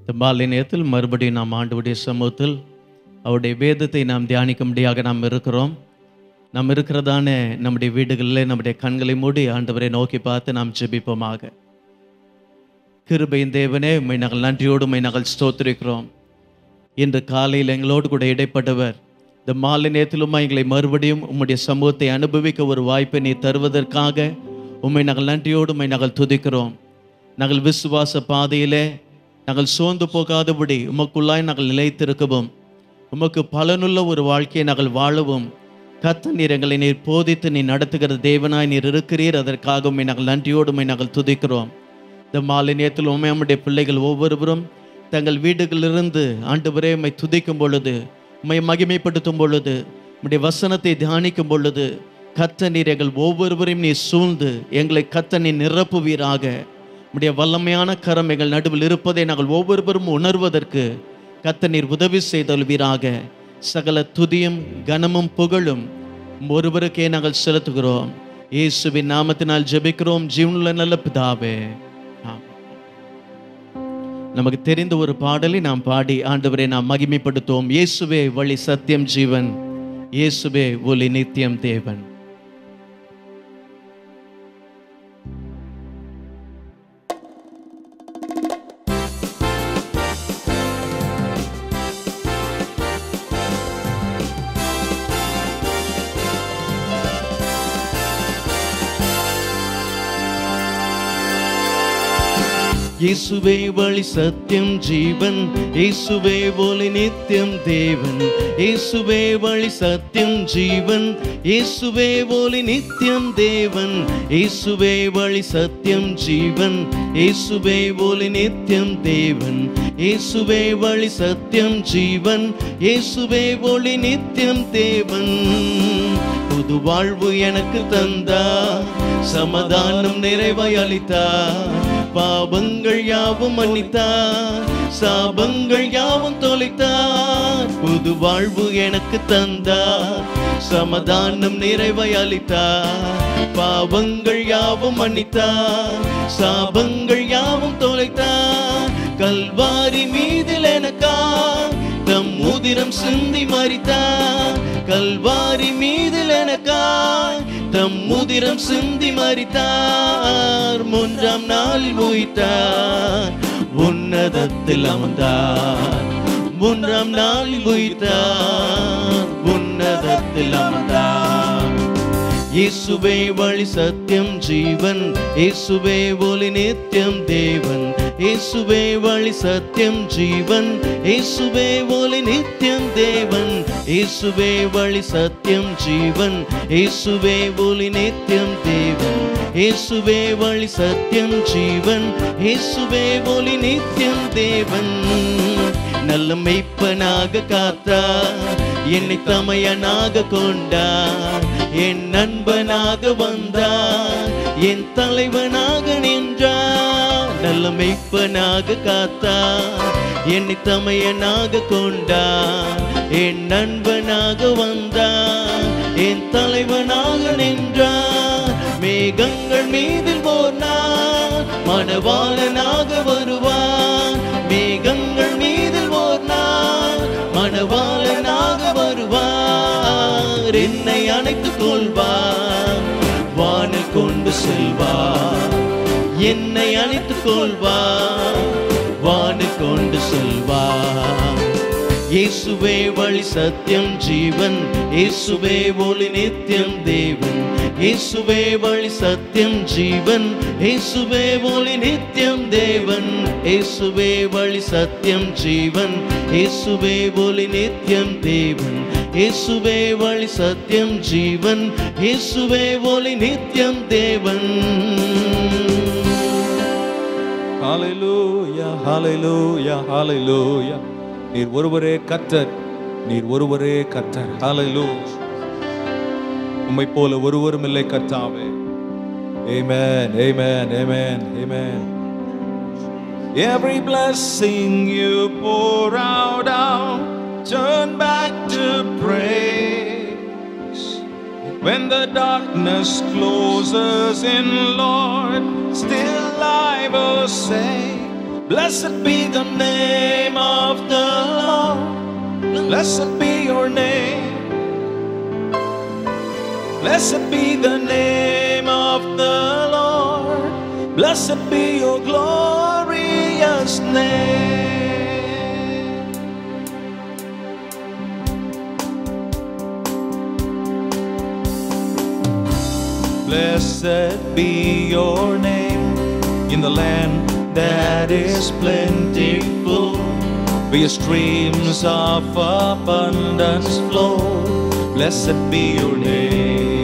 இந்த மாலை நேரத்தில் மறுபடியும் நாம் ஆண்டவருடைய சமூகத்தில் அவருடைய வேதத்தை நாம் தியானிக்கும்படியாக நாம் இருக்கிறோம் நாம் இருக்கிறதான நம்முடைய வீடுகளில் நம்முடைய கண்களை மூடி ஆண்டவரை நோக்கி பார்த்து நாம் ஜெபிப்போமாக கிருபையின் தேவனே உம்மை நாங்கள் நன்றியோடு உம்மை நாங்கள் ஸ்தோத்திரிக்கிறோம் இன்று காலையில் எங்களோடு கூட இடைப்பட்டவர் இந்த மாலை நேரத்திலுமா எங்களை மறுபடியும் உம்முடைய சமூகத்தை அனுபவிக்க ஒரு வாய்ப்பை நீ தருவதற்காக உம்மை நாங்கள் நன்றியோடு உம்மை நாங்கள் துதிக்கிறோம் நாங்கள் விசுவாச பாதையிலே நாங்கள் சோர்ந்து போகாதபடி உமக்குள்ளாய் நாங்கள் நிலைத்திருக்கவும் உமக்கு பலனுள்ள ஒரு வாழ்க்கையை நாங்கள் வாழவும் கத்த நீர் எங்களை நீர் போதித்து நீ நடத்துகிற தேவனாய் நீர் இருக்கிறீர் அதற்காக உம்மை நாங்கள் நன்றியோடு உம்மை நாங்கள் துதிக்கிறோம் இந்த மாலை நேரத்தில் உண்மை நம்முடைய பிள்ளைகள் ஒவ்வொருவரும் தங்கள் வீடுகளிலிருந்து ஆண்டவரே உம்மை துதிக்கும் பொழுது உம்மை மகிமைப்படுத்தும் பொழுது உம்முடைய வசனத்தை தியானிக்கும் பொழுது கத்த நீர் எங்கள் ஒவ்வொருவரையும் நீ சூழ்ந்து எங்களை கத்த நீ நிரப்புவீராக உம்முடைய வல்லமையான கரம் எங்கள் நடுவில் இருப்பதை நாங்கள் ஒவ்வொருவரும் உணர்வதற்கு கத்த நீர் உதவி செய்தல்வீராக சகல துதியும் கனமும் புகழும் உம் ஒருவருக்கே நாங்கள் செலுத்துகிறோம் இயேசுவின் நாமத்தினால் ஜெபிக்கிறோம் ஜீவனுள்ள நல்ல பிதாவே ஆமென். நமக்கு தெரிந்த ஒரு பாடலை நாம் பாடி ஆண்டவரை நாம் மகிமைப்படுத்துவோம் இயேசுவே வழி சத்தியம் ஜீவன் இயேசுவே ஒளி நித்தியம் தேவன் இயேசுவே வழி சத்தியம் ஜீவன் இயேசுவே ஒளி நித்தியம் தேவன் இயேசுவே வழி சத்தியம் ஜீவன் இயேசுவே ஒளி நித்தியம் தேவன் இயேசுவே வழி சத்தியம் ஜீவன் இயேசுவே ஒளி நித்தியம் தேவன் இயேசுவே வழி சத்தியம் ஜீவன் இயேசுவே ஒளி நித்தியம் தேவன் புது வாழ்வு எனக்கு தந்தா சமாதானம் நிறைவாய் அளித்தா பாவங்கள் யாவும் மன்னித்தார் சாபங்கள் யாவும் தொலைத்தார் புது வாழ்வு எனக்கு தந்தார் சமாதானம் நிறைவை அளித்தார் பாவங்கள் யாவும் மன்னித்தார் சாபங்கள் யாவும் தொலைத்தார் கல்வாரி மீதில் எனக்கா தம் உதிரம் சிந்தி மறித்தார் கல்வாரி மீதில் எனக்காய் தம் உதிரம் சிந்தி மறித்தார் மூன்றாம் நாள் உயித்தார் உன்னதத்தில் அமர்ந்தார் மூன்றாம் நாள் உயித்தார் உன்னதத்தில் அமர்ந்தார் இயேசுவே வழி சத்தியம் ஜீவன் இயேசுவே ஒளி நித்தியம் தேவன் இயேசுவே வழி சத்தியம் ஜீவன் இயேசுவே ஒளி நித்தியம் தேவன் இயேசுவே வழி சத்தியம் ஜீவன் இயேசுவே ஒளி நித்தியம் தேவன் இயேசுவே வழி சத்தியம் ஜீவன் இயேசுவே ஒளி நித்தியம் தேவன் நல்ல மெய்ப்பனாக காத்தார் என்னை தமையனாக கொண்டார் என் நண்பனாக வந்தார் என் தலைவனாக நின்றார் நல்ல மெய்ப்பனாக காத்தார் என்னை தமையனாக கொண்டார் என் நண்பனாக வந்தார் என் தலைவனாக நின்றார் மேகங்கள் மீதில் போனார் மணவாளனாக வருவார் மேகங்கள் மீதில் போனார் மணவாளனாக வருவார் என்னை அணைத்துக் கொள்வார் வானில் கொண்டு செல்வார் என்னை அணைத்துக் கொள்வார் வானில் கொண்டு செல்வார் இயேசுவே வழி சத்தியம் ஜீவன் இயேசுவே ஒளி நித்தியம் தேவன் இயேசுவே வழி சத்தியம் ஜீவன் இயேசுவே ஒளி நித்தியம் தேவன் இயேசுவே வழி சத்தியம் ஜீவன் இயேசுவே ஒளி நித்தியம் தேவன் இயேசுவே வழி சத்தியம் ஜீவன் இயேசுவே ஒளி நித்தியம் தேவன் ஹalleluya ஹalleluya ஹalleluya நீர் ஒருவரே கர்த்தர் நீர் ஒருவரே கர்த்தர் ஹalleluya உம்மை போல ஒருவரும் இல்லை கர்த்தாவே amen amen amen amen every blessing you pour out I'll turn back to praise when the darkness closes in lord still I will say Blessed be the name of the Lord. Blessed be your name. Blessed be the name of the Lord. Blessed be your glorious name. Blessed be your name in the land that is plentiful, where your streams of abundance flow. Blessed be your name.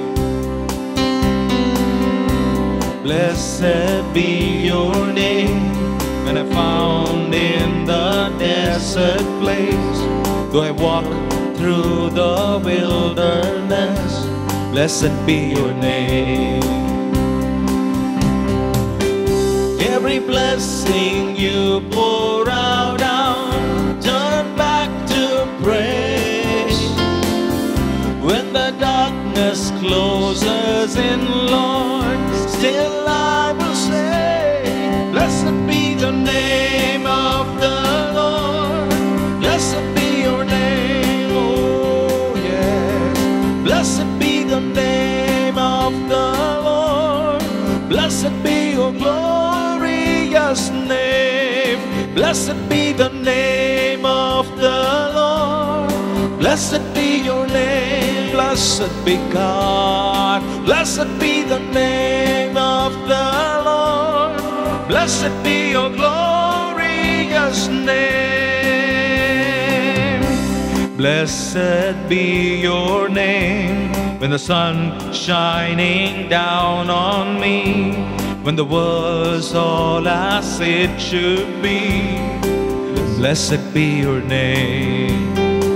Blessed be your name when I found in the desert place. Though I walk through the wilderness, blessed be your name. Every blessing you pour out, I'll turn back to praise. When the darkness closes in, Lord, still I will say, Blessed be the name of the Lord. Blessed be your name, oh yes. Blessed be the name of the Lord. Blessed be your glorious name. Blessed be the name of the Lord. Blessed be your name. Blessed be God. Blessed be the name of the Lord. Blessed be your glorious name. Blessed be your name when the sun shining down on me, when the world's all as it should be. Blessed be your name.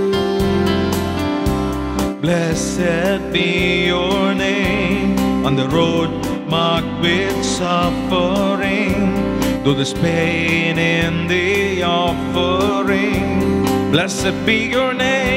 Blessed be your name on the road marked with suffering. Though there's pain in the offering, blessed be your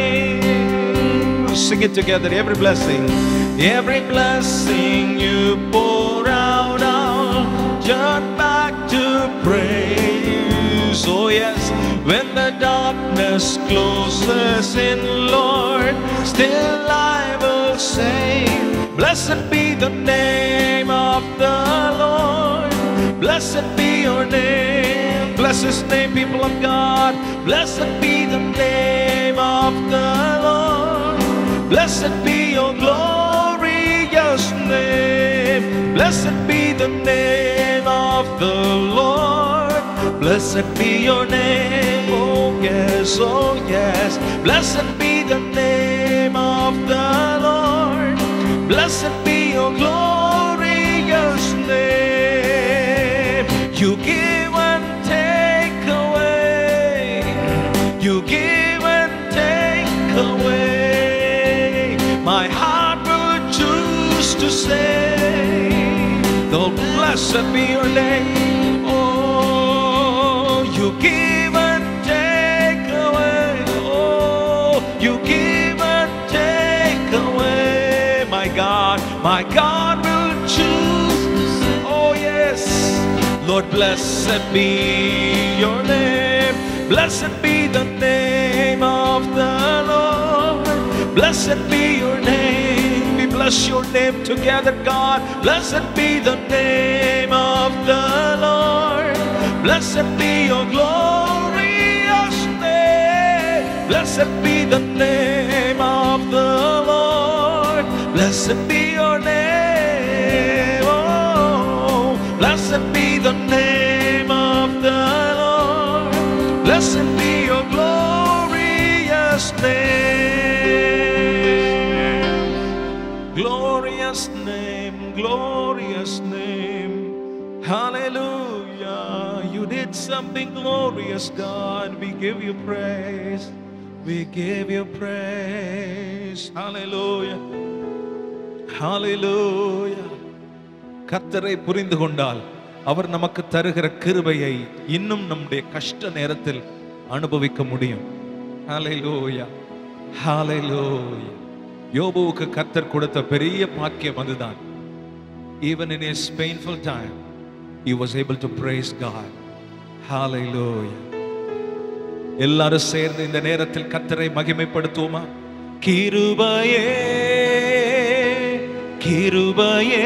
name. Sing it together, every blessing, every blessing you pour out, I'll turn back to praise. Oh, yes, when the darkness closes in, Lord, still I will say, Blessed be the name of the Lord. Blessed be your name. Bless his name, people of God. Blessed be the name of the Lord. Blessed be your glorious name. Blessed be the name of the Lord. Blessed be your name. Oh, yes, oh, yes. Blessed be the name of the Lord. Blessed be your glorious name. You give and take away. You give and take away. My heart will choose to say, Though blessed be your name. Oh, you give and take away. Oh, you give and take away. My God, my God will choose to say, Oh, yes. Lord, blessed be your name. Blessed be the name of the Lord. Blessed be your name. We bless your name together, God. Blessed be the name of the Lord. Blessed be your glorious name. Blessed be the name of the Lord. Blessed be your name. Oh, blessed be the name of the Lord. Blessed be your glorious name. Glorious name, glorious name. Hallelujah. You did something glorious, God. We give you praise. We give you praise. Hallelujah. Hallelujah. கர்த்தரை புரிந்து கொண்டால் அவர் நமக்கு தருகிற கிருபையை இன்னும் நம்முடைய கஷ்ட நேரத்தில் அனுபவிக்க முடியும் ஹalleluya ஹalleluya யோபுவுக்கு கர்த்தர் கொடுத்த பெரிய பாக்கியம் அதுதான் even in his painful time he was able to praise God ஹalleluya எல்லாரும் சேர்ந்து இந்த நேரத்தில் கத்தரை மகிமைப்படுத்துவோமா கிருபையே கிருபையே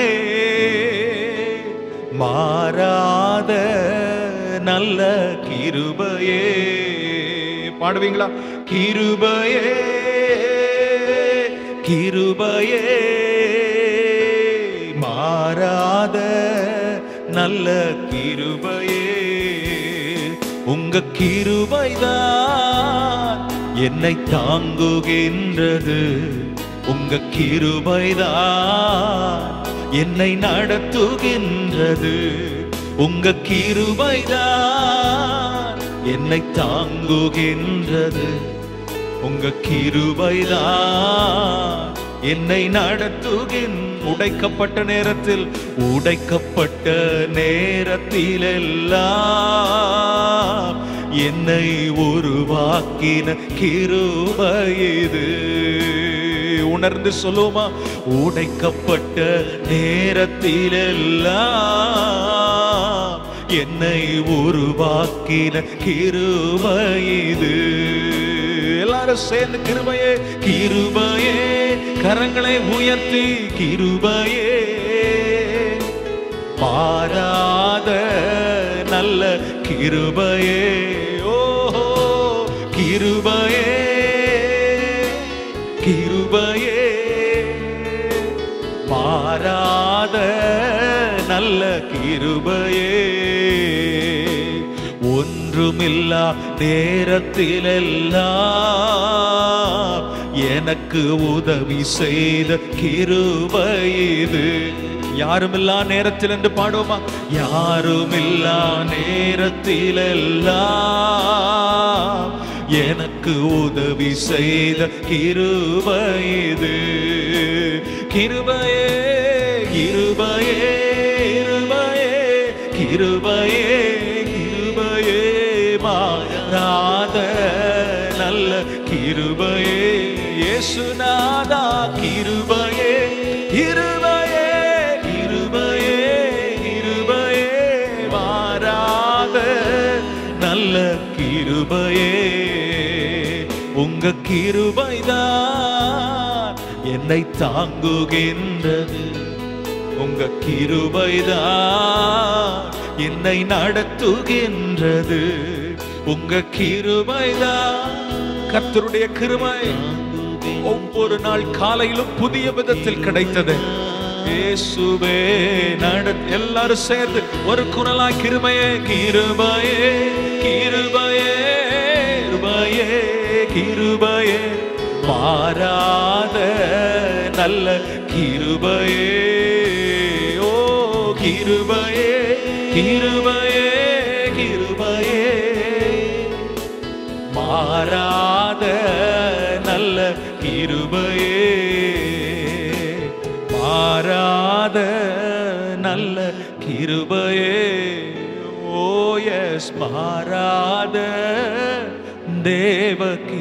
மாறாத நல்ல கிருபையே பாடுவீங்களா கிருபையே கிருபையே மாறாத நல்ல கிருபையே உங்க கிருபைதான் என்னை தாங்குகின்றது உங்க கிருபைதான் என்னை நடத்துகின்றது உங்க கிருபைதான் என்னை தாங்குகின்றது உங்க கிருபைதான் என்னை நடத்துகின் உடைக்கப்பட்ட நேரத்தில் உடைக்கப்பட்ட நேரத்தில் எல்லாம் என்னை உருவாக்கின கிருபை இது உணர்ந்து சொல்லுமா உடைக்கப்பட்ட நேரத்தில் எல்லாம் என்னை உருவாக்கின கிருபை இது எல்லாரும் சேர்ந்து கிருபையே கிருபையே கரங்களை உயர்த்தி கிருபையே மாறாத நல்ல கிருபையே ஓஹோ கிருபையே கிருபையே மாறாத நல்ல கிருபையே ஒன்றுமில்லா நேரத்திலெல்லாம் எனக்கு உதவி செய்த கிருபை இது யாருமில்லா நேரத்தில் என்று பாடுவோமா யாருமில்லா நேரத்திலெல்லாம் எனக்கு உதவி செய்த கிருபை இது கிருபையே கிருபையே கிருபையே கிருபையே கிருபையே மாறாத நல்ல கிருபையே இயேசுநாதா கிருபையே கிருபையே கிருபையே கிருபையே மாறாத நல்ல கிருபையே உங்க கிருபைதான் என்னை தாங்குகின்றது உங்க கிருபைதான் என்னை நடத்துகின்றது உங்க கிருபைதான் கர்த்தருடைய கிருபை ஒவ்வொரு நாள் காலையிலும் புதிய விதத்தில் கிடைத்தது இயேசுவே நட எல்லாரும் சேர்ந்து ஒரு குரலா கிருபையே கிருபையே கிருபையே கிருபையே கிருபையே மாறாத நல்ல கிருபையே ஓ கிருபையே கிருபையே கிருபையே மாறாத நல்ல கிருபையே மாறாத நல்ல கிருபையே ஓ எஸ் மாறாத தேவ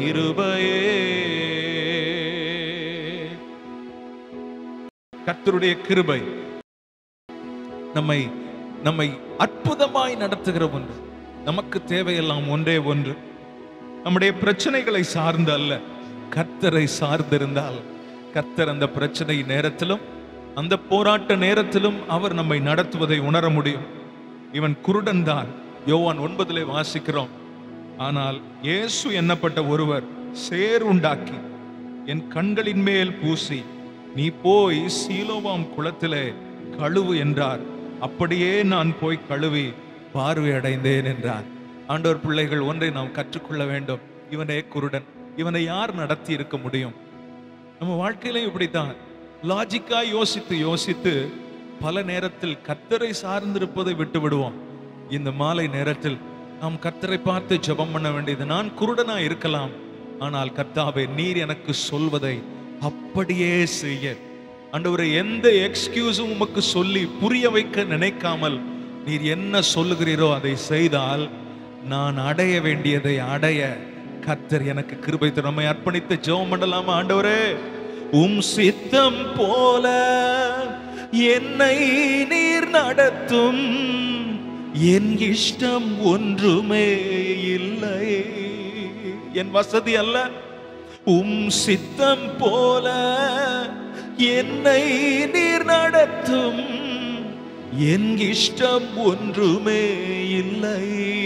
கிருபையே கர்த்தருடைய கிருபை நம்மை நம்மை அற்புதமாய் நடத்துகிற ஒன்று நமக்கு தேவையெல்லாம் ஒன்றே ஒன்று நம்முடைய பிரச்சனைகளை சார்ந்து அல்ல கர்த்தரை சார்ந்திருந்தால் கர்த்தர் அந்த பிரச்சனை நேரத்திலும் அந்த போராட்ட நேரத்திலும் அவர் நம்மை நடத்துவதை உணர முடியும் இவன் குருடன் தான் யோவான் ஒன்பதிலே வாசிக்கிறோம் ஆனால் இயேசு எண்ணப்பட்ட ஒருவர் சேர் உண்டாக்கி என் கண்களின் மேல் பூசி நீ போய் சீலோவாம் குளத்திலே கழுவு என்றார் அப்படியே நான் போய் கழுவி பார்வை அடைந்தேன் என்றார் ஆண்டவர் பிள்ளைகள் ஒன்றை நாம் கற்றுக்கொள்ள வேண்டும் இவனே குருடன் இவனை யார் நடத்தி இருக்க முடியும் நம்ம வாழ்க்கையிலும் இப்படித்தான் லாஜிக்கா யோசித்து யோசித்து பல நேரத்தில் கத்தரை சார்ந்திருப்பதை விட்டு விடுவோம் இந்த மாலை நேரத்தில் நாம் கத்தரை பார்த்து ஜெபம் பண்ண வேண்டியது நான் குருடனா இருக்கலாம் ஆனால் கர்த்தாவே நீர் எனக்கு சொல்வதை அப்படியே செய்ய ஆண்டவரை எந்த எக்ஸ்கியூஸும் உமக்கு சொல்லி புரிய வைக்க நினைக்காமல் நீர் என்ன சொல்லுகிறீரோ அதை செய்தால் நான் அடைய வேண்டியதை அடைய கர்த்தர் எனக்கு கிருபை தரும். நம்மை அர்ப்பணித்து ஜெபம் பண்ணலாமா ஆண்டவரே உம் சித்தம் போல என்னை நீர் நடத்தும் என் இஷ்டம் ஒன்றுமே இல்லை என் வசதி அல்ல உம் சித்தம் போல என்னை நீர் நடத்தும் என் இஷ்டம் ஒன்றுமே இல்லை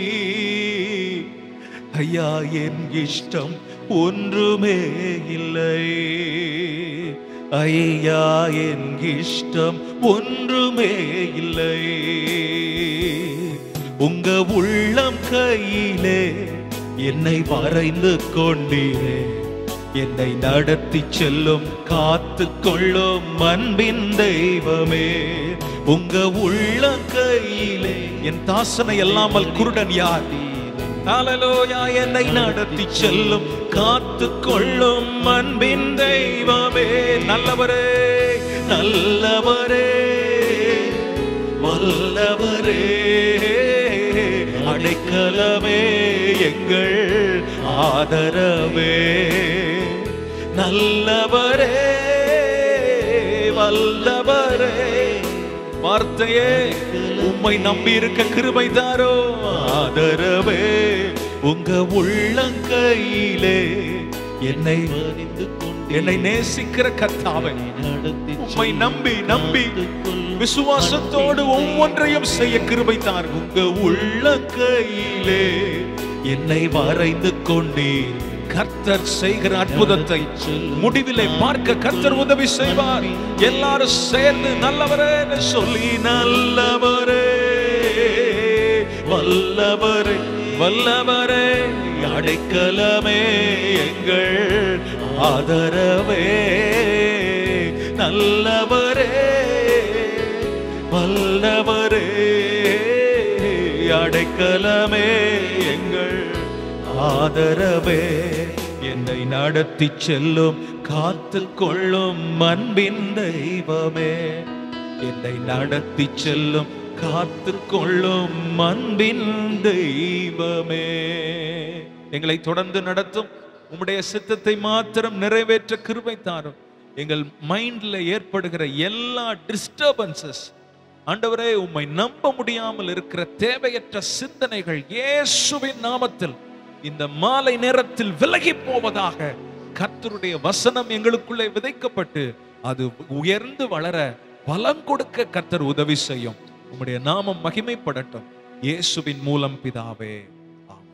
ஐயா என் இஷ்டம் ஒன்றுமே இல்லை ஐயா என் இஷ்டம் ஒன்றுமே இல்லை உங்க உள்ளம் கையிலே என்னை வரைந்து கொண்டீரே என்னை நடத்தி செல்லும் காத்து கொள்ளும் அன்பின் தெய்வமே உங்க உள்ளம் கையிலே என் தாசனை அல்லாமல் குருடன் யார் ஹalleluya என்னை நடத்தி செல்லும் காத்து கொள்ளும் அன்பின் தெய்வமே நல்லவரே நல்லவரே வல்லவரே அடைக்கலமே எங்கள் ஆதரவே நல்லவரே வல்லவரே வார்த்தையே உம்மை நம்பி இருக்க கிருபை தாரோ ஆதரவே உங்க உள்ளங்கையிலே என்னை என்னை நேசிக்கிற கர்த்தாவே உம்மை நம்பி நம்பி விசுவாசத்தோடு ஒவ்வொன்றையும் செய்ய கிருபை தார் உங்க உள்ளங்கையிலே என்னை வரைந்து கொண்டீர் கர்த்தர் செய்கிற அற்புதத்தை முடிவிலே பார்க்க கர்த்தர் உதவி செய்வார் எல்லாரும் சேர்ந்து நல்லவரே சொல்லி நல்லவரே வல்லவரே வல்லவரே அடைக்கலமே எங்கள் ஆதரவே நல்லவரே வல்லவரே அடைக்கலமே எங்கள் ஆதரவே என்னை நடத்தி செல்லும் காத்து கொள்ளும் அன்பின் தெய்வமே என்னை நடத்தி செல்லும் காத்து கொள்ளும் அன்பின் தெய்வமே எங்களை தொடர்ந்து நடத்தும் உம்முடைய சித்தத்தை மாத்திரம் நிறைவேற்ற கிருபை தாரும் எங்கள் மைண்ட்ல ஏற்படுகிற எல்லா டிஸ்டர்பன்சஸ் ஆண்டவரே உம்மை நம்ப முடியாமல் இருக்கிற தேவையற்ற சிந்தனைகள் இயேசுவின் நாமத்தில் இந்த மாலை நேரத்தில் விலகி போவதாக கர்த்தருடைய வசனம் எங்களுக்குள்ளே விதைக்கப்பட்டு அது உயர்ந்து வளர பலம் கொடுக்க கர்த்தர் உதவி செய்யும் உம்முடைய நாமம் மகிமைப்படட்டும் இயேசுவின் மூலம் பிதாவே ஆமென்.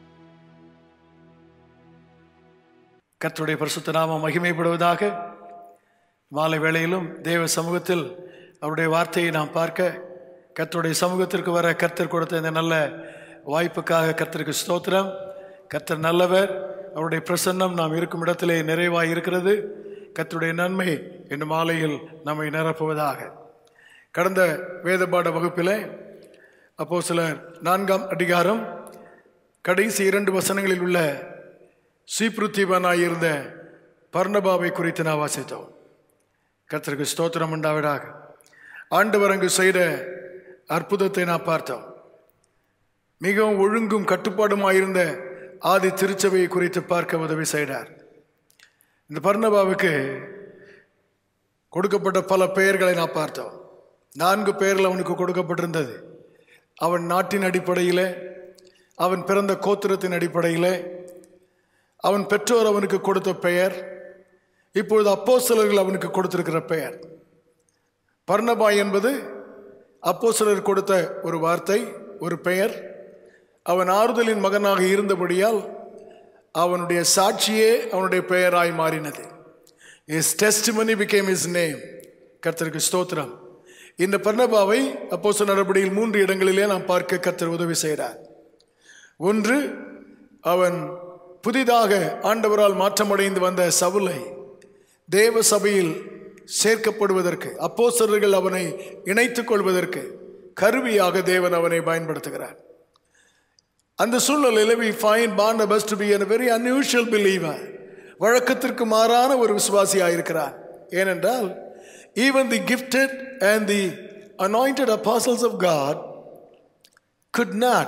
கர்த்தருடைய பரிசுத்த நாமம் மகிமைப்படுவதாக மாலை வேளையிலும் தேவ சமூகத்தில் அவருடைய வார்த்தையை நாம் பார்க்க கர்த்தருடைய சமூகத்திற்கு வர கர்த்தர் கொடுத்த இந்த நல்ல வாய்ப்புக்காக கர்த்தருக்கு ஸ்தோத்திரம் கர்த்தர் நல்லவர் அவருடைய பிரசன்னம் நாம் இருக்கும் இடத்திலே நிறைவாய் இருக்கிறது கர்த்தருடைய நன்மை இந்த மாலையில் நம்மை நிரப்புவதாக கடந்த வேதபாட வகுப்பிலே அப்போ சிலர் நான்காம் அதிகாரம் கடைசி இரண்டு வசனங்களில் உள்ள சீப்ருத்தீபனாயிருந்த பர்ணபாவை குறித்து நான் வாசித்தோம் கர்த்தருக்கு ஸ்தோத்திரம் உண்டாவிடாக ஆண்டவர் அங்கு செய்த அற்புதத்தை நான் பார்த்தோம் மிகவும் ஒழுங்கும் கட்டுப்பாடுமாயிருந்த ஆதி திருச்சபையை குறித்து பார்க்க உதவி செய்தார் இந்த பர்ணபாவுக்கு கொடுக்கப்பட்ட பல பெயர்களை நான் பார்த்தோம் நான்கு பெயர்கள் அவனுக்கு கொடுக்கப்பட்டிருந்தது அவன் நாட்டின் அடிப்படையில் அவன் பிறந்த கோத்திரத்தின் அடிப்படையில் அவன் பெற்றோர் அவனுக்கு கொடுத்த பெயர் இப்பொழுது அப்போஸ்தலர்கள் அவனுக்கு கொடுத்திருக்கிற பெயர் பர்ணபா என்பது அப்போஸ்தலர் கொடுத்த ஒரு வார்த்தை ஒரு பெயர் அவன் ஆறுதலின் மகனாக இருந்தபடியால் அவனுடைய சாட்சியே அவனுடைய பெயராய் மாறினது is testimony became his name கர்த்தருக்கு ஸ்தோத்திரம் இந்த பர்ணபாவை அப்போஸ்தலர் நடபடியில் மூன்று இடங்களிலே நாம் பார்க்க கர்த்தர் உதவி செய்கிறார் ஒன்று அவன் புதிதாக ஆண்டவரால் மாற்றமடைந்து வந்த சவுலை தேவ சபையில் சேர்க்கப்படுவதற்கு அப்போஸ்தலர்கள் அவனை இணைத்துக் கொள்வதற்கு கருவியாக தேவன் அவனை பயன்படுத்துகிறார் அந்த சூழ்நிலையில் we find Barnabas to be a very unusual believer வழக்கத்திற்கு மாறான ஒரு விசுவாசியாக இருக்கிறார் ஏனென்றால் even the gifted and the anointed apostles of God could not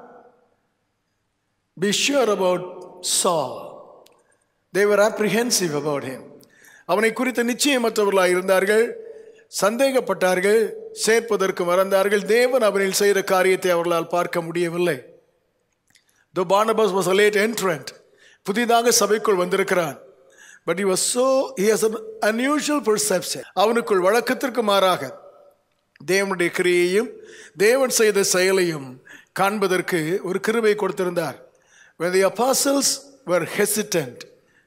be sure about Saul. They were apprehensive about him. அவனை குறித்த நிச்சயமற்றவர்களாக இருந்தார்கள் சந்தேகப்பட்டார்கள் சேர்ப்பதற்கு மறந்தார்கள் தேவன் அவரில் செய்த காரியத்தை அவர்களால் பார்க்க முடியவில்லை The Barnabas was a late entrant. புதிதாக சபைக்குள் வந்திருக்கிறான் but he was so he has an unusual perception அவனுக்குள் வழக்கத்திற்கு மாறாக தேவனுடைய கிரியையும் தேவன் செய்த செயலையும் காண்பதற்கு ஒரு கிருபை கொடுத்திருந்தார் when the apostles were hesitant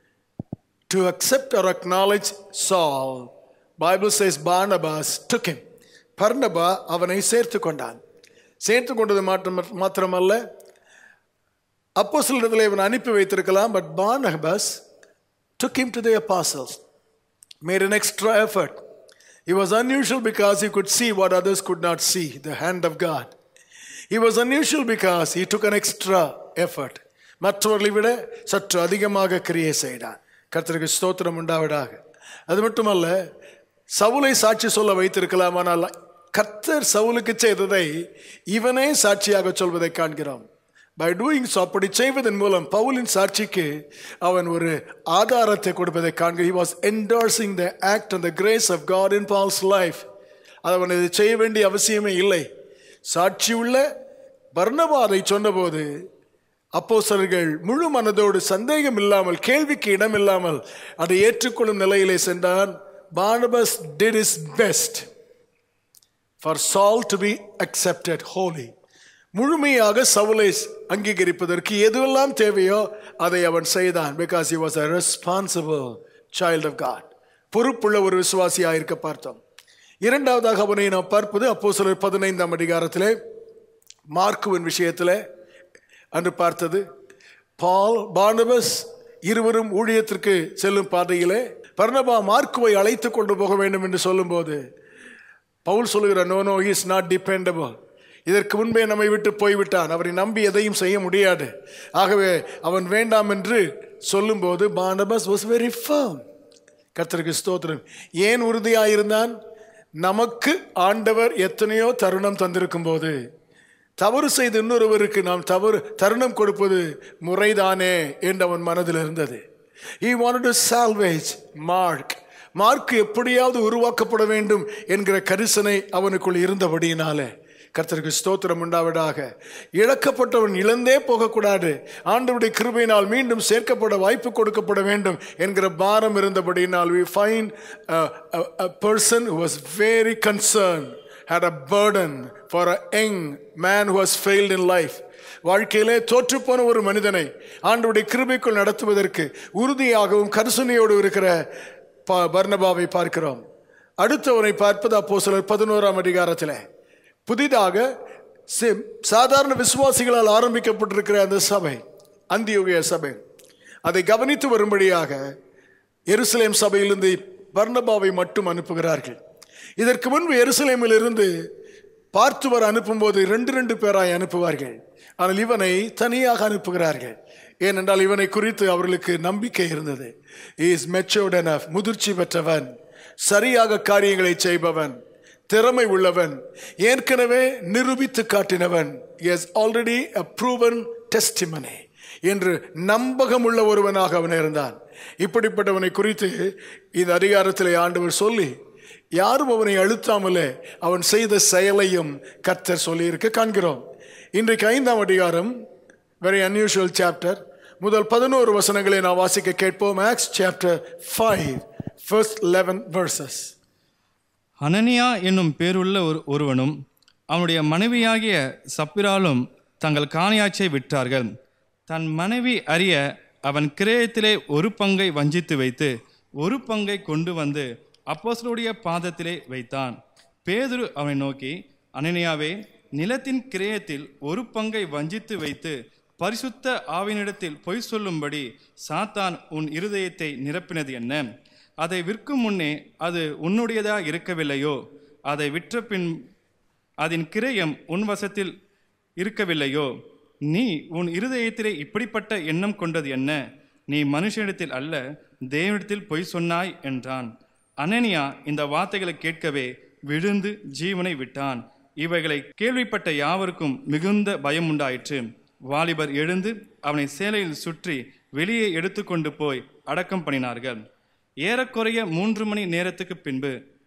to accept or acknowledge Saul Bible says Barnabas took him பர்னபா அவனை சேர்த்து கொண்டான் சேர்த்து கொண்டது மாற்றம் மாத்திரமல்ல அப்போ சில இவன் அனுப்பி வைத்திருக்கலாம் but Barnabas took him to the apostles made an extra effort he was unusual because he could see what others could not see the hand of god he was unusual because he took an extra effort மற்றவர்களை விட சற்று அதிகமாக கிரியை செய்தான் கர்த்தருக்கு ஸ்தோத்திரம் உண்டாவிடாக அது மட்டுமல்ல சவுலை சாட்சி சொல்ல வைத்திருக்கலாம் ஆனால் கர்த்தர் சவுலுக்கு செய்ததை இவனே சாட்சியாக சொல்வதை காண்கிறோம் பை டூயிங் ஸோ அப்படி செய்வதன் மூலம் பவுலின் சாட்சிக்கு அவன் ஒரு ஆதாரத்தை கொடுப்பதை காண்க he was endorsing the act and the grace of God in Paul's life அது அவன் இதை செய்ய வேண்டிய அவசியமே இல்லை சாட்சி உள்ள பர்ணபாதை சொன்னபோது அப்போஸ்தலர்கள் முழு மனதோடு சந்தேகம் இல்லாமல் கேள்விக்கு இடம் இல்லாமல் அதை ஏற்றுக்கொள்ளும் நிலையிலே சென்றான் Barnabas did his best for Saul to be accepted wholly முழுமையாக சவுலை அங்கீகரிப்பதற்கு எதுவெல்லாம் தேவையோ அதை அவன் செய்தான் because he was a responsible child of God பொறுப்புள்ள ஒரு விசுவாசியாக இருக்க பார்த்தோம் இரண்டாவதாக அவனை நாம் பார்ப்பது அப்போ சிலர் பதினைந்தாம் அதிகாரத்திலே மார்க்குவின் விஷயத்தில் அன்று பார்த்தது பால் பானபஸ் இருவரும் ஊழியத்திற்கு செல்லும் பாதையிலே பர்ணபா மார்க்குவை அழைத்து கொண்டு போக வேண்டும் என்று சொல்லும்போது பவுல் சொல்லுகிற no no is not dependable இதற்கு முன்பே நம்மை விட்டு போய்விட்டான் அவரை நம்பி எதையும் செய்ய முடியாது ஆகவே அவன் வேண்டாம் என்று சொல்லும்போது பானபஸ் வாஸ் வெரி firm கர்த்தருக்கு ஸ்தோத்திரம் ஏன் உறுதியாயிருந்தான் நமக்கு ஆண்டவர் எத்தனையோ தருணம் தந்திருக்கும் போது தவறு செய்த இன்னொருவருக்கு நாம் தவறு தருணம் கொடுப்பது முறைதானே என்று அவன் மனதில் இருந்தது he wanted to salvage Mark Mark எப்படியாவது உருவாக்கப்பட வேண்டும் என்கிற கரிசனை அவனுக்குள் இருந்தபடியினாலே கர்த்தருக்கு ஸ்தோத்திரம் உண்டாவிடாக இழக்கப்பட்டவன் இழந்தே போகக்கூடாது ஆண்டவருடைய கிருபையினால் மீண்டும் சேர்க்கப்பட வாய்ப்பு கொடுக்கப்பட வேண்டும் என்கிற பாரம் இருந்தபடியினால் we find a, a, a person who was very concerned had a burden for a young man who has failed in life வாழ்க்கையிலே தோற்றுப்போன ஒரு மனிதனை ஆண்டவருடைய கிருபைக்குள் நடத்துவதற்கு உறுதியாகவும் கரிசனையோடு இருக்கிற ப- பர்னபாவை பார்க்கிறோம் அடுத்தவனை பார்ப்பது அப்போ சிலர் பதினோராம் அதிகாரத்திலே புதிதாக சி- சாதாரண விசுவாசிகளால் ஆரம்பிக்கப்பட்டிருக்கிற அந்த சபை அந்தியோகிய சபை அதை கவனித்து வரும்படியாக எருசலேம் சபையிலிருந்து பர்னபாவை மட்டும் அனுப்புகிறார்கள் இதற்கு முன்பு எருசலேமில் இருந்து பார்த்து வர அனுப்பும்போது ரெண்டு ரெண்டு பேராய் அனுப்புவார்கள் ஆனால் இவனை தனியாக அனுப்புகிறார்கள் ஏனென்றால் இவனை குறித்து அவர்களுக்கு நம்பிக்கை இருந்தது இஸ் மெச்சோர்ட் enough முதிர்ச்சி பெற்றவன் சரியாக காரியங்களை செய்பவன் திறமை உள்ளவன் ஏற்கனவே நிரூபித்து காட்டினவன் as already a proven testimony என்று நம்பகமுள்ள ஒருவனாக அவன் இருந்தான் இப்படிப்பட்டவனை குறித்து இந்த அதிகாரத்திலே ஆண்டவர் சொல்லி யாரும் அவனை அழுத்தாமலே அவன் செய்த செயலையும் கர்த்தர் சொல்லியிருக்க காண்கிறோம் இன்றைக்கு ஐந்தாம் அதிகாரம் வெரி unusual சாப்டர் முதல் பதினோரு வசனங்களை நான் வாசிக்க கேட்போம் Acts chapter five first eleven verses அனனியா என்னும் பேருள்ள ஒரு ஒருவனும் அவனுடைய மனைவியாகிய சப்பிராலும் தங்கள் காணியாச்சை விற்றார்கள் தன் மனைவி அறிய அவன் கிரயத்திலே ஒரு பங்கை வஞ்சித்து வைத்து ஒரு பங்கை கொண்டு வந்து அப்போஸ்தலருடைய பாதத்திலே வைத்தான் பேதுரு அவனை நோக்கி அனனியாவே நிலத்தின் கிரயத்தில் ஒரு பங்கை வஞ்சித்து வைத்து பரிசுத்த ஆவினிடத்தில் பொய் சொல்லும்படி சாத்தான் உன் இருதயத்தை நிரப்பினது என்ன அதை விற்கும் முன்னே அது உன்னுடையதா இருக்கவில்லையோ அதை விற்ற பின் அதன் கிரயம் உன் வசத்தில் இருக்கவில்லையோ நீ உன் இருதயத்திலே இப்படிப்பட்ட எண்ணம் கொண்டது என்ன நீ மனுஷனிடத்தில் அல்ல தேவனிடத்தில் பொய் சொன்னாய் என்றான் அனனியா இந்த வார்த்தைகளை கேட்கவே விழுந்து ஜீவனை விட்டான் இவைகளை கேள்விப்பட்ட யாவருக்கும் மிகுந்த பயம் உண்டாயிற்று வாலிபர் எழுந்து அவனை சேலையில் சுற்றி வெளியே எடுத்துக்கொண்டு போய் அடக்கம் பண்ணினார்கள் ஏறக்குறைய மூன்று மணி நேரத்துக்கு பின்பு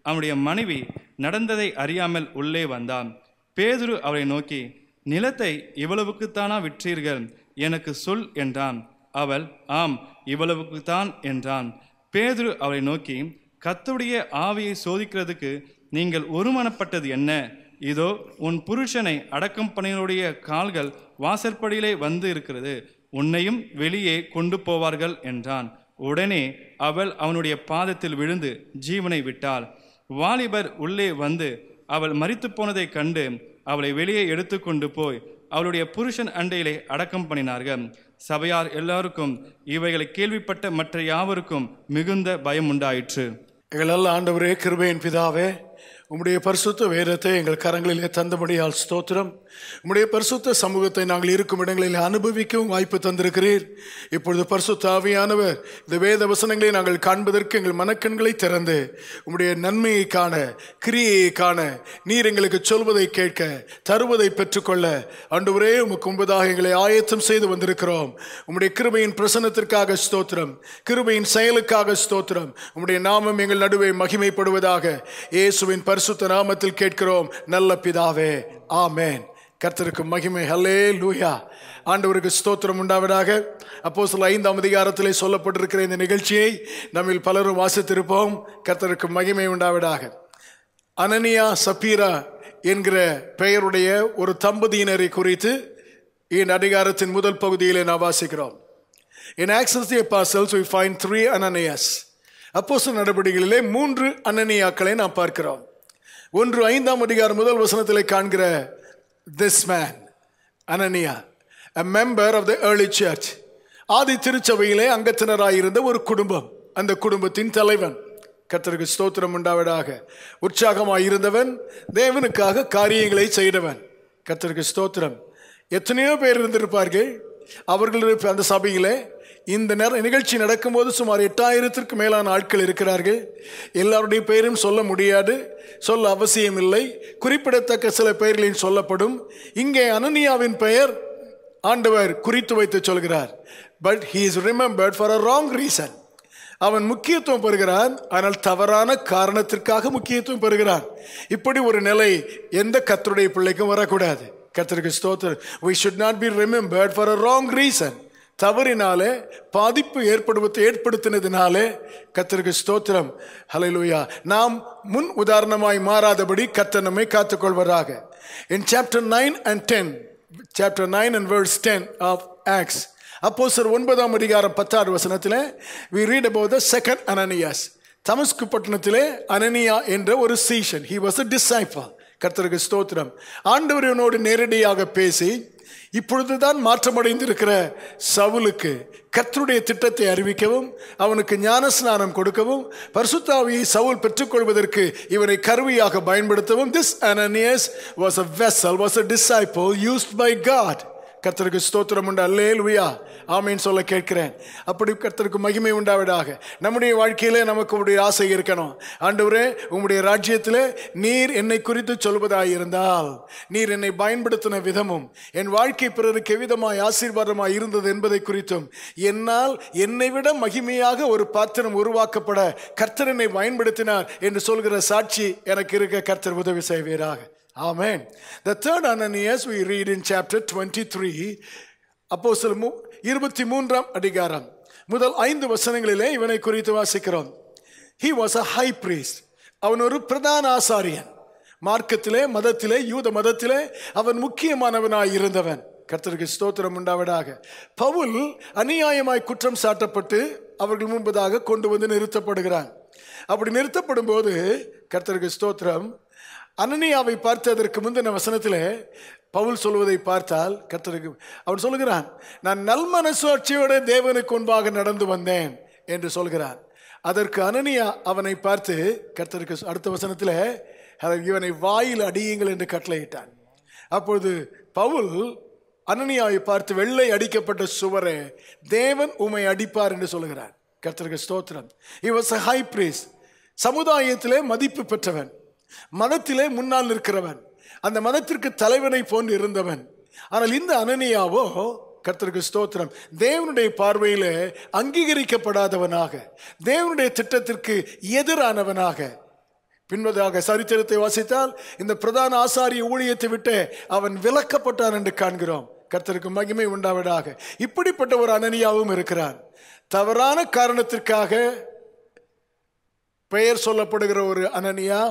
அவனுடைய மனைவி நடந்ததை அறியாமல் உள்ளே வந்தான் பேதுரு அவரை நோக்கி நிலத்தை இவ்வளவுக்குத்தானா விற்றீர்கள் எனக்கு சொல் என்றான் அவள் ஆம் இவ்வளவுக்குத்தான் என்றான் பேதுரு அவரை நோக்கி கர்த்தருடைய ஆவியை சோதிக்கிறதுக்கு நீங்கள் ஒருமனப்பட்டது என்ன இதோ உன் புருஷனை அடக்கம் பண்ணினுடைய கால்கள் வாசற்படியிலே வந்து இருக்கிறது உன்னையும் வெளியே கொண்டு போவார்கள் என்றான் உடனே அவள் அவனுடைய பாதத்தில் விழுந்து ஜீவனை விட்டாள் வாலிபர் உள்ளே வந்து அவள் மரித்து போனதைக் கண்டு அவளை வெளியே எடுத்துக்கொண்டு போய் அவளுடைய புருஷன் அண்டையிலே அடக்கம் பண்ணினார்கள் சபையார் எல்லாருக்கும் இவைகளை கேள்விப்பட்ட மற்ற யாவருக்கும் மிகுந்த பயம் உண்டாயிற்று எங்கள் நல்ல ஆண்டவரே கிருபையின் பிதாவே உம்முடைய பரிசுத்த வேதத்தை எங்கள் கரங்களிலே தந்தபடியால் ஸ்தோத்திரம் உம்முடைய பரிசுத்த சமூகத்தை நாங்கள் இருக்கும் இடங்களில் அனுபவிக்கவும் வாய்ப்பு தந்திருக்கிறீர் இப்பொழுது பரிசுத்த ஆவியானவர் இந்த வேத வசனங்களை நாங்கள் காண்பதற்கு எங்கள் மனக்கண்களை திறந்து உம்முடைய நன்மையை காண கிரியையை காண நீர் எங்களுக்கு சொல்வதை கேட்க தருவதை பெற்றுக்கொள்ள ஆண்டவரே உமக்கு முன்பதாக எங்களை ஆயத்தம் செய்து வந்திருக்கிறோம் உம்முடைய கிருபையின் பிரசன்னத்திற்காக ஸ்தோத்திரம் கிருபையின் செயலுக்காக ஸ்தோத்திரம் உம்முடைய நாமம் எங்கள் நடுவே மகிமைப்படுவதாக இயேசுவின் பரிசுத்த நாமத்தில் கேட்கிறோம் நல்ல பிதாவே ஆமென் கர்த்தருக்கு மகிமை ஹல்லே லூயா ஆண்டவருக்கு ஸ்தோத்திரம் உண்டாவதாக அப்போ சில ஐந்தாம் அதிகாரத்திலே சொல்லப்பட்டிருக்கிற இந்த நிகழ்ச்சியை நம்மில் பலரும் வாசித்திருப்போம் கர்த்தருக்கு மகிமை உண்டாவதாக அனனியா சப்பீரா என்கிற பெயருடைய ஒரு தம்பதியினரை குறித்து இந்த அதிகாரத்தின் முதல் பகுதியிலே நாம் வாசிக்கிறோம் In Acts of the Apostles, we find three Ananias. அப்போஸ்தலர் நடவடிக்கைகளிலே மூன்று அனனியாக்களை நாம் பார்க்கிறோம் ஒன்று ஐந்தாம் அதிகாரம் முதல் வசனத்திலே காண்கிற this man Ananias a member of the early church ஆதி திருச்சபையிலே அங்கத்தினராயிருந்த ஒரு குடும்பம் அந்த குடும்பத்தின் தலைவன் கர்த்தருக்கு ஸ்தோத்திரம் உண்டாவதாக உற்சாகமாய் இருந்தவன் தேவனுக்காக காரியங்களை செய்தவன் கர்த்தருக்கு ஸ்தோத்திரம் எத்தனையோ பேர் இருந்திருப்பார்கள் அவர்கள் இருப்ப அந்த சபையிலே இந்த நேர நிகழ்ச்சி நடக்கும்போது சுமார் எட்டாயிரத்திற்கு மேலான ஆட்கள் இருக்கிறார்கள் எல்லாருடைய பெயரும் சொல்ல முடியாது சொல்ல அவசியம் இல்லை குறிப்பிடத்தக்க சில பெயர்களின் சொல்லப்படும் இங்கே அனனியாவின் பெயர் ஆண்டவர் குறித்து வைத்து சொல்கிறார் but he is remembered for a wrong reason அவன் முக்கியத்துவம் பெறுகிறான் ஆனால் தவறான காரணத்திற்காக முக்கியத்துவம் பெறுகிறான் இப்படி ஒரு நிலை எந்த கத்தருடைய பிள்ளைக்கும் வரக்கூடாது கத்தருக்கு ஸ்தோத்திரம் we should not be remembered for a wrong reason தவறினாலே பாதிப்பு ஏற்படுவதை ஏற்படுத்தினதினாலே கத்தருக்கு ஸ்தோத்திரம் ஹalleluya நாம் முன் உதாரணமாய் மாறாதபடி கத்தர் நம்மை காத்துக்கொள்வதாக in chapter 9 and 10 chapter 9 and verse 10 of acts அப்போஸ்தலர் ஒன்பதாம் அதிகாரம் பத்தாவது வசனத்தில் we read about the second ananias தமஸ்கு பட்டணத்திலே அனனியா என்ற ஒரு சீஷன் he was a disciple கர்த்தருக்கு ஸ்தோத்திரம் ஆண்டவர் இவனோடு நேரடியாக பேசி இப்பொழுதுதான் மாற்றமடைந்திருக்கிற சவுலுக்கு கர்த்தருடைய திட்டத்தை அறிவிக்கவும் அவனுக்கு ஞானஸ்நானம் கொடுக்கவும் பரிசுத்தாவியை சவுல் பெற்றுக்கொள்வதற்கு இவனை கருவியாக பயன்படுத்தவும் this ananias was a vessel was a disciple used by God கர்த்தருக்கு ஸ்தோத்திரம் உண்டு அல்லேலுயா ஆமீன் சொல்ல கேட்கிறேன் அப்படி கர்த்தருக்கு மகிமை உண்டாவதாக நம்முடைய வாழ்க்கையிலே நமக்கு உடைய ஆசை இருக்கணும் ஆண்டவரே உம்முடைய ராஜ்யத்திலே நீர் என்னை குறித்து சொல்வதாய் இருந்தால் நீர் என்னை பயன்படுத்தின விதமும் என் வாழ்க்கை பிறருக்கு எவ்விதமாய் ஆசீர்வாதமாய் இருந்தது என்பதை குறித்தும் என்னால் என்னை விட மகிமையாக ஒரு பாத்திரம் உருவாக்கப்பட கர்த்தர் என்னை பயன்படுத்தினார் என்று சொல்கிற சாட்சி எனக்கு இருக்க கர்த்தர் உதவி செய்வீராக Amen. The third Ananias we read in chapter 23, அப்போஸ்தலர் மு இருபத்தி மூன்றாம் அதிகாரம் முதல் ஐந்து வசனங்களிலே இவனை குறித்து வாசிக்கிறோம் he was a high priest அவன் ஒரு பிரதான ஆசாரியன் மார்க்கத்திலே மதத்திலே யூத மதத்திலே அவன் முக்கியமானவனாய் இருந்தவன் கர்த்தருக்கு ஸ்தோத்திரம் உண்டாவதாக பவுல் அநியாயமாய் குற்றம் சாட்டப்பட்டு அவர்கள் முன்பதாக கொண்டு வந்து நிறுத்தப்படுகிறான் அப்படி நிறுத்தப்படும் போது கர்த்தருக்கு ஸ்தோத்திரம் அனனியாவை பார்த்ததற்கு முந்தின வசனத்திலே பவுல் சொல்வதை பார்த்தால் கர்த்தருக்கு அவன் சொல்லுகிறான் நான் நல்மனசாட்சியோட தேவனுக்கு முன்பாக நடந்து வந்தேன் என்று சொல்கிறான் அதற்கு அனனியா அவனை பார்த்து கர்த்தருக்கு அடுத்த வசனத்தில் இவனை வாயில் அடியுங்கள் என்று கட்டளையிட்டான் அப்பொழுது பவுல் அனனியாவை பார்த்து வெள்ளை அடிக்கப்பட்ட சுவரே தேவன் உமை அடிப்பார் என்று சொல்லுகிறார் கர்த்தருக்கு ஸ்தோத்திரம் he was a high priest சமுதாயத்திலே மதிப்பு பெற்றவன் மதத்திலே முன்னால் நிற்கிறவன் அந்த மதத்திற்கு தலைவனை போன்று இருந்தவன் ஆனால் இந்த அனனியாவோ கர்த்தருக்கு ஸ்தோத்திரம் தேவனுடைய பார்வையிலே அங்கீகரிக்கப்படாதவனாக தேவனுடைய திட்டத்திற்கு எதிரானவனாக பின்பதாக சரித்திரத்தை வாசித்தால் இந்த பிரதான ஆசாரிய ஊழியத்தை விட்டு அவன் விலக்கப்பட்டான் என்று காண்கிறோம் கர்த்தருக்கு மகிமை உண்டாவதாக இப்படிப்பட்ட ஒரு அனனியாவும் இருக்கிறான் தவறான காரணத்திற்காக பெயர் சொல்லப்படுகிற ஒரு அனனியா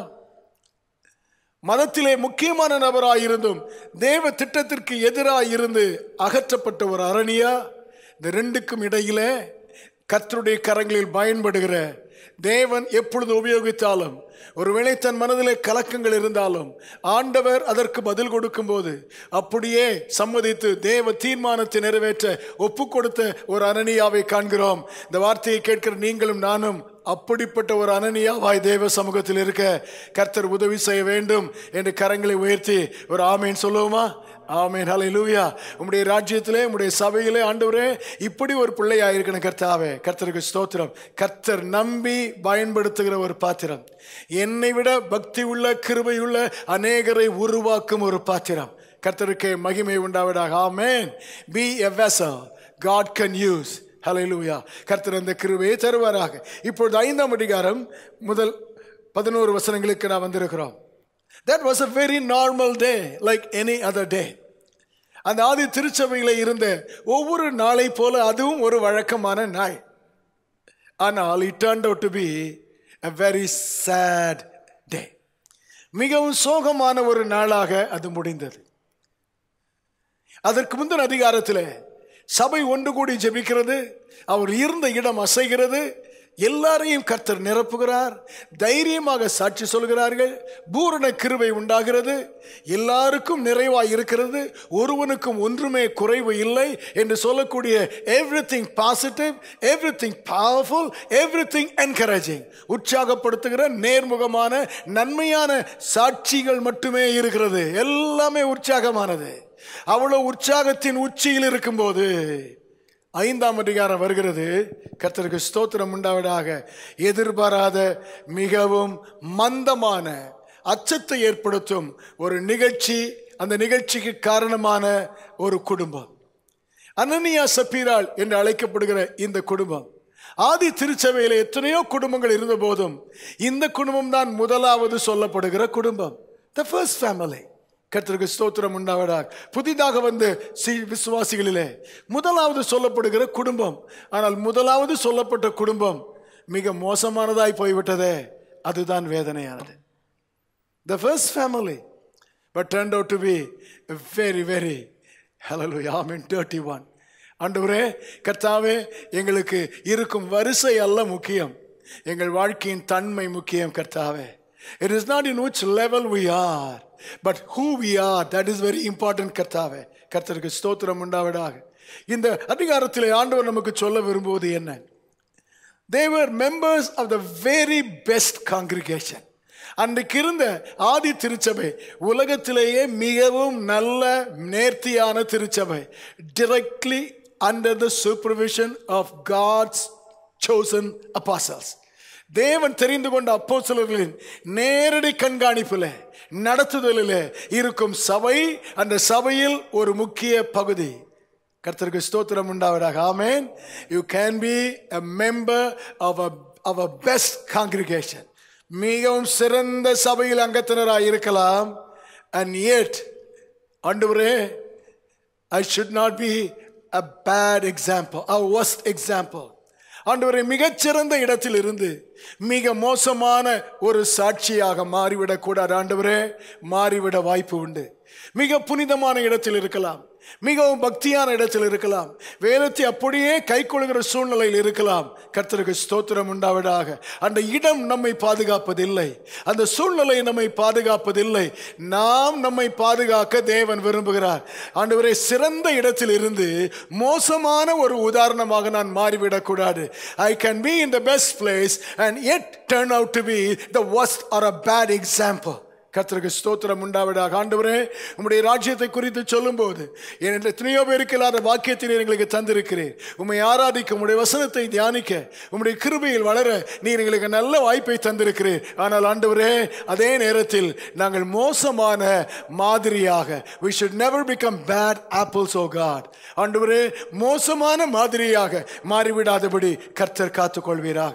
மதத்திலே முக்கியமான நபராயிருந்தும் தேவ திட்டத்திற்கு எதிராயிருந்து அகற்றப்பட்ட ஒரு அரணியா இந்த ரெண்டுக்கும் இடையிலே கர்த்தருடைய கரங்களில் பயன்படுகிற தேவன் எப்பொழுது உபயோகித்தாலும் ஒருவேளை தன் மனதிலே கலக்கங்கள் இருந்தாலும் ஆண்டவர் அதற்கு பதில் கொடுக்கும்போது அப்படியே சம்மதித்து தேவ தீர்மானத்தை நிறைவேற்ற ஒப்பு கொடுத்த ஒரு அனனியாவை காண்கிறோம் இந்த வார்த்தையை கேட்கிற நீங்களும் நானும் அப்படிப்பட்ட ஒரு அனனியாவாய் தேவ சமூகத்தில் இருக்க கர்த்தர் உதவி செய்ய வேண்டும் என்று கரங்களை உயர்த்தி ஒரு ஆமேன் சொல்லுவோமா ஆமேன் ஹalleluya உம்முடைய ராஜ்யத்திலே உம்முடைய சபையிலே ஆண்டவரே இப்படி ஒரு பிள்ளையா இருக்கணும் கர்த்தாவே கர்த்தருக்கு ஸ்தோத்திரம் கர்த்தர் நம்பி பயன்படுத்துகிற ஒரு பாத்திரம் என்னை விட பக்தி உள்ள கிருபை உள்ள அநேகரை உருவாக்கும் ஒரு பாத்திரம் கர்த்தருக்கு மகிமை உண்டாவதாக ஆமேன் be a vessel God can use ஹalleluya கர்த்தர் அந்த கிருபையை தருவாராக இப்பொழுது ஐந்தாம் அதிகாரம் முதல் பதினோரு வசனங்களுக்கு நான் வந்திருக்கிறோம் That was a very normal day, like any other day. அந்த ஆதி திருச்சபையில் இருந்த ஒவ்வொரு நாளை போல அதுவும் ஒரு வழக்கமான நாள் ஆனால் it turned out to be a very sad day. மிகவும் சோகமான ஒரு நாளாக அது முடிந்தது அதற்கு முந்தின அதிகாரத்தில் சபை ஒன்று கூடி ஜெபிக்கிறது அவர் இருந்த இடம் அசைகிறது எல்லாரையும் கர்த்தர் நிரப்புகிறார் தைரியமாக சாட்சி சொல்கிறார்கள் பூரண கிருபை உண்டாகிறது எல்லாருக்கும் நிறைவாய் இருக்கிறது ஒருவனுக்கும் ஒன்றுமே குறைவு இல்லை என்று சொல்லக்கூடிய everything positive everything powerful everything encouraging உற்சாகப்படுத்துகிற நேர்முகமான நன்மையான சாட்சிகள் மட்டுமே இருக்கிறது எல்லாமே உற்சாகமானது அவ்வளவு உற்சாகத்தின் உச்சியில் இருக்கும்போது ஐந்தாம் அதிகாரம் வருகிறது கர்த்தருக்கு ஸ்தோத்திரம் உண்டாவதாக எதிர்பாராத மிகவும் மந்தமான அச்சத்தை ஏற்படுத்தும் ஒரு நிகழ்ச்சி அந்த நிகழ்ச்சிக்கு காரணமான ஒரு குடும்பம் அனனியா சப்பீரால் என்று அழைக்கப்படுகிற இந்த குடும்பம் ஆதி திருச்சபையில் எத்தனையோ குடும்பங்கள் இருந்த போதும் இந்த குடும்பம் தான் முதலாவது சொல்லப்படுகிற குடும்பம் த ஃபர்ஸ்ட் ஃபேமிலி கர்த்தருக்கு ஸ்தோத்திரம் உண்டாவதாக புதிதாக வந்த சி விசுவாசிகளிலே முதலாவது சொல்லப்படுகிற குடும்பம் ஆனால் முதலாவது சொல்லப்பட்ட குடும்பம் மிக மோசமானதாய் போய்விட்டதே அதுதான் வேதனையானது the first family but turn out to be very very hello ஆமீன் தேர்ட்டி ஒன் ஆண்டவரே கர்த்தாவே எங்களுக்கு இருக்கும் வரிசை அல்ல முக்கியம் எங்கள் வாழ்க்கையின் தன்மை முக்கியம் கர்த்தாவே it is not in which level we are but who we are that is very important கர்த்தாவே கர்த்தருக்கு ஸ்தோத்திரம் உண்டாவதாக இந்த அதிகாரத்தில் ஆண்டவர் நமக்கு சொல்ல விரும்புவது என்ன they were members of the very best congregation அன்றைக்கு இருந்த ஆதி திருச்சபை உலகத்திலேயே மிகவும் நல்ல நேர்த்தியான திருச்சபை directly under the supervision of God's chosen apostles தேவன் தெரிந்து கொண்ட அப்போஸ்தலர்களின் நேரடி கண்காணிப்பில் நடத்துதலில் இருக்கும் சபை அந்த சபையில் ஒரு முக்கிய பகுதி கர்த்தருக்கு ஸ்தோத்திரம் உண்டாவதாக ஆமேன் you can be a member of a of a best congregation மிகவும் சிறந்த சபையில் அங்கத்தினராக இருக்கலாம் and yet ஆண்டவரே I should not be a bad example, a worst example. ஆண்டவரை மிகச்சிறந்த இடத்தில் இருந்து மிக மோசமான ஒரு சாட்சியாக மாறிவிடக் கூடாது ஆண்டவரே மாறிவிட வாய்ப்பு உண்டு மிக புனிதமான இடத்தில் இருக்கலாம் மிகவும் பக்தியான இடத்தில் இருக்கலாம் வேதத்தை அப்படியே கைக்கொள்கிற சூழ்நிலையில் இருக்கலாம் கர்த்தருக்கு ஸ்தோத்திரம் உண்டாவதாக அந்த இடம் நம்மை பாதுகாப்பதில்லை அந்த சூழ்நிலை நம்மை பாதுகாப்பதில்லை நாம் நம்மை பாதுகாக்க தேவன் விரும்புகிறார் ஆண்டவரே சிறந்த இடத்தில் இருந்து மோசமான ஒரு உதாரணமாக நான் மாறிவிடக்கூடாது I can be in the best place and yet turn out to be the worst or a bad example கர்த்தருக்கு ஸ்தோத்திரம் உண்டாவதாக ஆண்டவரே உம்முடைய ராஜ்யத்தை குறித்து சொல்லும்போது என் எத்தனையோ பேருக்கு இல்லாத வாக்கியத்தை நீர் எங்களுக்கு தந்திருக்கிறேன் உம்மை ஆராதிக்க உம்முடைய வசனத்தை தியானிக்க உம்முடைய கிருபையில் வளர நீர் எங்களுக்கு நல்ல வாய்ப்பை தந்திருக்கிறேன் ஆனால் ஆண்டவரே அதே நேரத்தில் நாங்கள் மோசமான மாதிரியாக we should never become bad apples oh God ஆண்டவரே மோசமான மாதிரியாக மாறிவிடாதபடி கர்த்தர் காத்துக்கொள்வீராக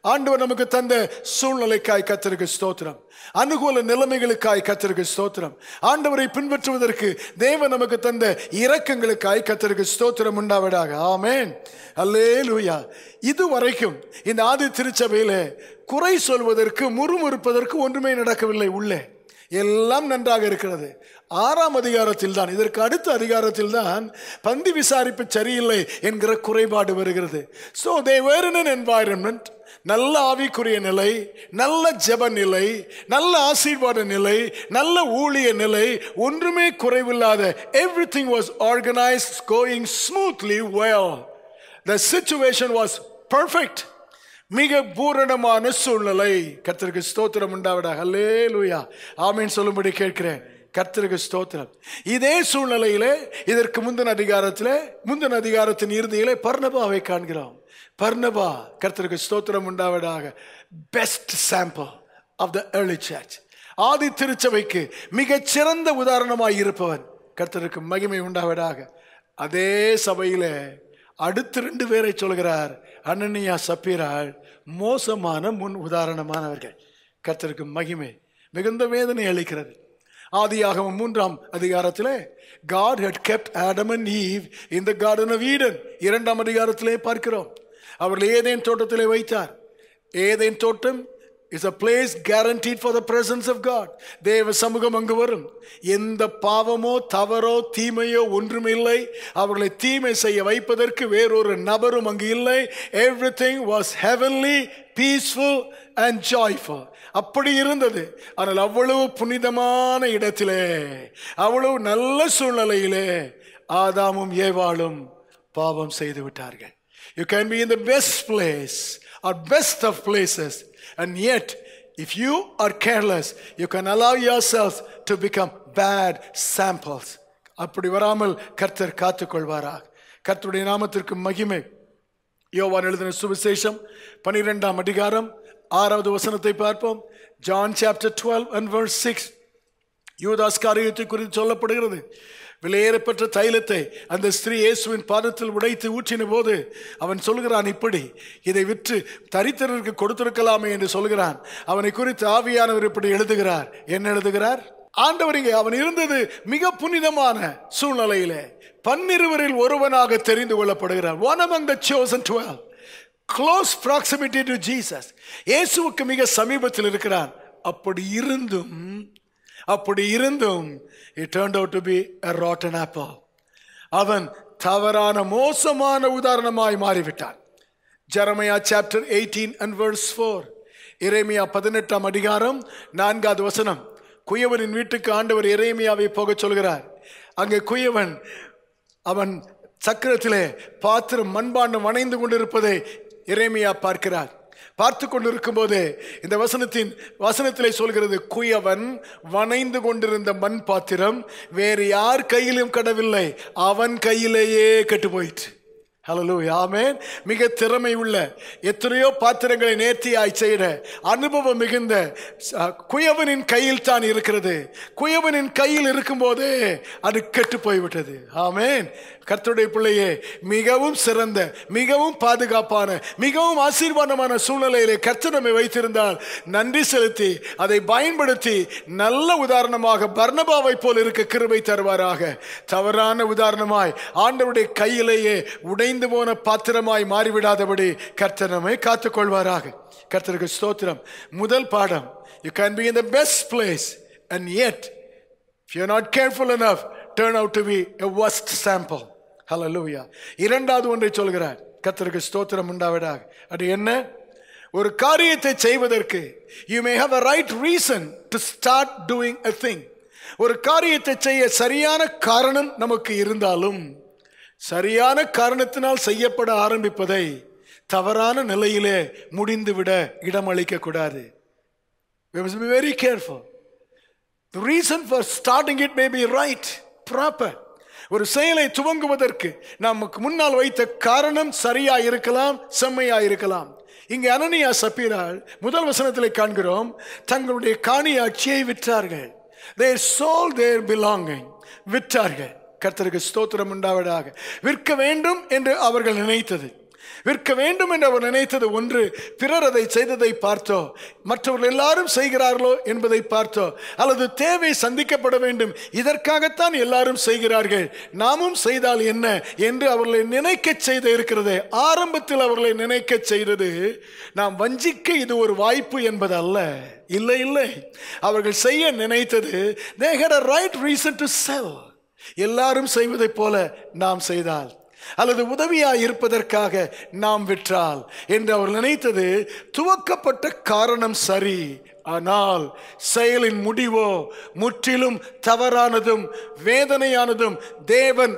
ஆண்டவர் நமக்கு தந்த சூழ்நிலைக்காய் கத்திருக்கு ஸ்தோத்திரம் அனுகூல நிலைமைகளுக்காய் கத்திருக்கு ஸ்தோத்திரம் ஆண்டவரை பின்பற்றுவதற்கு தேவன் நமக்கு தந்த இரக்கங்களுக்காய் கத்திருக்கு ஸ்தோத்திரம் உண்டாவதாக ஆமேன் அல்லேலூயா இதுவரைக்கும் இந்த ஆதி திருச்சபையில குறை சொல்வதற்கு முறுமுறுப்பதற்கு ஒன்றுமே நடக்கவில்லை உள்ளே எல்லாம் நன்றாக இருக்கிறது ஆறாம் அதிகாரத்தில் தான் இதற்கு அடுத்த அதிகாரத்தில் தான் பந்தி விசாரிப்பு சரியில்லை என்கிற குறைபாடு வருகிறது so they where in environment நல்ல ஆவிக்குரிய நிலை நல்ல ஜெப நிலை நல்ல ஆசீர்வாத நிலை நல்ல ஊழிய நிலை ஒன்றுமே குறைவில்லாத everything was organised going smoothly well the situation was perfect மிக பூரணமான சூழ்நிலை கர்த்தருக்கு ஸ்தோத்திரம் உண்டாவிட ஹல்லே லூயா ஆமீன் சொல்லும்படி கேட்கிறேன் கர்த்தருக்கு ஸ்தோத்திரம் இதே சூழ்நிலையிலே இதற்கு முந்தின அதிகாரத்திலே முந்தின அதிகாரத்தின் இறுதியிலே பர்ணபாவை காண்கிறோம் பர்ணபா கர்த்தருக்கு ஸ்தோத்திரம் உண்டாவதாக best sample of the early church ஆதி திருச்சபைக்கு மிகச் சிறந்த உதாரணமாய் இருப்பவன் கர்த்தருக்கு மகிமை உண்டாவதாக அதே சபையிலே அடுத்து ரெண்டு பேரை சொல்கிறார் அனனியா சப்பீராள் மோசமான முன் உதாரணமானவர்கள் கர்த்தருக்கு மகிமை மிகுந்த வேதனை அளிக்கிறது ஆதியாகமம் மூன்றாம் அதிகாரத்திலே God had kept Adam and Eve in the garden of Eden இரண்டாம் அதிகாரத்திலே பார்க்கிறோம் அவர்கள் ஏதேன் தோட்டத்திலே வைத்தார் ஏதேன் தோட்டம் is a place guaranteed for the presence of God தேவ சமூகம் அங்கு வரும் எந்த பாவமோ தவறோ தீமையோ ஒன்றுமில்லை அவர்களை தீமை செய்ய வைப்பதற்கு வேறொரு நபரும் அங்கு இல்லை everything was heavenly peaceful and joyful அப்படி இருந்தது ஆனால் அவ்வளவு புனிதமான இடத்திலே அவ்வளவு நல்ல சூழ்நிலையிலே ஆதாமும் ஏவாளும் பாவம் செய்து விட்டார்கள் you can be in the best place or best of places and yet if you are careless you can allow yourself to become bad samples அப்படி வராமல் கர்த்தர் காத்துக்கொள்வாராக கர்த்தருடைய நாமத்திற்கு மகிமை யோவான் எழுதின சுவிசேஷம் பனிரெண்டாம் அதிகாரம் ஆறாவது வசனத்தை பார்ப்போம் John chapter twelve and verse six யூதாஸ் காரியத்தை குறித்து சொல்லப்படுகிறது விலையேறப்பெற்ற தைலத்தை அந்த ஸ்திரீ இயேசுவின் பாதத்தில் உடைத்து ஊற்றின போது அவன் சொல்கிறான் இப்படி இதை விற்று தரித்திரருக்கு கொடுத்திருக்கலாமே என்று சொல்கிறான் அவனை குறித்து ஆவியானவர் இப்படி எழுதுகிறார் என்ன எழுதுகிறார் ஆண்டவர் இங்கே அவன் இருந்தது மிக புனிதமான சூழ்நிலையிலே பன்னிருவரில் ஒருவனாக தெரிந்து கொள்ளப்படுகிறார் one among the chosen twelve close proximity to Jesus இயேசுவுக்கு மிக சமீபத்தில் இருக்கிறான் அப்படி இருந்தும் அப்படி இருந்தும் it turned out to be a rotten apple அவன் தவறான மோசமான உதாரணமாய் மாறிவிட்டான் Jeremiah chapter eighteen and verse four இறைமையா பதினெட்டாம் அதிகாரம் நான்காவது வசனம் குயவனின் வீட்டுக்கு ஆண்டவர் இறைமையாவை போகச் சொல்கிறார் அங்கே குயவன் அவன் சக்கரத்திலே பாத்திரம் மண்பாண்டம் வணைந்து கொண்டிருப்பதை இறைமையா பார்க்கிறார் பார்த்து கொண்டிருக்கும் போது இந்த வசனத்தின் வசனத்திலே சொல்கிறது குயவன் வணைந்து கொண்டிருந்த மண் பாத்திரம் வேறு யார் கையிலும் கடவில்லை அவன் கையிலேயே கெட்டு போயிற்று ஹலோ ஆமேன் மிக திறமை உள்ள எத்தனையோ பாத்திரங்களை நேர்த்தியாய் செய்த அனுபவம் மிகுந்த ச- குயவனின் கையில் தான் இருக்கிறது குயவனின் கையில் இருக்கும்போதே அது கெட்டு போய்விட்டது ஆமேன் கர்த்தருடைய பிள்ளையே மிகவும் சிறந்த மிகவும் பாதுகாப்பான மிகவும் ஆசீர்வாதமான சூழ்நிலையிலே கர்த்தர் நம்மை வைத்திருந்தால் நன்றி செலுத்தி அதை பயன்படுத்தி நல்ல உதாரணமாக பர்ணபாவை போல் இருக்க கிருபை தருவாராக தவறான உதாரணமாய் ஆண்டவருடைய கையிலேயே உடைந்து போன பாத்திரமாய் மாறிவிடாதபடி கர்த்தர் நம்மை காத்துக்கொள்வாராக கர்த்தருக்கு ஸ்தோத்திரம் முதல் பாடம் you can be in the best place and yet if you're not careful enough turn out to be a worst sample hallelujah இரண்டாவது ஒன்றை சொல்கிறார் கர்த்தருக்கு ஸ்தோத்திரம் உண்டாவதாக அது என்ன ஒரு காரியத்தை செய்வதற்கு you may have a right reason to start doing a thing ஒரு காரியத்தை செய்ய சரியான காரணம் நமக்கு இருந்தாலும் சரியான காரணத்தினால் செய்யப்பட ஆரம்பிப்பதை தவறான நிலையிலே முடிந்துவிட இடமளிக்க கூடாது we must be very careful The reason for starting it may be right, proper. ஒரு செயலை துவங்குவதற்கு நமக்கு முன்னால் வைத்த காரணம் சரியா இருக்கலாம் செம்மையா இருக்கலாம் இங்கே அனனியா சப்பீரால் முதல் வசனத்திலே காண்கிறோம் தங்களுடைய காணியாட்சியை விற்றார்கள் they sold their belonging விற்றார்கள் கர்த்தருக்கு ஸ்தோத்திரம் உண்டாவதாக விற்க வேண்டும் என்று அவர்கள் நினைத்தது விற்க வேண்டும் என்று அவர் நினைத்தது ஒன்று பிறர் அதை செய்ததை பார்த்தோ மற்றவர்கள் எல்லாரும் செய்கிறார்களோ என்பதை பார்த்தோ அல்லது தேவை சந்திக்கப்பட வேண்டும் இதற்காகத்தான் எல்லாரும் செய்கிறார்கள் நாமும் செய்தால் என்ன என்று அவர்களை நினைக்க செய்து இருக்கிறது ஆரம்பத்தில் அவர்களை நினைக்க செய்தது நாம் வஞ்சிக்க இது ஒரு வாய்ப்பு என்பது அல்ல இல்லை இல்லை அவர்கள் செய்ய நினைத்தது they had a right reason to sell எல்லாரும் செய்வதைப் போல நாம் செய்தால் அல்லது உதவியாய் இருப்பதற்காக நாம் விற்றால் என்று அவர் நினைத்தது துவக்கப்பட்ட காரணம் சரி ஆனால் செயலின் முடிவோ முற்றிலும் தவறானதும் வேதனையானதும் தேவன்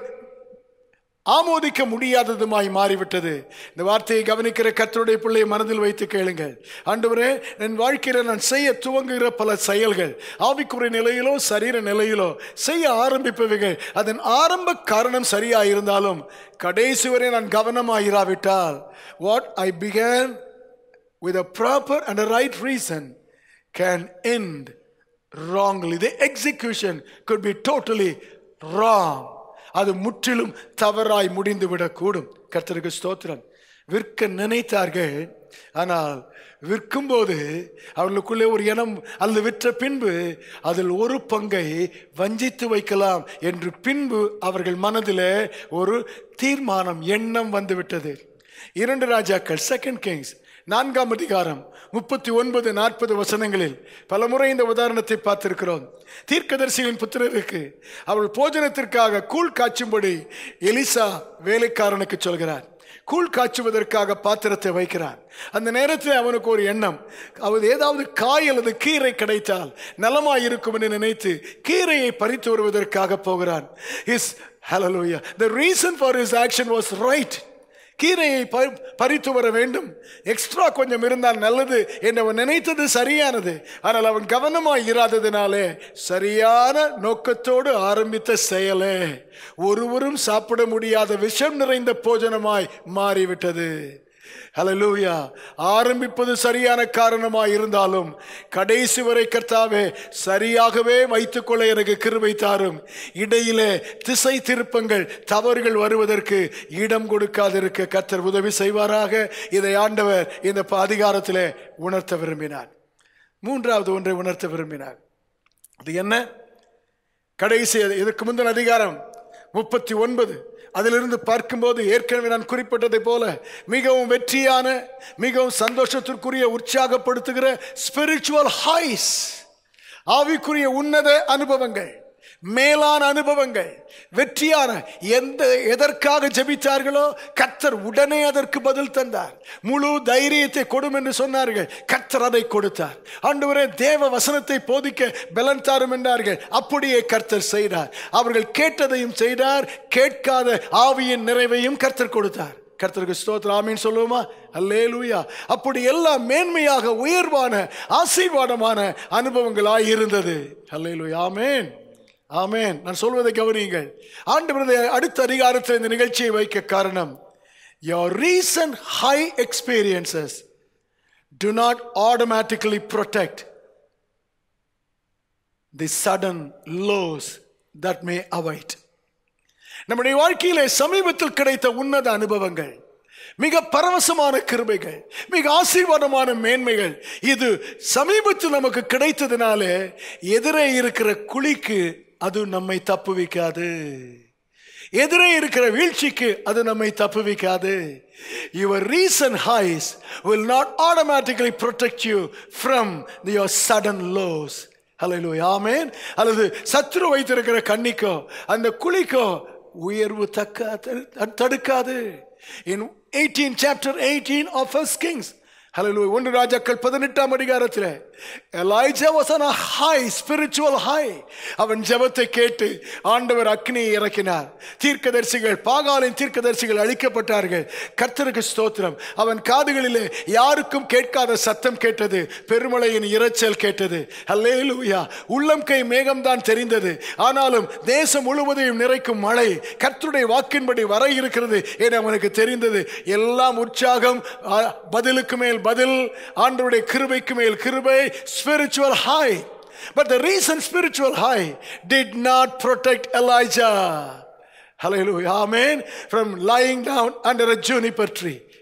ஆமோதிக்க முடியாததுமாய் மாறிவிட்டது இந்த வார்த்தையை கவனிக்கிற கர்த்தருடைய பிள்ளையை மனதில் வைத்து கேளுங்கள் ஆண்டவரே என் வாழ்க்கையில் நான் செய்ய துவங்குகிற பல செயல்கள் ஆவிக்குறை நிலையிலோ சரீர நிலையிலோ செய்ய ஆரம்பிப்பவைகள் அதன் ஆரம்ப காரணம் சரியாக இருந்தாலும் கடைசி வரை நான் கவனமாயிராவிட்டால் what I began with a proper and a right reason can end wrongly. The execution could be totally wrong. அது முற்றிலும் தவறாய் முடிந்து விடக்கூடும் கர்த்தருக்கு ஸ்தோத்திரம் விற்க நினைத்தார்கள் ஆனால் விற்கும்போது அவர்களுக்குள்ளே ஒரு இனம் அல்லது விற்ற பின்பு அதில் ஒரு பங்கை வஞ்சித்து வைக்கலாம் என்று பின்பு அவர்கள் மனதிலே ஒரு தீர்மானம் எண்ணம் வந்துவிட்டது இரண்டு ராஜாக்கள் செகண்ட் கிங்ஸ் நான்காம் அதிகாரம் முப்பத்தி ஒன்பது நாற்பது வசனங்களில் பலமுறை இந்த உதாரணத்தை பார்த்திருக்கிறோம் தீர்க்கதரிசிகளின் புத்திரருக்கு அவள் போஜனத்திற்காக கூழ் காய்ச்சும்படி எலிசா வேலைக்காரனுக்கு சொல்கிறார் கூழ் காய்ச்சுவதற்காக பாத்திரத்தை வைக்கிறார் அந்த நேரத்தில் அவனுக்கு ஒரு எண்ணம் அவர் ஏதாவது காய் அல்லது கீரை கிடைத்தால் நலமாய் இருக்கும் என்று நினைத்து கீரையை பறித்து வருவதற்காக போகிறான் is hallelujah the reason for his action was right கீரையை ப- பறித்து வர வேண்டும் எக்ஸ்ட்ரா கொஞ்சம் இருந்தால் நல்லது என்று அவன் நினைத்தது சரியானது ஆனால் அவன் கவனமாய் இராததினாலே சரியான நோக்கத்தோடு ஆரம்பித்த செயலே ஒருவரும் சாப்பிட முடியாத விஷம் நிறைந்த போஜனமாய் மாறிவிட்டது ஹalleluya ஆரம்பிப்பது சரியான காரணமாய் இருந்தாலும் கடைசி வரை கர்த்தாவே சரியாகவே வைத்துக்கொள்ள எனக்கு கிருபை தாரும் இடையிலே திசை திருப்பங்கள் தவறுகள் வருவதற்கு இடம் கொடுக்காதிருக்க கர்த்தர் உதவி செய்வாராக இதை ஆண்டவர் இந்த ப- அதிகாரத்திலே உணர்த்த விரும்பினார் மூன்றாவது ஒன்றை உணர்த்த விரும்பினார் அது என்ன கடைசி இதற்கு முந்தின அதிகாரம் முப்பத்தி ஒன்பது அதிலிருந்து பார்க்கும்போது ஏற்கனவே நான் குறிப்பிட்டதை போல மிகவும் வெற்றியான மிகவும் சந்தோஷத்திற்குரிய உற்சாகப்படுத்துகிற ஸ்பிரிச்சுவல் ஹைஸ் ஆவிக்குரிய உன்னத அனுபவங்கள் மேலான அனுபவங்கள் வெற்றியான எந்த எதற்காக ஜெபித்தார்களோ கர்த்தர் உடனே அதற்கு பதில் தந்தார் முழு தைரியத்தை கொடும் என்று சொன்னார்கள் கர்த்தர் அதை கொடுத்தார் ஆண்டவரே தேவ வசனத்தை போதிக்க பலன் தாரும் என்றார்கள் அப்படியே கர்த்தர் செய்தார் அவர்கள் கேட்டதையும் செய்தார் கேட்காத ஆவியின் நிறைவையும் கர்த்தர் கொடுத்தார் கர்த்தருக்கு ஸ்தோத்திரம் ஆமீன் சொல்லுவோமா அல்லேலூயா அப்படி எல்லாம் மேன்மையாக உயர்வான ஆசீர்வாதமான அனுபவங்களாய் இருந்தது அல்லேலூயா ஆமேன் ஆமேன் நான் சொல்வதை கவனியுங்கள் ஆண்டவர் இந்த அடுத்த அதிகாரத்தில் இந்த நிகழ்ச்சியை வைக்க காரணம் your recent high experiences do not automatically protect the sudden lows that may await நம்முடைய வாழ்க்கையிலே சமீபத்தில் கிடைத்த உன்னத அனுபவங்கள் மிக பரவசமான கிருபைகள் மிக ஆசீர்வாதமான மேன்மைகள் இது சமீபத்தில் நமக்கு கிடைத்ததினாலே எதிரே இருக்கிற குழிக்கு அது நம்மை தப்புவிக்காது எதிரே இருக்கிற வீழ்ச்சிக்கு அது நம்மை தப்புவிக்காது your reason highs will not automatically protect you from your sudden loss ஹalleluya ஆமென் அல்லது சத்ரு வைத்திருக்கிற கண்ணிக்கோ அந்த குழிக்கோ உயர்வு தக்க தடுக்காது in 18 chapter 18 of first kings ஹalleluya ஒன்று ராஜாக்கள் பதினெட்டாம் அதிகாரத்தில் Elijah was on a high spiritual high அவன் ஜெபத்தை கேட்டு ஆண்டவர் அக்னியை இறக்கினார் தீர்க்கதரிசிகள் பாகாலின் தீர்க்கதரிசிகள் அழிக்கப்பட்டார்கள் கர்த்தருக்கு ஸ்தோத்திரம் அவன் காதுகளிலே யாருக்கும் கேட்காத சத்தம் கேட்டது பெருமழையின் இரைச்சல் கேட்டது அல்லேலூயா உள்ளம் கை மேகம்தான் தெரிந்தது ஆனாலும் தேசம் முழுவதையும் நிறைக்கும் மழை கர்த்தருடைய வாக்கின்படி வர இருக்கிறது என அவனுக்கு தெரிந்தது எல்லாம் உற்சாகம் ஆ, பதிலுக்கு மேல் பதில் ஆண்டவருடைய கிருபைக்கு மேல் கிருபை spiritual high But the reason spiritual high did not protect Elijah. Hallelujah. Amen. From lying down under a juniper tree.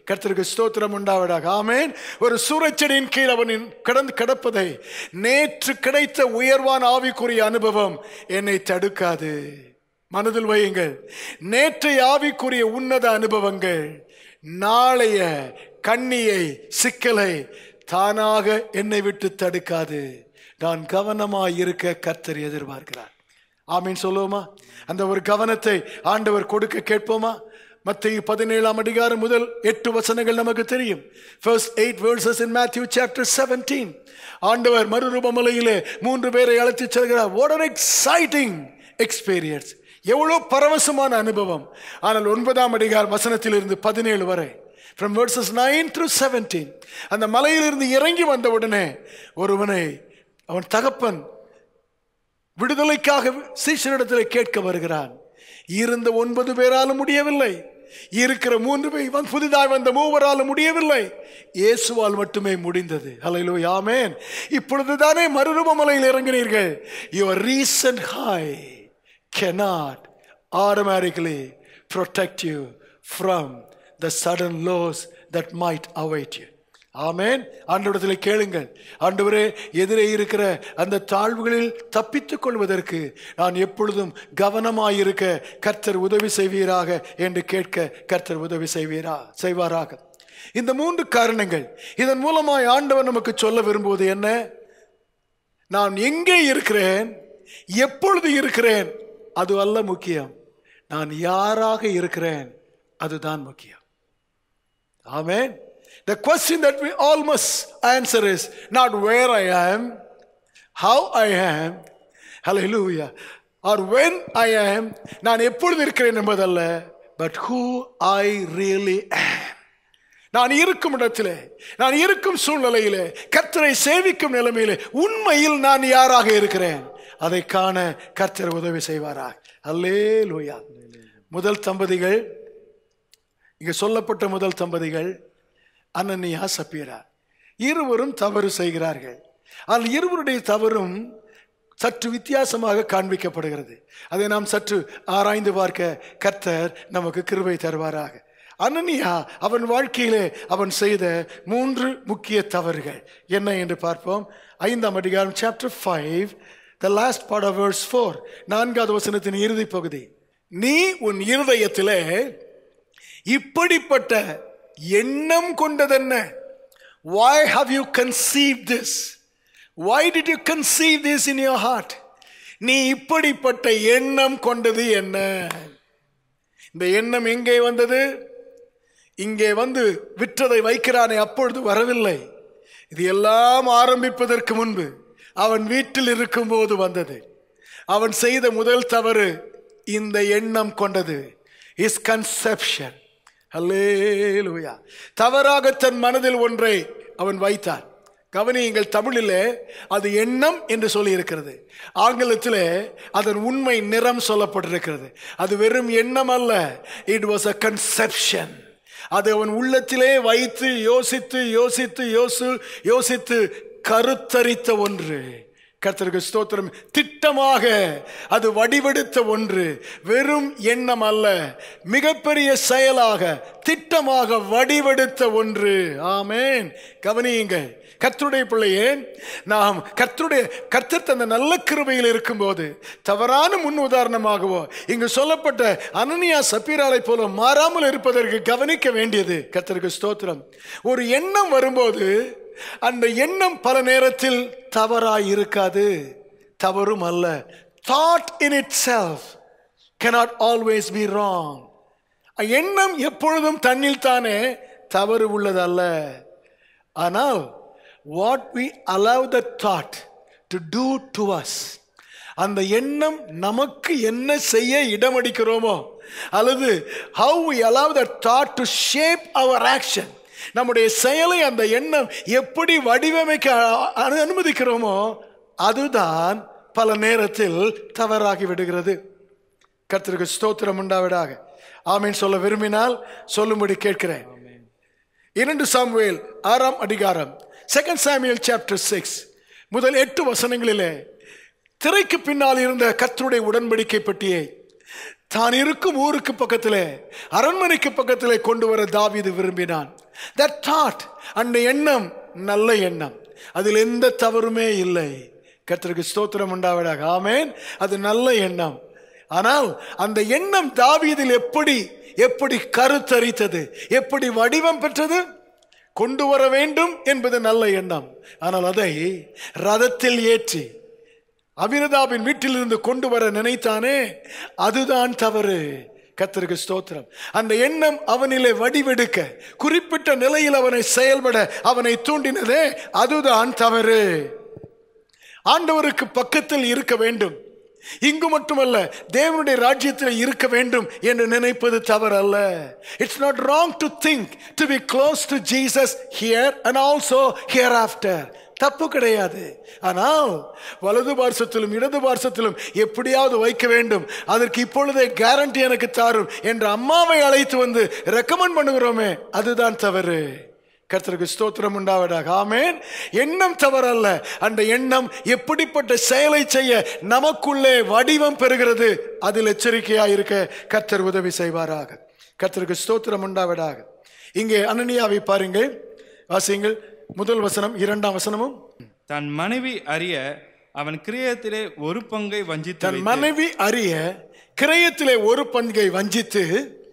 கர்த்தருக்கு ஸ்தோத்திரம் உண்டாவதாக ஆமேன் ஒரு சூரச்செடியின் கீழ் அவனின் கடந்து கிடப்பதை நேற்று கிடைத்த உயர்வான ஆவிக்குரிய அனுபவம் என்னை தடுக்காது மனதில் வையுங்கள் நேற்றைய ஆவிக்குரிய உன்னத அனுபவங்கள் நாளைய கண்ணியை சிக்கலை தானாக என்னை விட்டு தடுக்காது நான் கவனமாய் இருக்க கர்த்தர் எதிர்பார்க்கிறார் ஆமீன் சொல்லுவோமா அந்த ஒரு கவனத்தை ஆண்டவர் கொடுக்க கேட்போமா மத்திய பதினேழாம் அதிகாரம் முதல் எட்டு வசனங்கள் நமக்கு தெரியும் First eight verses in Matthew chapter 17 ஆண்டவர் மறுரூபமலையிலே மூன்று பேரை அழைத்துச் செல்கிறார் what an exciting experience எவ்வளோ பரவசமான அனுபவம் ஆனால் ஒன்பதாம் அதிகாரம் வசனத்திலிருந்து பதினேழு வரை from verses 9 through 17 அந்த மலையிலிருந்து இறங்கி வந்த உடனே ஒருவனை அவன் தகப்பன் விடுதலைக்காக சீஷரிடத்தில் கேட்க வருகிறான் இருந்த ஒன்பது பேராலும் முடியவில்லை இருக்கிற மூன்று பேர் வந்து புதிதாய் வந்த மூவராலும் முடியவில்லை இயேசுவால் மட்டுமே முடிந்தது ஹalleluya யாமேன் இப்பொழுது தானே மறுரூபமலையில் இறங்கினீர்கள் your recent high cannot automatically protect you from the sudden loss that might await you ஆமேன் ஆண்டவரத்தில் கேளுங்கள் ஆண்டவரே எதிரே இருக்கிற அந்த தாழ்வுகளில் தப்பித்துக் கொள்வதற்கு நான் எப்பொழுதும் கவனமாயிருக்க கர்த்தர் உதவி செய்வீராக என்று கேட்க கர்த்தர் உதவி செய்வீரா செய்வாராக இந்த மூன்று காரணங்கள் இதன் மூலமாய் ஆண்டவர் நமக்கு சொல்ல விரும்புவது என்ன நான் எங்கே இருக்கிறேன் எப்பொழுது இருக்கிறேன் அது அல்ல முக்கியம் நான் யாராக இருக்கிறேன் அதுதான் முக்கியம் ஆமென் The question that we all must answer is not where I am, how I am, hallelujah, or when I am, நான் எப்பொழுது இருக்கிறேன் என்பதல்ல but who I really am. நான் இருக்கும் இடத்திலே நான் இருக்கும் சூழ்நிலையிலே கர்த்தரை சேவிக்கும் நிலைமையிலே உண்மையில் நான் யாராக இருக்கிறேன் அதை காண கர்த்தர் உதவி செய்வாராக அல்லே லூயா முதல் தம்பதிகள் இங்க சொல்லப்பட்ட முதல் தம்பதிகள் அனனியா சப்பீரா இருவரும் தவறு செய்கிறார்கள் ஆனால் இருவருடைய தவறும் சற்று வித்தியாசமாக காண்பிக்கப்படுகிறது அதை நாம் சற்று ஆராய்ந்து பார்க்க கர்த்தர் நமக்கு கிருபை தருவாராக அனனியா அவன் வாழ்க்கையிலே அவன் செய்த மூன்று முக்கிய தவறுகள் என்ன என்று பார்ப்போம் ஐந்தாம் அதிகாரம் chapter five the last part of verse four நான்காவது வசனத்தின் இறுதி பகுதி நீ உன் இருதயத்திலே இப்படிப்பட்ட எண்ணம் கொண்டதென்ன why have you conceived this why did you conceive this in your heart நீ இப்படிப்பட்ட எண்ணம் கொண்டது என்ன இந்த எண்ணம் எங்கே வந்தது இங்கே வந்து விற்றதை வைக்கிறானே அப்பொழுது வரவில்லை இது எல்லாம் ஆரம்பிப்பதற்கு முன்பு அவன் வீட்டில் இருக்கும்போது வந்தது அவன் செய்த முதல் தவறு இந்த எண்ணம் கொண்டது இஸ் கன்செப்ஷன் அல்லேலூயா தவறாக தன் மனதில் ஒன்றை அவன் வைத்தான் கவனியுங்கள் தமிழிலே அது எண்ணம் என்று சொல்லி இருக்கிறது ஆங்கிலத்திலே அதன் உண்மை நிறம் சொல்லப்பட்டிருக்கிறது அது வெறும் எண்ணம் அல்ல இட் வாஸ் அ கன்செப்ஷன் அது அவன் உள்ளத்திலே வைத்து யோசித்து யோசித்து யோசு யோசித்து கருத்தரித்த ஒன்று கர்த்தருக்கு ஸ்தோத்திரம் திட்டமாக அது வடிவெடுத்த ஒன்று வெறும் எண்ணம் அல்ல மிகப்பெரிய செயலாக திட்டமாக வடிவெடுத்த ஒன்று ஆமேன் கவனியுங்கள் கர்த்தருடைய பிள்ளையே நாம் கர்த்தருடைய கர்த்தர் தந்த நல்ல கிருபையில் இருக்கும்போது தவறான முன் உதாரணமாகவோ இங்கு சொல்லப்பட்ட அனனியா சப்பீராலை போல மாறாமல் இருப்பதற்கு கவனிக்க வேண்டியது கர்த்தருக்கு ஸ்தோத்திரம் ஒரு எண்ணம் வரும்போது அந்த எண்ணம் பல நேரத்தில் தவறாய் இருக்காது தவறும் அல்ல thought in itself cannot always be wrong எண்ணம் எப்பொழுதும் தன்னில் தானே தவறு உள்ளதல்ல ஆனால் what we allow the thought to do to us அந்த எண்ணம் நமக்கு என்ன செய்ய இடமடிக்கிறோமோ அல்லது how we allow the thought to shape our action நம்முடைய செயலை அந்த எண்ணம் எப்படி வடிவமைக்க அ- அனுமதிக்கிறோமோ அதுதான் பல நேரத்தில் தவறாகி விடுகிறது கர்த்தருக்கு ஸ்தோத்திரம் உண்டாவிடாக ஆமீன் சொல்ல விரும்பினால் சொல்லும்படி கேட்கிறேன் இரண்டு சாமுவேல் ஆறாம் அதிகாரம் செகண்ட் சாமுவேல் சாப்டர் சிக்ஸ் முதல் எட்டு வசனங்களிலே திரைக்கு பின்னால் இருந்த கர்த்தருடைய உடன்படிக்கை பெட்டியை தான் இருக்கும் ஊருக்கு பக்கத்திலே அரண்மனைக்கு பக்கத்திலே கொண்டு வர தாவீது விரும்பினான் தட் தாட் அந்த எண்ணம் நல்ல எண்ணம் அதில் எந்த தவறுமே இல்லை கர்த்தருக்கு ஸ்தோத்திரம் உண்டாவதாக ஆமேன் அது நல்ல எண்ணம் ஆனால் அந்த எண்ணம் தாவீதில் எப்படி எப்படி கருத்தரித்தது எப்படி வடிவம் பெற்றது கொண்டு வர வேண்டும் என்பது நல்ல எண்ணம் ஆனால் அதை ரதத்தில் ஏற்றி அபினதாபின் வீட்டிலிருந்து கொண்டு வர நினைத்தானே அதுதான் தவறு கத்தருக்கு ஸ்தோத்திரம் அந்த எண்ணம் அவனிலே வடிவெடுக்க குறிப்பிட்ட நிலையில் அவனை செயல்பட அவனை தூண்டினதே அதுதான் தவறு ஆண்டவருக்கு பக்கத்தில் இருக்க வேண்டும் இங்கு மட்டுமல்ல தேவனுடைய ராஜ்யத்தில் இருக்க வேண்டும் என்று நினைப்பது தவறல்ல it's not wrong to think to be close to Jesus here and also hereafter தப்பு கிடையாது ஆனால் வலது பார்சத்திலும் இடது பார்சத்திலும் எப்படியாவது வைக்க வேண்டும் அதற்கு இப்பொழுதே கேரண்டி எனக்கு தாரும் என்ற அம்மாவை அழைத்து வந்து ரெக்கமெண்ட் பண்ணுகிறோமே அதுதான் தவறு கர்த்தருக்கு ஸ்தோத்திரம் உண்டாவதாக ஆமேன் எண்ணம் தவறல்ல அந்த எண்ணம் எப்படிப்பட்ட செயலை செய்ய நமக்குள்ளே வடிவம் பெறுகிறது அதில் எச்சரிக்கையா இருக்க கர்த்தர் உதவி செய்வாராக கர்த்தருக்கு ஸ்தோத்திரம் உண்டாவதாக இங்கே அனனியாவை பாருங்கள் வாசியுங்கள் முதல் வசனம் இரண்டாம் வசனமும் தன் மனைவி அறிய அவன் கிரியத்திலே ஒரு பங்கை வஞ்சித்து தன் வைத்து, மனைவி அறிய கிரயத்திலே ஒரு பங்கை வஞ்சித்து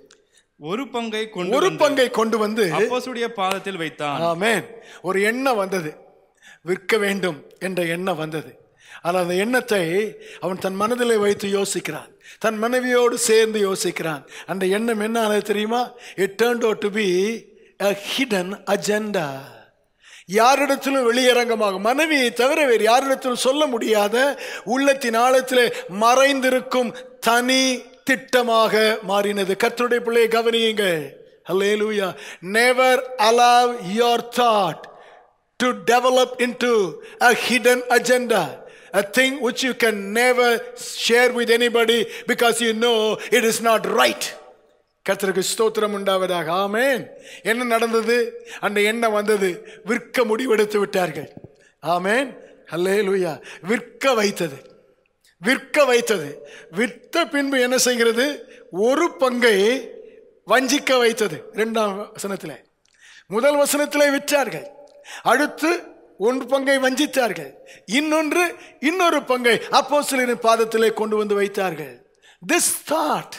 ஒரு பங்கை கொண்டு ஒரு வந்து பங்கை கொண்டு வந்து அப்போசுடைய பாதத்தில் வைத்தான் ஆமென் ஒரு எண்ணம் வந்தது விற்க வேண்டும் என்ற எண்ணம் வந்தது ஆனால் அந்த எண்ணத்தை அவன் தன் மனதிலே வைத்து யோசிக்கிறான் தன் மனைவியோடு சேர்ந்து யோசிக்கிறான் அந்த எண்ணம் என்ன ஆனது தெரியுமா it turn out to be a hidden agenda யாரிடத்திலும் வெளியரங்கமாக மனைவியை தவிர வேறு யாரிடத்திலும் சொல்ல முடியாத உள்ளத்தின் ஆழத்திலே மறைந்திருக்கும் தனி திட்டமாக மாறினது கர்த்தருடைய பிள்ளையை கவனியுங்கள் ஹalleluya never allow your thought to develop into a hidden agenda a thing which you can never share with anybody because you know it is not right கர்த்தருக்கு ஸ்தோத்திரம் உண்டாவதாக ஆமென் என்ன நடந்தது அந்த எண்ணம் வந்தது விற்க முடிவெடுத்து விட்டார்கள் ஆமென் ஹல்லேலூயா விற்க வைத்தது விற்க வைத்தது விற்ற பின்பு என்ன செய்கிறது ஒரு பங்கை வஞ்சிக்க வைத்தது இரண்டாம் வசனத்திலே முதல் வசனத்திலே விற்றார்கள் அடுத்து ஒன்று பங்கை வஞ்சித்தார்கள் இன்னொன்று இன்னொரு பங்கை அப்போஸ்தலரின் பாதத்திலே கொண்டு வந்து வைத்தார்கள் திஸ் தாட்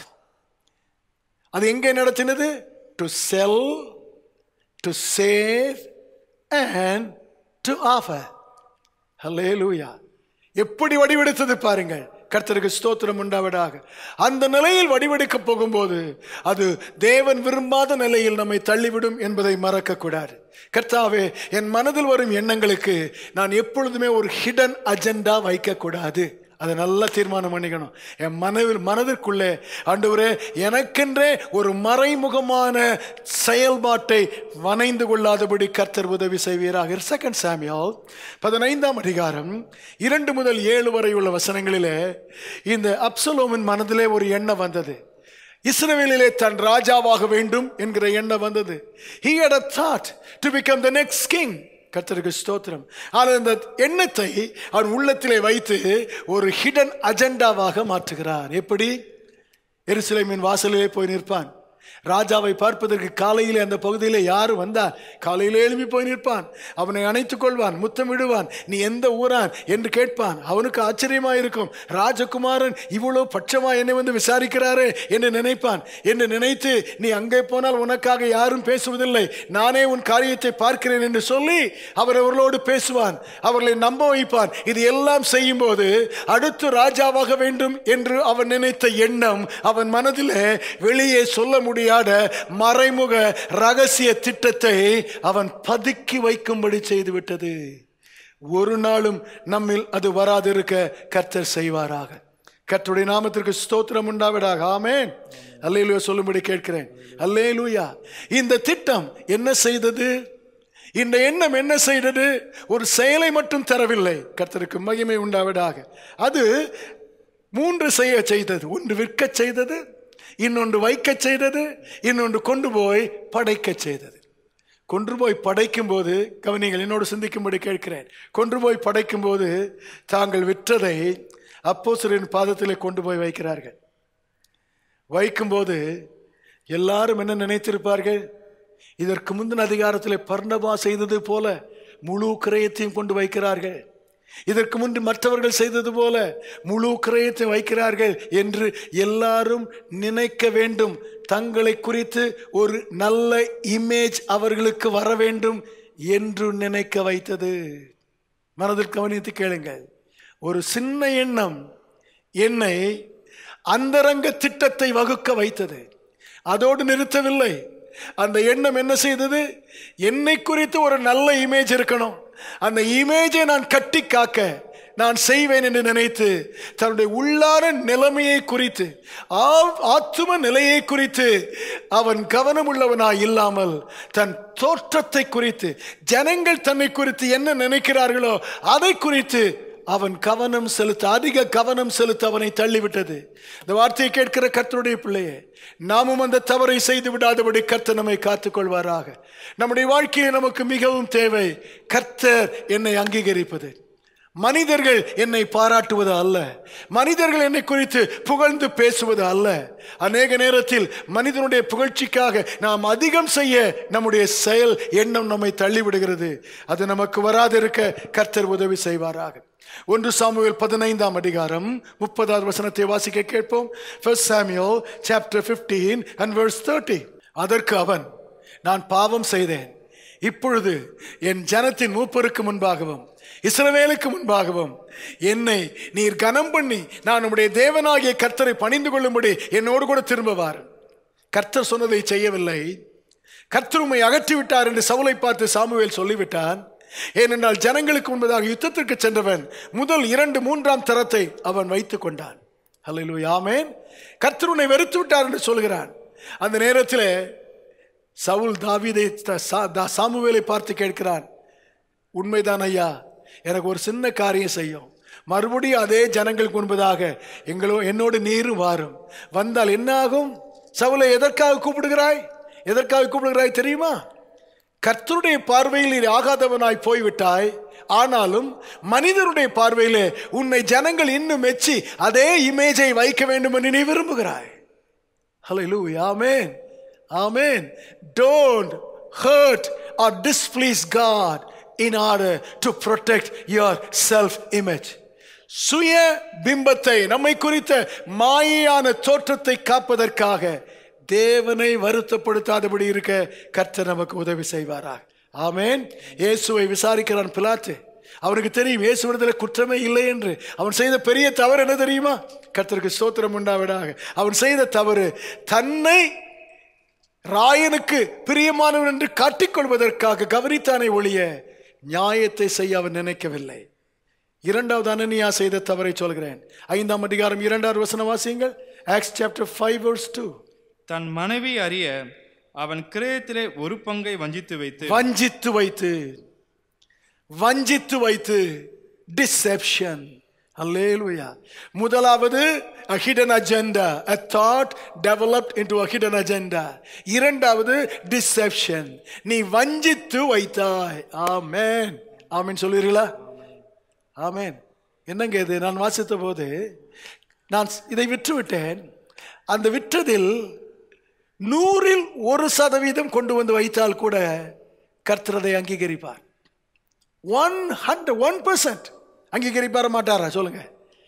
அது எங்கே நடத்தினது to sell to save and to offer hallelujah எப்படி வடிவெடுத்தது பாருங்கள் கர்த்தருக்கு ஸ்தோத்திரம் உண்டாவதாக அந்த நிலையில் வடிவெடுக்க போகும்போது அது தேவன் விரும்பாத நிலையில் நம்மை தள்ளிவிடும் என்பதை மறக்கக்கூடாது கர்த்தாவே என் மனதில் வரும் எண்ணங்களுக்கு நான் எப்பொழுதுமே ஒரு ஹிடன் அஜெண்டா வைக்கக்கூடாது அதை நல்லா தீர்மானம் பண்ணிக்கணும் என் மனதில் மனதிற்குள்ளே ஆண்டவரே எனக்கென்றே ஒரு மறைமுகமான செயல்பாட்டை வணைந்து கொள்ளாதபடி கர்த்தர் உதவி செய்வீராக செகண்ட் சாமியால் பதினைந்தாம் அதிகாரம் இரண்டு முதல் ஏழு வரை உள்ள வசனங்களிலே இந்த அப்சலோமின் மனதிலே ஒரு எண்ணம் வந்தது இஸ்ரவேலிலே தன் ராஜாவாக வேண்டும் என்கிற எண்ணம் வந்தது he had a thought to become the next king கர்த்தருக்கு ஸ்தோத்திரம் ஆனால் இந்த எண்ணத்தை அவன் உள்ளத்திலே வைத்து ஒரு ஹிடன் அஜெண்டாவாக மாற்றுகிறார் எப்படி எருசலேமின் வாசலிலே போய் நிற்பான் ராஜாவை பார்ப்பதற்கு காலையிலே அந்த பகுதியிலே யார் வந்தார் காலையிலே எழுப்பி போய் நிற்பான் அவனை அணைத்துக் கொள்வான் முத்தமிடுவான் நீ எந்த ஊரான் என்று கேட்பான் அவனுக்கு ஆச்சரியமா இருக்கும் ராஜகுமாரன் இவ்வளோ பட்சமா என்னை வந்து விசாரிக்கிறாரே என்று நினைப்பான் என்று நினைத்து நீ அங்கே போனால் உனக்காக யாரும் பேசுவதில்லை நானே உன் காரியத்தை பார்க்கிறேன் என்று சொல்லி அவர் அவர்களோடு பேசுவான் அவர்களை நம்ப வைப்பான் இது எல்லாம் செய்யும்போது அடுத்து ராஜாவாக வேண்டும் என்று அவன் நினைத்த எண்ணம் அவன் மனதிலே வெளியே சொல்ல முடியாத மறைமுக ரகசிய திட்டத்தை அவன் பதுக்கி வைக்கும்படி செய்துவிட்டது ஒரு நாளும் நம்மில் அது வராதிருக்க கர்த்தர் செய்வாராக கர்த்தருடைய நாமத்திற்கு ஸ்தோத்திரம் உண்டாவிடாக ஆமென் அல்லேலூயா சொல்லும்படி கேட்கிறேன் அல்லேலூயா இந்த திட்டம் என்ன செய்தது இந்த எண்ணம் என்ன செய்தது ஒரு செயலை மட்டும் தரவில்லை கர்த்தருக்கு மகிமை உண்டாவிடாக அது மூன்று செய்ய செய்தது ஒன்று விற்க செய்தது இன்னொன்று வைக்க செய்தது இன்னொன்று கொண்டு போய் படைக்க செய்தது கொன்று போய் படைக்கும் போது கவனிங்கள் என்னோடு சிந்திக்கும்படி கேட்கிறேன் கொன்று போய் படைக்கும் போது தாங்கள் விற்றதை அப்போஸ்தலரின் பாதத்திலே கொண்டு போய் வைக்கிறார்கள் வைக்கும்போது எல்லாரும் என்ன நினைத்திருப்பார்கள் இதற்கு முந்தின அதிகாரத்தில் பர்ணபா செய்தது போல முழு கிரயத்தையும் கொண்டு வைக்கிறார்கள் இதற்கு முன்பு மற்றவர்கள் செய்தது போல முழு கிரயத்தை வைக்கிறார்கள் என்று எல்லாரும் நினைக்க வேண்டும் தங்களை குறித்து ஒரு நல்ல இமேஜ் அவர்களுக்கு வர வேண்டும் என்று நினைக்க வைத்தது மனதில் கவனித்து கேளுங்கள் ஒரு சின்ன எண்ணம் என்னை அந்தரங்க திட்டத்தை வகுக்க வைத்தது அதோடு நிறுத்தவில்லை அந்த எண்ணம் என்ன செய்தது என்னை குறித்து ஒரு நல்ல இமேஜ் இருக்கணும் அந்த இமேஜை நான் கட்டி காக்க நான் செய்வேன் என்று நினைத்து தன்னுடைய உள்ளார நிலைமையை குறித்து ஆ- ஆத்தும நிலையை குறித்து அவன் கவனம் உள்ளவனாய் இல்லாமல் தன் தோற்றத்தை குறித்து ஜனங்கள் தன்னை குறித்து என்ன நினைக்கிறார்களோ அதை குறித்து அவன் கவனம் செலுத்த அதிக கவனம் செலுத்த அவனை தள்ளிவிட்டது இந்த வார்த்தையை கேட்கிற கர்த்தருடைய பிள்ளையே நாமும் அந்த தவறை செய்து விடாதபடி கர்த்தர் நம்மை காத்துக்கொள்வாராக நம்முடைய வாழ்க்கையை நமக்கு மிகவும் தேவை கர்த்தர் என்னை அங்கீகரிப்பது மனிதர்கள் என்னை பாராட்டுவது அல்ல மனிதர்கள் என்னை குறித்து புகழ்ந்து பேசுவது அல்ல அநேக நேரத்தில் மனிதனுடைய புகழ்ச்சிக்காக நாம் அதிகம் செய்ய நம்முடைய செயல் எண்ணம் நம்மை தள்ளிவிடுகிறது அது நமக்கு வராதிருக்க கர்த்தர் உதவி செய்வாராக ஒன்று சாமுவேல் பதினைந்தாம் அதிகாரம் முப்பதாவது வசனத்தை வாசிக்க கேட்போம் First Samuel chapter 15 and verse 30 அதற்கு அவன் நான் பாவம் செய்தேன் இப்பொழுது என் ஜனத்தின் மூப்பருக்கு முன்பாகவும் இஸ்ரவேலுக்கு முன்பாகவும் என்னை நீர் கனம் பண்ணி நான் உம்முடைய தேவனாகிய கர்த்தரை பணிந்து கொள்ளும்படி என்னோடு கூட திரும்பவார் கர்த்தர் சொன்னதை செய்யவில்லை கர்த்தர் உம்மை அகற்றி விட்டார் என்று சவுலை பார்த்து சாமுவேல் சொல்லிவிட்டான் ஏனென்றால் ஜனங்களுக்கு முன்பதாக யுத்தத்திற்கு சென்றவன் முதல் இரண்டு மூன்றாம் தரத்தை அவன் வைத்துக் கொண்டான் அல்ல ஆமேன் கர்த்தர் உன்னை வெறுத்து விட்டார் என்று சொல்கிறான் அந்த நேரத்தில் சவுல் தாவீதை த- சா- தா- சாமுவேலை பார்த்து கேட்கிறான் உண்மைதான் ஐயா எனக்கு ஒரு சின்ன காரியம் செய்யும் மறுபடியும் அதே ஜனங்களுக்கு முன்பதாக எங்களோ என்னோடு நீரும் வாரும் வந்தால் என்ன ஆகும் சவுலை எதற்காக கூப்பிடுகிறாய் எதற்காக கூப்பிடுகிறாய் தெரியுமா கர்த்தருடைய பார்வையில் நீ ஆகாதவனாய் போய்விட்டாய் ஆனாலும் மனிதருடைய பார்வையிலே உன்னை ஜனங்கள் இன்னும் மெச்சி அதே இமேஜை வைக்க வேண்டும் என்று நீ விரும்புகிறாய் Hallelujah. Amen. Amen. Don't hurt or displease God in order to protect your self image. சுய பிம்பத்தை நம்மை குறித்த மாயையான தோற்றத்தை காப்பதற்காக தேவனை வருத்தப்படுத்தாதபடி இருக்க கர்த்தர் நமக்கு உதவி செய்வாராக ஆமென் இயேசுவை விசாரிக்கிறான் பிலாத்து அவனுக்கு தெரியும் இயேசு விடுதலை குற்றமே இல்லை என்று அவன் செய்த பெரிய தவறு என்ன தெரியுமா கர்த்தருக்கு ஸ்தோத்திரம் உண்டாவிடாக அவன் செய்த தவறு தன்னை ராயனுக்கு பிரியமானவன் என்று காட்டிக்கொள்வதற்காக கவனித்தானே ஒழிய நியாயத்தை செய்ய அவன் நினைக்கவில்லை இரண்டாவது அனனியா செய்த தவறை சொல்கிறேன் ஐந்தாம் அதிகாரம் இரண்டாவது வசனம் வாசியுங்கள் Acts chapter five verse two தன் மனைவி அறிய அவன் கிரயத்திலே ஒரு பங்கை வஞ்சித்து வைத்து வஞ்சித்து வைத்து வஞ்சித்து வைத்து டிசெப்ஷன் அல்லேலூயா முதலாவது a hidden agenda a thought developed into a hidden agenda இரண்டாவது deception நீ வஞ்சித்து வைத்தாய் ஆமென் ஆமென் சொல்லுவீர்களா ஆமென் என்னங்க இது நான் வாசித்த போது நான் இதை விற்று விட்டேன் அந்த விற்றதில் நூறில் ஒரு சதவீதம் கொண்டு வந்து வைத்தால் கூட கர்த்தரதை அங்கீகரிப்பார் ஒன் ஹண்ட்ரட் ஒன் பர்சன்ட் அங்கீகரிப்பார மாட்டாரா சொல்லுங்க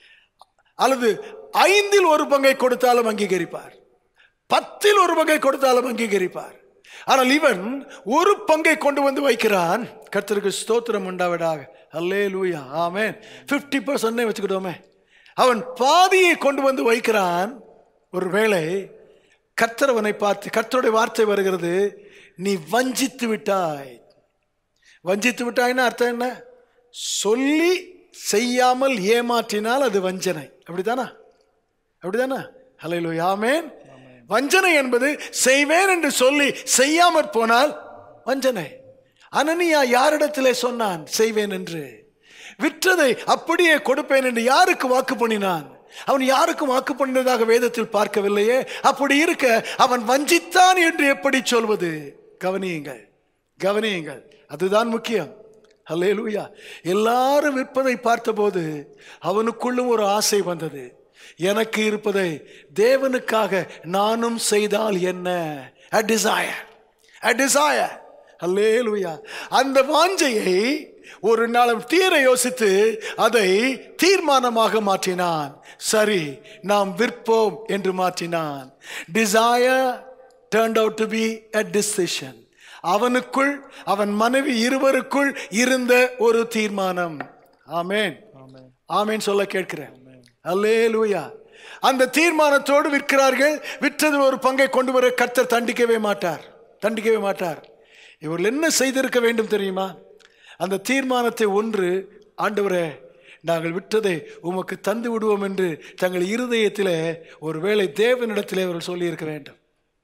அல்லது ஐந்தில் ஒரு பங்கை கொடுத்தாலும் அங்கீகரிப்பார் பத்தில் ஒரு பங்கை கொடுத்தாலும் அங்கீகரிப்பார் ஆனால் இவன் ஒரு பங்கை கொண்டு வந்து வைக்கிறான் கர்த்தருக்கு ஸ்தோத்திரம் உண்டாவிடாக அல்லே லூயா ஆமேன் ஃபிஃப்டி பர்சன்ட் வச்சுக்கிட்டோமே அவன் பாதியை கொண்டு வந்து வைக்கிறான் ஒருவேளை கர்த்தரவனை பார்த்து கர்த்தருடைய வார்த்தை வருகிறது நீ வஞ்சித்து விட்டாய் வஞ்சித்து விட்டாய்னா அர்த்தம் என்ன சொல்லி செய்யாமல் ஏமாற்றினால் அது வஞ்சனை அப்படிதானா அப்படிதானா ஹலையிலோ ஆமேன் வஞ்சனை என்பது செய்வேன் என்று சொல்லி செய்யாமற் போனால் வஞ்சனை அனனியா யாரிடத்திலே சொன்னான் செய்வேன் என்று விற்றதை அப்படியே கொடுப்பேன் என்று யாருக்கு வாக்கு பண்ணினான் அவன் யாருக்கும் வாக்கு பண்ணினதாக வேதத்தில் பார்க்கவில்லையே அப்படி இருக்க அவன் வஞ்சித்தான் என்று எப்படி சொல்வது கவனியுங்கள் கவனியுங்கள் அதுதான் முக்கியம் அல்லேலூயா எல்லாரும் விற்பதை பார்த்தபோது அவனுக்குள்ளும் ஒரு ஆசை வந்தது எனக்கு இருப்பதை தேவனுக்காக நானும் செய்தால் என்ன a desire a desire அல்லேலூயா அந்த வாஞ்சையை ஒரு நாளும் தீர யோசித்து அதை தீர்மானமாக மாற்றினான் சரி நாம் விற்போம் என்று மாற்றினான் desire turned out to be a decision அவனுக்குள் அவன் மனைவி இருவருக்குள் இருந்த ஒரு தீர்மானம் ஆமென் ஆமென் சொல்ல கேட்கிறேன் அல்லேலூயா அந்த தீர்மானத்தோடு விற்கிறார்கள் விற்றதில் ஒரு பங்கை கொண்டு வர கர்த்தர் தண்டிக்கவே மாட்டார் தண்டிக்கவே மாட்டார் இவர்கள் என்ன செய்திருக்க வேண்டும் தெரியுமா அந்த தீர்மானத்தை ஒன்று ஆண்டவரே நாங்கள் விட்டதை உமக்கு தந்து விடுவோம் என்று தங்கள் இருதயத்திலே ஒருவேளை தேவனிடத்திலே அவர்கள் சொல்லியிருக்க வேண்டும்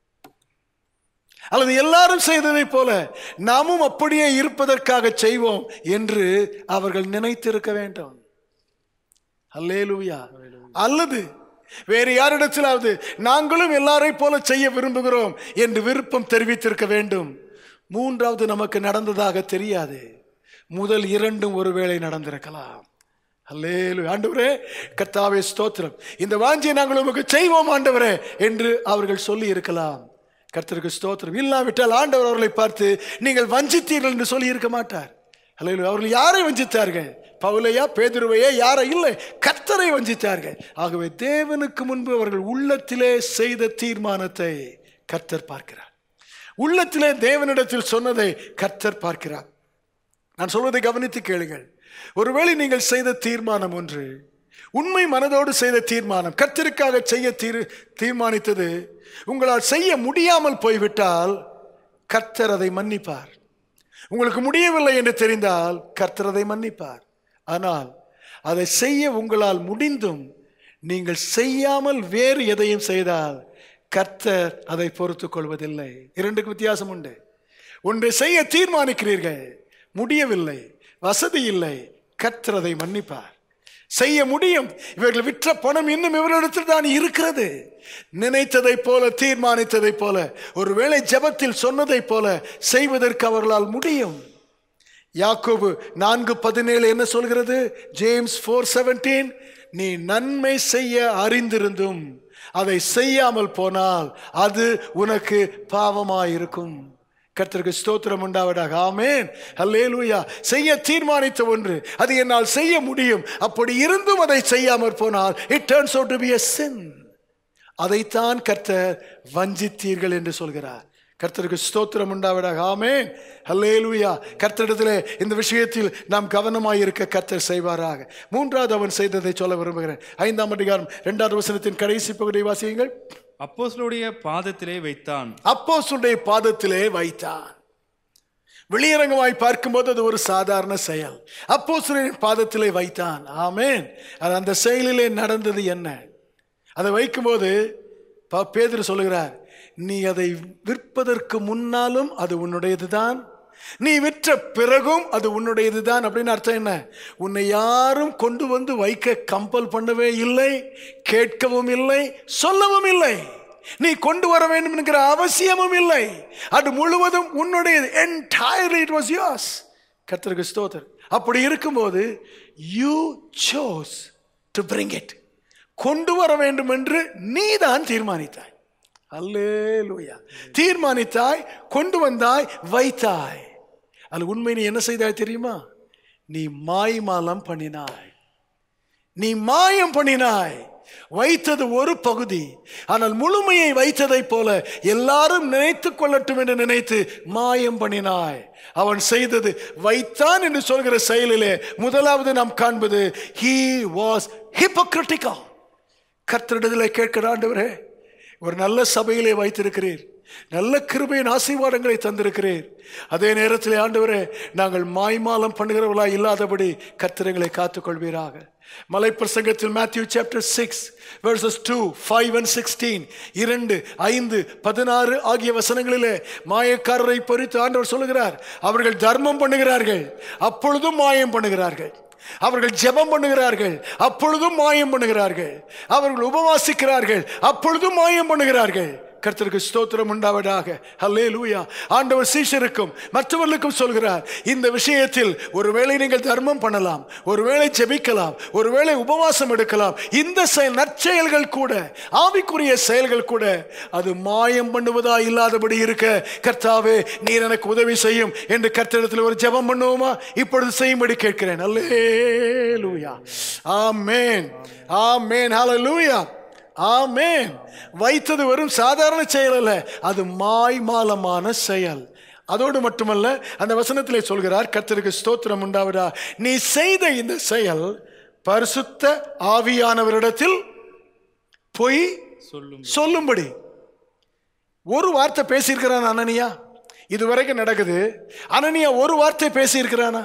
அல்லது எல்லாரும் செய்ததைப் போல நாமும் அப்படியே இருப்பதற்காக செய்வோம் என்று அவர்கள் நினைத்திருக்க வேண்டும் அல்லேலூயா அல்லது வேறு யாரிடத்திலாவது நாங்களும் எல்லாரை போல செய்ய விரும்புகிறோம் என்று விருப்பம் தெரிவித்திருக்க வேண்டும் மூன்றாவது நமக்கு நடந்ததாக தெரியாது முதல் இரண்டும் ஒருவேளை நடந்திருக்கலாம் அல்லேலு ஆண்டவரே கர்த்தாவே ஸ்தோத்திரம் இந்த வாஞ்சியை நாங்கள் உமக்கு செய்வோம் ஆண்டவரே என்று அவர்கள் சொல்லி இருக்கலாம் கர்த்தருக்கு ஸ்தோத்திரம் இல்லாவிட்டால் ஆண்டவர் அவர்களை பார்த்து நீங்கள் வஞ்சித்தீர்கள் என்று சொல்லி இருக்க மாட்டார் அல்லேலு அவர்கள் யாரை வஞ்சித்தார்கள் பவுலையா பேதுருவையா யாரை இல்லை கர்த்தரை வஞ்சித்தார்கள் ஆகவே தேவனுக்கு முன்பு அவர்கள் உள்ளத்திலே செய்த தீர்மானத்தை கர்த்தர் பார்க்கிறார் உள்ளத்திலே தேவனிடத்தில் சொன்னதை கர்த்தர் பார்க்கிறார் நான் சொல்வதை கவனித்து கேளுங்கள் ஒருவேளை நீங்கள் செய்த தீர்மானம் ஒன்று உண்மை மனதோடு செய்த தீர்மானம் கர்த்தருக்காக செய்ய தீர் தீர்மானித்தது உங்களால் செய்ய முடியாமல் போய்விட்டால் கர்த்தர் அதை மன்னிப்பார் உங்களுக்கு முடியவில்லை என்று தெரிந்தால் கர்த்தர் அதை மன்னிப்பார் ஆனால் அதை செய்ய உங்களால் முடிந்தும் நீங்கள் செய்யாமல் வேறு எதையும் செய்தால் கர்த்தர் அதை பொறுத்துக் கொள்வதில்லை இரண்டுக்கு வித்தியாசம் உண்டு ஒன்றை செய்ய தீர்மானிக்கிறீர்கள் முடியவில்லை வசதி இல்லை கர்த்தர் அதை மன்னிப்பார் செய்ய முடியும் இவர்கள் விற்ற பணம் இன்னும் இவர்களிடத்தில் தான் இருக்கிறது நினைத்ததை போல தீர்மானித்ததை போல ஒருவேளை ஜெபத்தில் சொன்னதை போல செய்வதற்கு அவர்களால் முடியும் யாக்கோபு நான்கு பதினேழு என்ன சொல்கிறது ஜேம்ஸ் ஃபோர் செவன்டீன் நீ நன்மை செய்ய அறிந்திருந்தும் அதை செய்யாமல் போனால் அது உனக்கு பாவமாயிருக்கும் கர்த்தருக்கு ஸ்தோத்திரம் உண்டாவதாக ஆமேன் அல்லேலூயா செய்ய தீர்மானித்த ஒன்று அது என்னால் செய்ய முடியும் அப்படி இருந்தும் அதை செய்யாமற் போனால் it turns out to be a sin அதைத்தான் கர்த்தர் வஞ்சித்தீர்கள் என்று சொல்கிறார் கர்த்தருக்கு ஸ்தோத்திரம் உண்டாவதாக ஆமேன் அல்லேலூயா கர்த்தரிடத்திலே இந்த விஷயத்தில் நாம் கவனமாய் இருக்க கர்த்தர் செய்வாராக மூன்றாவது அவன் செய்ததை சொல்ல விரும்புகிறேன் ஐந்தாம் அதிகாரம் இரண்டாவது வசனத்தின் கடைசி பகுதியை வாசியுங்கள் அப்போஸ்தலருடைய பாதத்திலே வைத்தான் அப்போஸ்தலருடைய பாதத்திலே வைத்தான் வெளியரங்கமாய் பார்க்கும்போது அது ஒரு சாதாரண செயல் அப்போஸ்தலரின் பாதத்திலே வைத்தான் ஆமேன் அது அந்த செயலிலே நடந்தது என்ன அதை வைக்கும்போது ப- பேதுரு சொல்லுகிறார் நீ அதை விற்பதற்கு முன்னாலும் அது உன்னுடையதுதான் நீ விற்ற பிறகும் அது உன்னுடையதுதான் அப்படின்னு அர்த்தம் என்ன உன்னை யாரும் கொண்டு வந்து வைக்க கம்பல் பண்ணவே இல்லை கேட்கவும் இல்லை சொல்லவும் இல்லை நீ கொண்டு வர வேண்டும் என்கிற அவசியமும் இல்லை அது முழுவதும் உன்னுடையது entirely it was yours கர்த்தருக்கு ஸ்தோத்திரம் அப்படி இருக்கும்போது you chose to bring it கொண்டு வர வேண்டும் என்று நீதான் தீர்மானித்தாய் அல்லேலூயா தீர்மானித்தாய் கொண்டு வந்தாய் வைத்தாய் அது உண்மை நீ என்ன செய்தாய் தெரியுமா நீ மாய்மாலம் பண்ணினாய் நீ மாயம் பண்ணினாய் வைத்தது ஒரு பகுதி ஆனால் முழுமையை வைத்ததைப் போல எல்லாரும் நினைத்துக் கொள்ளட்டும் என்று நினைத்து மாயம் பண்ணினாய் அவன் செய்தது வைத்தான் என்று சொல்கிற செயலிலே முதலாவது நாம் காண்பது he was hypocritical கர்த்தரிடத்தில் கேட்கிற ஆண்டவரே ஒரு நல்ல சபையிலே வைத்திருக்கிறீர் நல்ல கிருபையின் ஆசீர்வாதங்களை தந்திருக்கிறீர் அதே நேரத்தில் ஆண்டவரே நாங்கள் மாய்மாலம் பண்ணுகிறவர்களா இல்லாதபடி கர்த்தரங்களை காத்துக்கொள்வீராக மலை பிரசங்கத்தில் Matthew chapter six verses two five and sixteen இரண்டு ஐந்து பதினாறு ஆகிய வசனங்களிலே மாயக்காரரை பொறித்து ஆண்டவர் சொல்லுகிறார் அவர்கள் தர்மம் பண்ணுகிறார்கள் அப்பொழுதும் மாயம் பண்ணுகிறார்கள் அவர்கள் ஜெபம் பண்ணுகிறார்கள் அப்பொழுதும் மாயம் பண்ணுகிறார்கள் அவர்கள் உபவாசிக்கிறார்கள் அப்பொழுதும் மாயம் பண்ணுகிறார்கள் கர்த்தருக்கு ஸ்தோத்திரம் உண்டாவதாக ஹல்லேலூயா ஆண்டவர் சீஷருக்கும் மற்றவர்களுக்கும் சொல்கிறார் இந்த விஷயத்தில் ஒருவேளை நீங்கள் தர்மம் பண்ணலாம் ஒருவேளை ஜெபிக்கலாம் ஒருவேளை உபவாசம் எடுக்கலாம் இந்த செயல் நற்செயல்கள் கூட ஆவிக்குரிய செயல்கள் கூட அது மாயம் பண்ணுவதா இல்லாதபடி இருக்க கர்த்தாவே நீர் எனக்கு உதவி செய்யும் என்று கர்த்தரிடத்தில் ஒரு ஜெபம் பண்ணுவோமா இப்பொழுது செய்யும்படி கேட்கிறேன் அல்லேலூயா ஆமென் ஆமென் ஹalleluya ஆமென் வைத்தது வெறும் சாதாரண செயல் அல்ல அது மாய்மாலமான செயல் அதோடு மட்டுமல்ல அந்த வசனத்திலே சொல்கிறார் கர்த்தருக்கு ஸ்தோத்திரம் உண்டாவதா நீ செய்த இந்த செயல் பரிசுத்த ஆவியானவரிடத்தில் போய் சொல்லும்படி ஒரு வார்த்தை பேசியிருக்கிறான் அனனியா இதுவரைக்கும் நடக்குது அனனியா ஒரு வார்த்தை பேசியிருக்கிறானா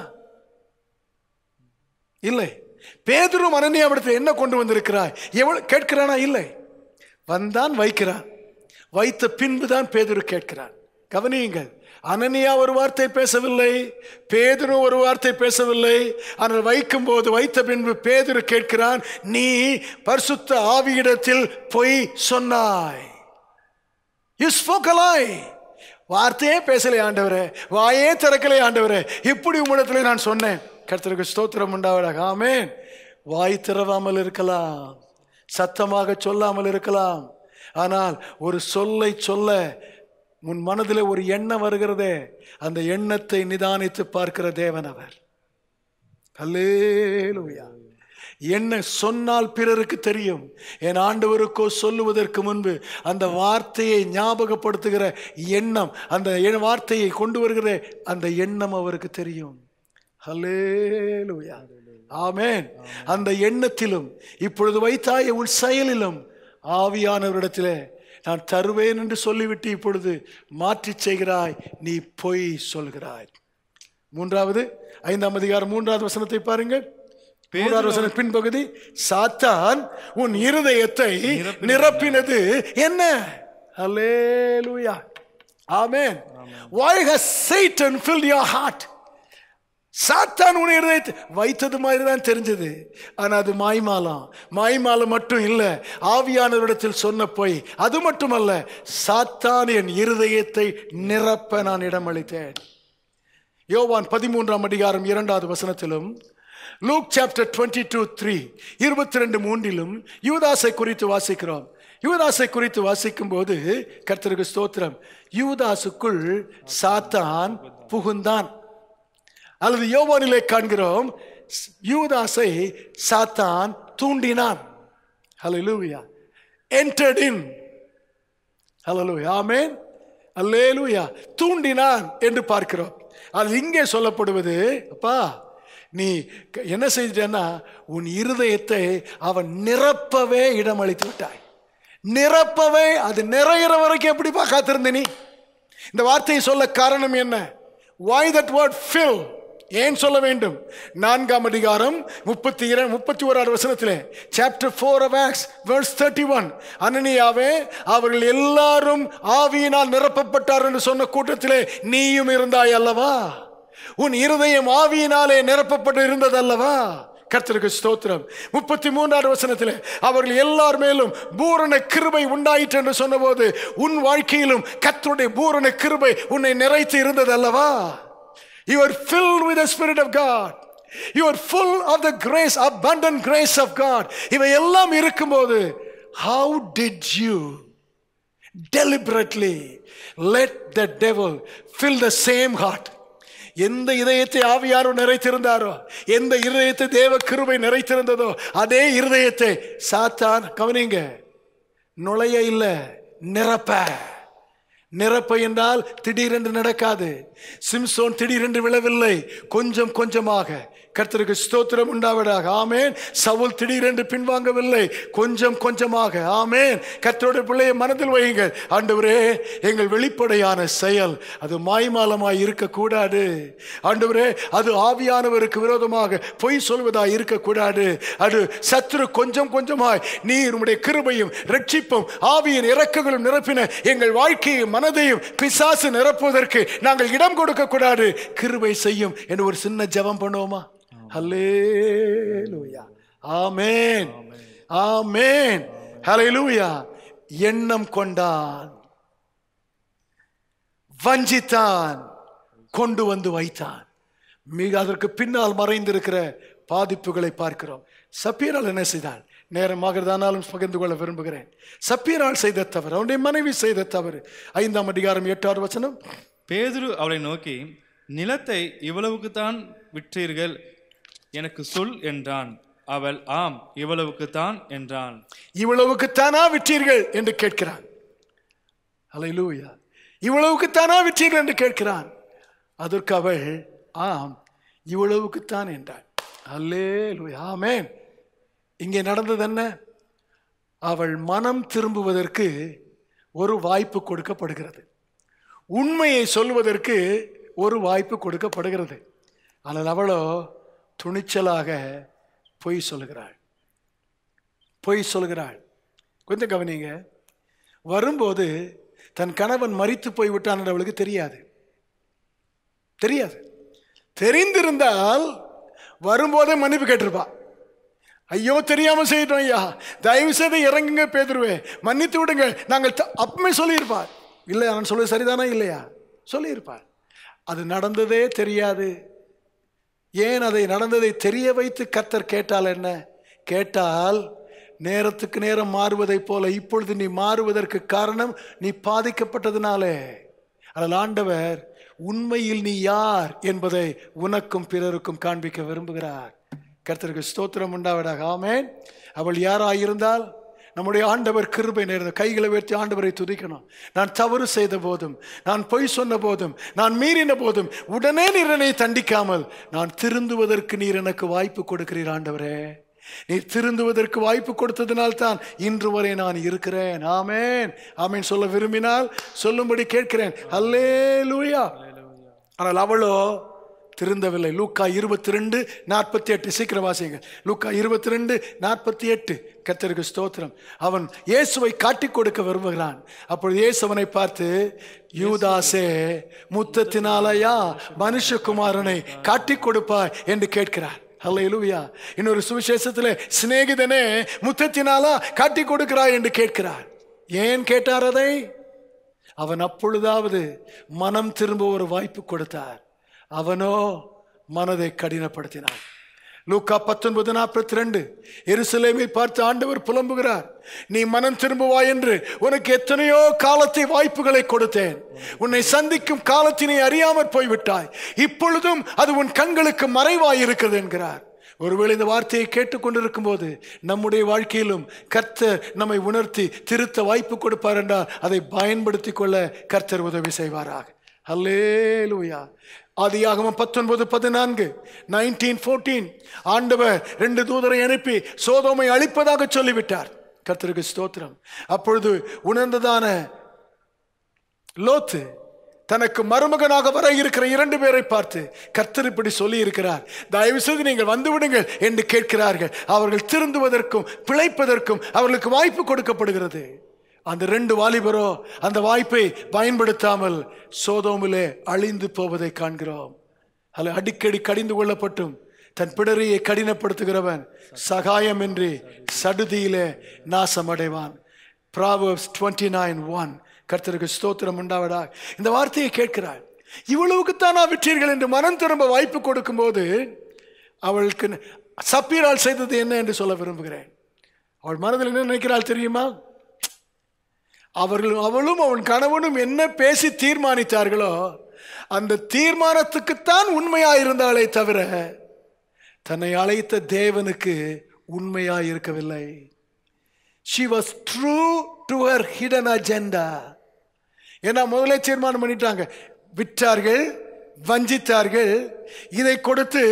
இல்லை பேதுரும் அனனியாவிடத்தில் என்ன கொண்டு வந்திருக்கிறாய் எவ்வளவு கேட்கிறானா இல்லை வந்தான் வைக்கிறான் வைத்த பின்புதான் பேதுரு கேட்கிறான் கவனியுங்கள் அனனியா ஒரு வார்த்தை பேசவில்லை பேதுரு ஒரு வார்த்தை பேசவில்லை ஆனால் வைக்கும் போது வைத்த பின்பு பேதுரு கேட்கிறான் நீ பரிசுத்த ஆவியிடத்தில் பொய் சொன்னாய் யூ ஸ்போக் வார்த்தையே பேசலை ஆண்டவரே வாயே திறக்கலை ஆண்டவரே இப்படி உம்மிடத்துல நான் சொன்னேன் கர்த்தருக்கு ஸ்தோத்திரம் உண்டாவதாக ஆமென் வாய் திறவாமல் இருக்கலாம் சத்தமாக சொல்லாமல் இருக்கலாம் ஆனால் ஒரு சொல்லை சொல்ல உன் மனதில் ஒரு எண்ணம் வருகிறதே அந்த எண்ணத்தை நிதானித்து பார்க்கிற தேவன் அவர் அல்லேலூயா என்ன சொன்னால் பிறருக்கு தெரியும் என் ஆண்டவருக்கோ சொல்லுவதற்கு முன்பு அந்த வார்த்தையை ஞாபகப்படுத்துகிற எண்ணம் அந்த எ- வார்த்தையை கொண்டு வருகிற அந்த எண்ணம் அவருக்கு தெரியும் ஹல்லேலூயா ஆமென் அந்த எண்ணத்திலும் இப்பொழுது வைத்தாய உன் செயலிலும் ஆவியானவரிடத்திலே நான் தருவேன் என்று சொல்லிவிட்டு இப்பொழுது மாற்றிச் செய்கிறாய் நீ பொய் சொல்கிறாய் மூன்றாவது ஐந்தாம் அதிகாரம் மூன்றாவது வசனத்தை பாருங்கள் மூன்றாவது வசன பின்பகுதி சாத்தான் உன் இருதயத்தை நிரப்பினது என்ன அல்லேலூயா ஆமென் why has satan filled your heart சாத்தான் உன் இருதயத்தை வைத்தது மாதிரி தான் தெரிஞ்சது ஆனா அது மாய்மாலம் மாய்மாலம் மட்டும் இல்ல ஆவியானவரிடத்தில் சொன்ன போய் அது மட்டுமல்ல சாத்தான் என் இருதயத்தை நிரப்ப நான் இடமளித்தேன் யோவான் பதிமூன்றாம் அதிகாரம் இரண்டாவது வசனத்திலும் Luke chapter twenty two three இருபத்தி ரெண்டு மூன்றிலும் யூதாசை குறித்து வாசிக்கிறோம் யூதாசை குறித்து வாசிக்கும் போது கர்த்தருக்கு ஸ்தோத்திரம் யூதாசுக்குள் சாத்தான் புகுந்தான் அல்லது யோவானிலே காண்கிறோம் யூதாசை சாத்தான் தூண்டினான் ஹalleluya entered in ஹalleluya ஆமென் அல்லேலூயா தூண்டினான் என்று பார்க்கிறோம் அது இங்கே சொல்லப்படுவது அப்பா நீ க- என்ன செய்துட்டேன்னா உன் இருதயத்தை அவன் நிரப்பவே இடமளித்து விட்டாய் நிரப்பவே அது நிறையிற வரைக்கும் எப்படிப்பா காத்திருந்த நீ இந்த வார்த்தையை சொல்ல காரணம் என்ன why that word fill ஏன் சொல்ல வேண்டும் நான்காம் அதிகாரம் முப்பத்தி இரண்டு முப்பத்தி ஓராறு வசனத்திலே chapter four of Acts verse thirty one அனனியாவே அவர்கள் எல்லாரும் ஆவியினால் நிரப்பப்பட்டார் என்று சொன்ன கூட்டத்திலே நீயும் இருந்தாய் அல்லவா உன் இருதயம் ஆவியினாலே நிரப்பப்பட்டு இருந்தது அல்லவா கர்த்தருக்கு ஸ்தோத்திரம் முப்பத்தி மூன்றாவது வசனத்தில் அவர்கள் எல்லார் மேலும் பூரண கிருபை உண்டாயிற்று என்று சொன்னபோது உன் வாழ்க்கையிலும் கர்த்தருடைய பூரண கிருபை உன்னை நிறைத்து இருந்தது அல்லவா you are filled with the spirit of god you are full of the grace abundant grace of god இவை எல்லாம் இருக்கும்போது how did you deliberately let the devil fill the same heart எந்த இதயத்தை ஆவியாரோ நிறைத்திருந்தாரோ எந்த இருதயத்தை தேவ கிருபை நிறைத்திருந்ததோ அதே இருதயத்தை சாத்தான் கவனிங்க நுழைய இல்லை நிரப்ப நிரப்ப என்றால் திடீரென்று நடக்காது சிம்சோன் திடீரென்று விழவில்லை கொஞ்சம் கொஞ்சமாக கர்த்தருக்கு ஸ்தோத்திரம் உண்டாவதாக ஆமேன் சவுல் திடீரென்று பின்வாங்கவில்லை கொஞ்சம் கொஞ்சமாக ஆமேன் கர்த்தருடைய பிள்ளையை மனதில் வையுங்கள் ஆண்டவரே எங்கள் வெளிப்படையான செயல் அது மாய்மாலமாய் இருக்கக்கூடாது ஆண்டவரே அது ஆவியானவருக்கு விரோதமாக பொய் சொல்வதாய் இருக்கக்கூடாது அது சத்துரு கொஞ்சம் கொஞ்சமாய் நீர் உம்முடைய கிருபையும் ரட்சிப்பும் ஆவியின் இறக்கங்களும் நிரப்பின எங்கள் வாழ்க்கையும் மனதையும் பிசாசு நிரப்புவதற்கு நாங்கள் இடம் கொடுக்க கூடாது கிருபை செய்யும் என்று ஒரு சின்ன ஜெபம் பண்ணுவோமா ஹல்லேலூயா ஆமென் ஆமென் ஹalleluya எண்ணம் கொண்டான் வஞ்சித்தான் கொண்டு வந்து வைத்தான் மிக அதற்கு பின்னால் மறைந்திருக்கிற பாதிப்புகளை பார்க்கிறோம் சப்பீரால் என்ன செய்தான் நேரமாகிறதானாலும் பகிர்ந்து கொள்ள விரும்புகிறேன் சப்பீரால் செய்த தவறு அவனுடைய மனைவி செய்த தவறு ஐந்தாம் அதிகாரம் எட்டாவது வசனம் பேதுரு அவளை நோக்கி நிலத்தை இவ்வளவுக்குத்தான் விற்றீர்கள் எனக்கு சொல் என்றான் அவள் ஆம் இவ்வளவுக்குத்தான் என்றான் இவ்வளவுக்குத்தானா விற்றீர்கள் என்று கேட்கிறான் அல்லேலூயா இவ்வளவுக்குத்தானா விற்றீர்கள் என்று கேட்கிறான் அதற்கு அவள் ஆம் இவ்வளவுக்குத்தான் என்றாள் அல்லேலூயா ஆமென் இங்கே நடந்தது என்ன அவள் மனம் திரும்புவதற்கு ஒரு வாய்ப்பு கொடுக்கப்படுகிறது உண்மையை சொல்வதற்கு ஒரு வாய்ப்பு கொடுக்கப்படுகிறது ஆனால் அவளோ துணிச்சலாக பொய் சொல்லுகிறாள் பொய் சொல்கிறாள் கொஞ்சம் கவனிங்க வரும்போது தன் கணவன் மரித்து போய்விட்டான் என்று அவளுக்கு தெரியாது தெரியாது தெரிந்திருந்தால் வரும்போதே மன்னிப்பு கேட்டிருப்பா ஐயோ தெரியாம செய்யிட்டோம் ஐயா தயவு செய்து இறங்குங்க பேதுருவே மன்னித்து விடுங்க நாங்கள் த- அப்பமே சொல்லியிருப்பார் இல்லை அவன் சொல்ல சரிதானா இல்லையா சொல்லியிருப்பார் அது நடந்ததே தெரியாது ஏன் அதை நடந்ததை தெரிய வைத்து கத்தர் கேட்டால் என்ன கேட்டால் நேரத்துக்கு நேரம் மாறுவதைப் போல இப்பொழுது நீ மாறுவதற்கு காரணம் நீ பாதிக்கப்பட்டதுனாலே அதில் ஆண்டவர் உண்மையில் நீ யார் என்பதை உனக்கும் பிறருக்கும் காண்பிக்க விரும்புகிறார் கர்த்தருக்கு ஸ்தோத்திரம் உண்டாவதாக ஆமென் அவள் யாராயிருந்தால் நம்முடைய ஆண்டவர் கிருபை நேர்ந்த கைகளை உயர்த்தி ஆண்டவரை துதிக்கணும் நான் தவறு செய்த போதும் நான் பொய் சொன்ன போதும் நான் மீறின போதும் உடனே நீர் என்னை தண்டிக்காமல் நான் திருந்துவதற்கு நீர் எனக்கு வாய்ப்பு கொடுக்கிறீர் ஆண்டவரே நீர் திருந்துவதற்கு வாய்ப்பு கொடுத்ததினால் தான் இன்று வரை நான் இருக்கிறேன் ஆமென் ஆமென் சொல்ல விரும்பினால் சொல்லும்படி கேட்கிறேன் அல்லே ஆனால் அவளோ திருந்தவில்லை லூக்கா இருபத்தி ரெண்டு நாற்பத்தி எட்டு சீக்கிரம் வாசிங்க லூக்கா இருபத்தி ரெண்டு நாற்பத்தி எட்டு கத்தருக்கு ஸ்தோத்திரம் அவன் இயேசுவை காட்டிக் கொடுக்க விரும்புகிறான் அப்பொழுது இயேசு அவனை பார்த்து யூதாசே முத்தத்தினாலயா மனுஷகுமாரனை காட்டிக் கொடுப்பாய் என்று கேட்கிறார் அல்லேலூயா இன்னொரு சுவிசேஷத்திலே சிநேகிதனே முத்தத்தினாலா காட்டிக் கொடுக்கிறாய் என்று கேட்கிறார் ஏன் கேட்டார் அதை அவன் அப்பொழுதாவது மனம் திரும்ப ஒரு வாய்ப்பு கொடுத்தார் அவனோ மனதை கடினப்படுத்தினான் லூக்கா பத்தொன்பது நாற்பத்தி ரெண்டு எருசலேமை பார்த்து ஆண்டவர் புலம்புகிறார் நீ மனம் திரும்புவாய் என்று உனக்கு எத்தனையோ காலத்தை வாய்ப்புகளை கொடுத்தேன் உன்னை சந்திக்கும் காலத்தினை அறியாமற் போய்விட்டாய் இப்பொழுதும் அது உன் கண்களுக்கு மறைவாய் இருக்கிறது என்கிறார் ஒருவேளை இந்த வார்த்தையை கேட்டுக்கொண்டிருக்கும் போது நம்முடைய வாழ்க்கையிலும் கர்த்தர் நம்மை உணர்த்தி திருத்த வாய்ப்பு கொடுப்பார் என்றால் அதை பயன்படுத்தி கொள்ள கர்த்தர் உதவி செய்வாராக அல்லேலூயா ஆதியாகமம் பத்தொன்பது பதினான்கு நைன்டீன் ஃபோர்டீன் ஆண்டவர் ரெண்டு தூதரை அனுப்பி சோதோமை அழிப்பதாக சொல்லிவிட்டார் கர்த்தருக்கு ஸ்தோத்திரம் அப்பொழுது உணர்ந்ததான லோத்து தனக்கு மருமகனாக வர இருக்கிற இரண்டு பேரை பார்த்து கர்த்தர் இப்படி சொல்லி இருக்கிறார் தயவு செய்து நீங்கள் வந்து விடுங்கள் என்று கேட்கிறார்கள் அவர்கள் திருந்துவதற்கும் பிழைப்பதற்கும் அவர்களுக்கு வாய்ப்பு கொடுக்கப்படுகிறது அந்த ரெண்டு வாலிபரோ அந்த வாய்ப்பை பயன்படுத்தாமல் சோதோமிலே அழிந்து போவதை காண்கிறோம் அல்ல அடிக்கடி கடிந்து கொள்ளப்பட்டும் தன் பிடரியை கடினப்படுத்துகிறவன் சகாயமின்றி சடுதியிலே நாசமடைவான் ப்ராவர்ஸ் டுவெண்ட்டி நைன் ஒன் கர்த்தருக்கு ஸ்தோத்திரம் உண்டாவடா இந்த வார்த்தையை கேட்கிறாள் இவ்வளவுக்குத்தான் நான் விற்றீர்கள் என்று மனம் திரும்ப வாய்ப்பு கொடுக்கும்போது அவளுக்கு சப்பீரால் செய்தது என்ன என்று சொல்ல விரும்புகிறேன் அவள் மனதில் என்ன நினைக்கிறாள் தெரியுமா அவர்களும் அவளும் அவன் கணவனும் என்ன பேசி தீர்மானித்தார்களோ அந்த தீர்மானத்துக்குத்தான் உண்மையாயிருந்தாளே தவிர தன்னை அழைத்த தேவனுக்கு உண்மையாய் இருக்கவில்லை she was true to her hidden agenda ஏன்னா முதலே தீர்மானம் பண்ணிட்டாங்க விற்றார்கள் வஞ்சித்தார்கள் இதை கொடுத்து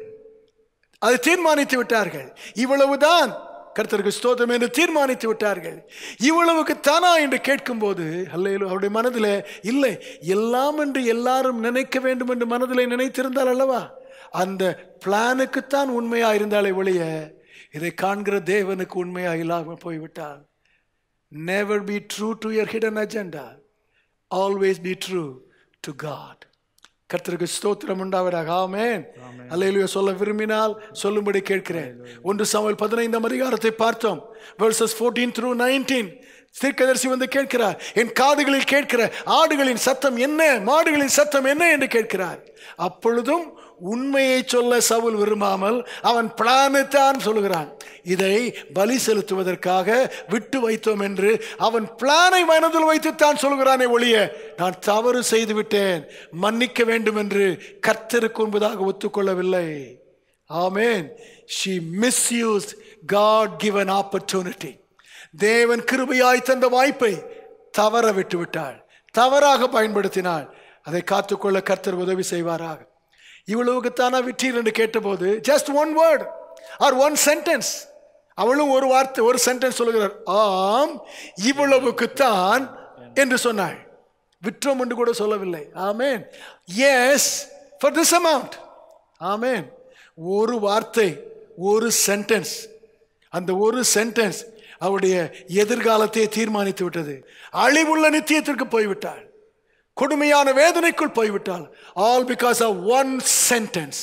அதை தீர்மானித்து விட்டார்கள் இவ்வளவுதான் கர்த்தருக்கு ஸ்தோத்திரம் என்று தீர்மானித்து விட்டார்கள் இவ்வளவுக்கு தானா என்று கேட்கும்போது அல்லையிலும் அவருடைய மனதில் இல்லை எல்லாம் என்று எல்லாரும் நினைக்க வேண்டும் என்று மனதில் நினைத்திருந்தால் அல்லவா அந்த பிளானுக்குத்தான் உண்மையா இருந்தாலே ஒழிய இதை காண்கிற தேவனுக்கு உண்மையா இல்லாமல் போய்விட்டால் never be true to your hidden agenda always be true to God கர்த்தருக்கு ஸ்தோத்திரம் உண்டாவதாக ஆமென் அல்லேலூயா சொல்ல விரும்பினால் சொல்லும்படி கேட்கிறேன் ஒன்று சமையல் பதினைந்தாம் அதிகாரத்தை பார்த்தோம் verses 14 through 19 தீர்க்கதரிசி வந்து கேட்கிறார் என் காதுகளில் கேட்கிற ஆடுகளின் சத்தம் என்ன மாடுகளின் சத்தம் என்ன என்று கேட்கிறார் அப்பொழுதும் உண்மையை சொல்ல சவுல் விரும்பாமல் அவன் பிளானைத்தான் சொல்லுகிறான் இதை பலி செலுத்துவதற்காக விட்டு வைத்தோம் என்று அவன் பிளானை மனதில் வைத்துத்தான் சொல்கிறானே ஒழிய நான் தவறு செய்து விட்டேன் மன்னிக்க வேண்டும் என்று கர்த்தருக்கு முன்பதாக ஒத்துக்கொள்ளவில்லை ஆமேன் she misused god given opportunity தேவன் கிருபையாய் தந்த வாய்ப்பை தவற விட்டு விட்டாள் தவறாக பயன்படுத்தினாள் அதை காத்துக்கொள்ள கர்த்தர் உதவி செய்வாராக இவ்வளவுக்குத்தானா விட்டீர் என்று கேட்டபோது just one word or one sentence அவளும் ஒரு வார்த்தை ஒரு சென்டென்ஸ் சொல்லுகிறார் ஆம் இவ்வளவுக்குத்தான் என்று சொன்னாள் விற்றோம் என்று கூட சொல்லவில்லை ஆமேன் எஸ் ஃபார் திஸ் அமௌண்ட் ஆமேன் ஒரு வார்த்தை ஒரு சென்டென்ஸ் அந்த ஒரு சென்டென்ஸ் அவருடைய எதிர்காலத்தை தீர்மானித்து விட்டது அழிவுள்ள நித்தியத்திற்கு போய்விட்டாள் கொடுமையான வேதனைக்குள் போய்விட்டாள் all because of one sentence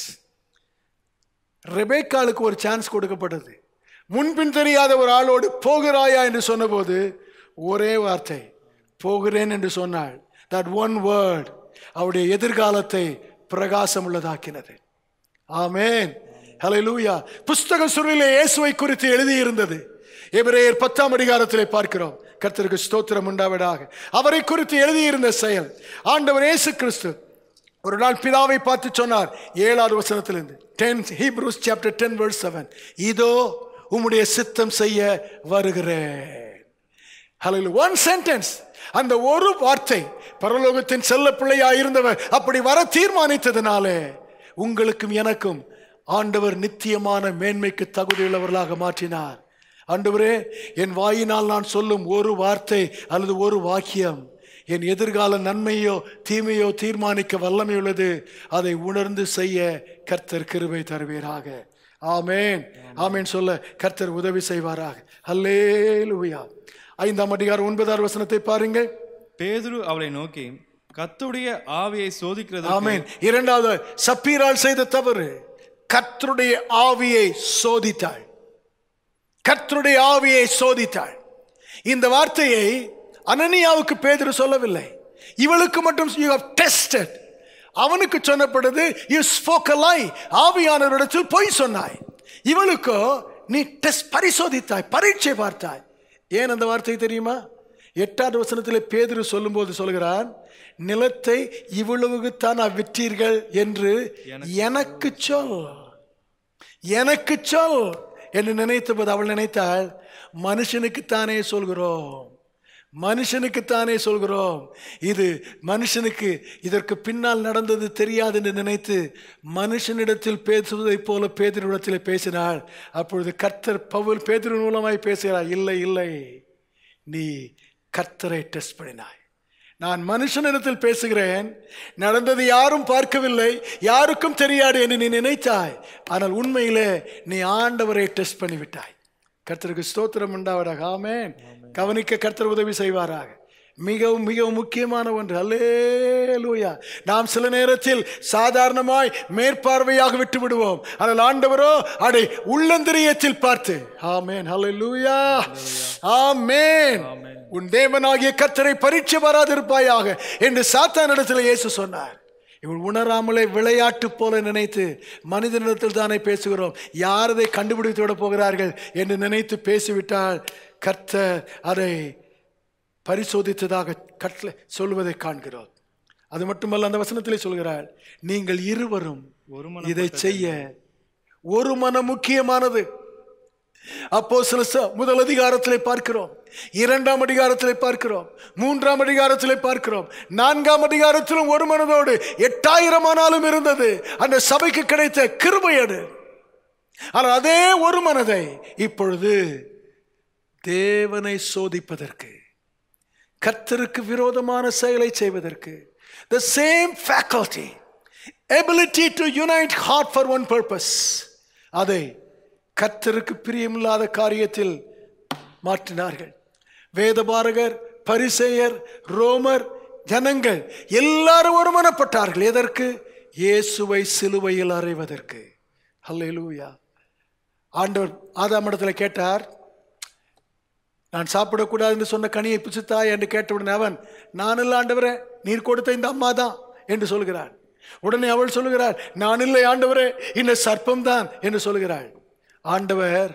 ரெபேக்காளுக்கு ஒரு சான்ஸ் கொடுக்கப்பட்டது முன்பின் தெரியாத ஒரு ஆளோடு போகிறாயா என்று சொன்னபோது ஒரே வார்த்தை போகிறேன் என்று சொன்னாள் தட் ஒன் வேர்ட் அவருடைய எதிர்காலத்தை பிரகாசம் உள்ளதாக்கினது ஆமேன் ஹalleluya புஸ்தக சுருளிலே இயேசுவை குறித்து எழுதியிருந்தது எபிரேயர் பத்தாம் அதிகாரத்திலே பார்க்கிறோம் கர்த்தருக்கு ஸ்தோத்திரம் உண்டாவதாக அவரை குறித்து எழுதியிருந்த செயல் ஆண்டவர் இயேசு கிறிஸ்து ஒரு நாள் பிதாவை பார்த்து சொன்னார் ஏழாவது வசனத்திலிருந்து ten Hebrews chapter ten word seven இதோ உம்முடைய சித்தம் செய்ய வருகிறேன் ஹalleluya ஒன் சென்டென்ஸ் அந்த ஒரு வார்த்தை பரலோகத்தின் செல்ல பிள்ளையா இருந்தவர் அப்படி வர தீர்மானித்ததினாலே உங்களுக்கும் எனக்கும் ஆண்டவர் நித்தியமான மேன்மைக்கு தகுதியுள்ளவர்களாக மாற்றினார் ஆண்டவரே என் வாயினால் நான் சொல்லும் ஒரு வார்த்தை அல்லது ஒரு வாக்கியம் என் எதிர்கால நன்மையோ தீமையோ தீர்மானிக்க வல்லமை உள்ளது அதை உணர்ந்து செய்ய கர்த்தர் கிருபை தருவீராக ஆமேன் ஆமேன் சொல்ல கர்த்தர் உதவி செய்வாராக அல்லேலூயா ஐந்தாம் அதிகாரம் ஒன்பதாம் வசனத்தை பாருங்கள் பேதுரு அவளை நோக்கி கத்துடைய ஆவியை சோதிக்கிறது ஆமேன் இரண்டாவது சப்பீரால் செய்த தவறு கர்த்தருடைய ஆவியை சோதித்தாள் கர்த்தருடைய ஆவியை சோதித்தாள் இந்த வார்த்தையை அனனியாவுக்கு பேதுரு சொல்லவில்லை இவளுக்கு மட்டும் யூ ஹவ் டெஸ்டட் அவனுக்கு சொன்னப்படுது யூ ஸ்போக் லை ஆவியானவரிடத்தில் பொய் சொன்னாய் இவளுக்கோ நீ டெஸ்ட் பரிசோதித்தாய் பரீட்சை பார்த்தாய் ஏன் அந்த வார்த்தை தெரியுமா எட்டாவது வசனத்தில் பேதுரு சொல்லும்போது சொல்கிறான் நிலத்தை இவ்வளவுக்குத்தான் விற்றீர்கள் என்று எனக்கு சொல் எனக்கு சொல் என்று நினைத்தபோது அவள் நினைத்தாள் மனுஷனுக்குத்தானே சொல்கிறோம் மனுஷனுக்குத்தானே சொல்கிறோம் இது மனுஷனுக்கு இதற்கு பின்னால் நடந்தது தெரியாது என்று நினைத்து மனுஷனிடத்தில் பேசுவதைப் போல பேதரிடத்தில் பேசினாள் அப்பொழுது கர்த்தர் பவுல் பேதிரு மூலமாய் பேசுகிறார் இல்லை இல்லை நீ கர்த்தரை டெஸ்ட் பண்ணினாய் நான் மனுஷனிடத்தில் பேசுகிறேன் நடந்தது யாரும் பார்க்கவில்லை யாருக்கும் தெரியாது என்று நீ நினைத்தாய் ஆனால் உண்மையிலே நீ ஆண்டவரை டெஸ்ட் பண்ணிவிட்டாய் கர்த்தருக்கு ஸ்தோத்திரம் உண்டாவதாக ஆமேன் கவனிக்க கர்த்தர் உதவி செய்வாராக மிகவும் மிகவும் முக்கியமான ஒன்று அல்லேலூயா நாம் சில நேரத்தில் சாதாரணமாய் மேற்பார்வையாக விட்டு விடுவோம் ஆனால் ஆண்டவரோ அடை உள்ளந்திரியத்தில் பார்த்து ஆமேன் ஹalleluya ஆமேன் உன் தேவனாகிய கர்த்தரை பரீட்சை வராதிருப்பாயாக என்று சாத்தானிடத்தில் இயேசு சொன்னார் இவள் உணராமலே விளையாட்டு போல நினைத்து மனிதனிடத்தில் தானே பேசுகிறோம் யார் அதை கண்டுபிடித்து விட போகிறார்கள் என்று நினைத்து பேசிவிட்டால் கர்த்தர் அதை பரிசோதித்ததாக கட்டளை சொல்வதை காண்கிறோம் அது மட்டுமல்ல அந்த வசனத்திலே சொல்கிறார் நீங்கள் இருவரும் இதை செய்ய ஒரு மனம் முக்கியமானது அப்போ சில ச- முதல் அதிகாரத்திலே பார்க்கிறோம் இரண்டாம் அதிகாரத்திலே பார்க்கிறோம் மூன்றாம் அதிகாரத்திலே பார்க்கிறோம் நான்காம் அதிகாரத்திலும் ஒரு மனதோடு எட்டாயிரம் ஆனாலும் இருந்தது அந்த சபைக்கு கிடைத்த கிருபையடு ஆனால் அதே ஒரு மனதை இப்பொழுது தேவனை சோதிப்பதற்கு கர்த்தருக்கு விரோதமான செயலை செய்வதற்கு the same faculty ability to unite heart for one purpose அதை கர்த்தருக்கு பிரியமில்லாத காரியத்தில் மாற்றினார்கள் வேதபாரகர் பரிசேயர் ரோமர் ஜனங்கள் எல்லாரும் ஒருமனப்பட்டார்கள் எதற்கு இயேசுவை சிலுவையில் அறைவதற்கு அல்லேலூயா ஆண்டவர் ஆதாம் இடத்துல கேட்டார் நான் சாப்பிடக்கூடாதுன்னு சொன்ன கனியை புசித்தாய் என்று கேட்டவுடனே அவன் நான் இல்லை ஆண்டவரே நீர் கொடுத்த இந்த அம்மா தான் என்று சொல்கிறான் உடனே அவள் சொல்லுகிறாள் நான் இல்லை ஆண்டவரே இந்த சர்ப்பம் தான் என்று சொல்கிறாள் ஆண்டவர்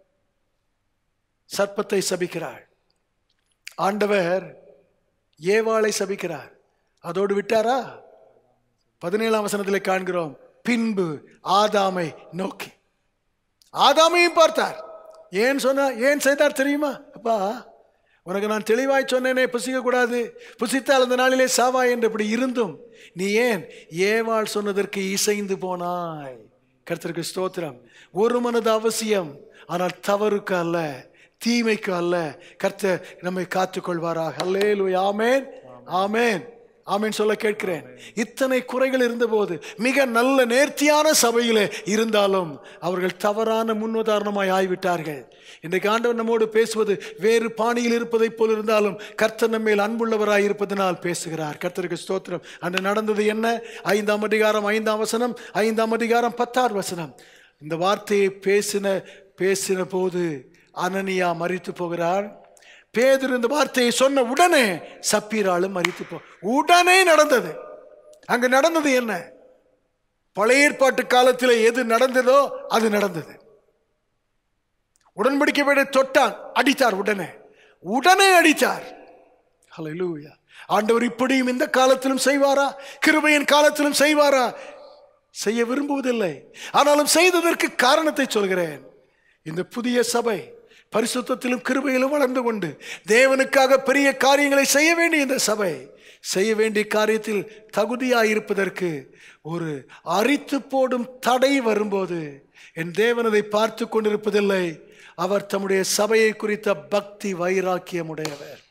சர்ப்பத்தை சபிக்கிறாள் ஆண்டவர் ஏவாளை சபிக்கிறார் அதோடு விட்டாரா பதினேழாம் வசனத்தில் காண்கிறோம் பின்பு ஆதாமை நோக்கி ஆதாமையும் பார்த்தார் ஏன் சொன்னார் ஏன் செய்தார் தெரியுமா அப்பா உனக்கு நான் தெளிவாய் சொன்னேனே புசிக்க கூடாது புசித்தால் அந்த நாளிலே சாவாய் என்று இப்படி இருந்தும் நீ ஏன் ஏவாள் சொன்னதற்கு இசைந்து போனாய் கர்த்தருக்கு ஸ்தோத்திரம் ஒரு மனது அவசியம் ஆனால் தவறுக்கு அல்ல தீமைக்கு அல்ல கர்த்தர் நம்மை காத்துக்கொள்வாராக அல்லேலூயா ஆமேன் ஆமேன் ஆமேன் சொல்ல கேட்கிறேன் இத்தனை குறைகள் இருந்தபோது மிக நல்ல நேர்த்தியான சபையிலே இருந்தாலும் அவர்கள் தவறான முன்னுதாரணமாய் ஆய்விட்டார்கள் இன்றைக்கு ஆண்டவர் நம்மோடு பேசுவது வேறு பாணியில் இருப்பதைப் போல் இருந்தாலும் கர்த்தர் நம்மேல் அன்புள்ளவராய் இருப்பதனால் பேசுகிறார் கர்த்தருக்கு ஸ்தோத்திரம் அன்று நடந்தது என்ன ஐந்தாம் அதிகாரம் ஐந்தாம் வசனம் ஐந்தாம் அதிகாரம் பத்தாறு வசனம் இந்த வார்த்தையை பேசின பேசின போது அனனியா மறித்து போகிறார் பேதுரு இந்த வார்த்தையை சொன்ன உடனே சப்பீராலும் மறித்து போ உடனே நடந்தது அங்க நடந்தது என்ன பழைய ஏற்பாட்டு காலத்தில் எது நடந்ததோ அது நடந்தது உடன்படிக்கை வேட தொட்டான் அடித்தார் உடனே உடனே அடித்தார் ஹalleluya ஆண்டவர் இப்படியும் இந்த காலத்திலும் செய்வாரா கிருபையின் காலத்திலும் செய்வாரா செய்ய விரும்புவதில்லை ஆனாலும் செய்ததற்கு காரணத்தை சொல்கிறேன் இந்த புதிய சபை பரிசுத்தத்திலும் கிருபையிலும் வளர்ந்து கொண்டு தேவனுக்காக பெரிய காரியங்களை செய்ய வேண்டிய இந்த சபை செய்ய வேண்டிய காரியத்தில் தகுதியாயிருப்பதற்கு ஒரு அரித்து போடும் தடை வரும்போது என் தேவன் அதை பார்த்து கொண்டிருப்பதில்லை அவர் தம்முடைய சபையை குறித்த பக்தி வைராக்கியமுடையவர்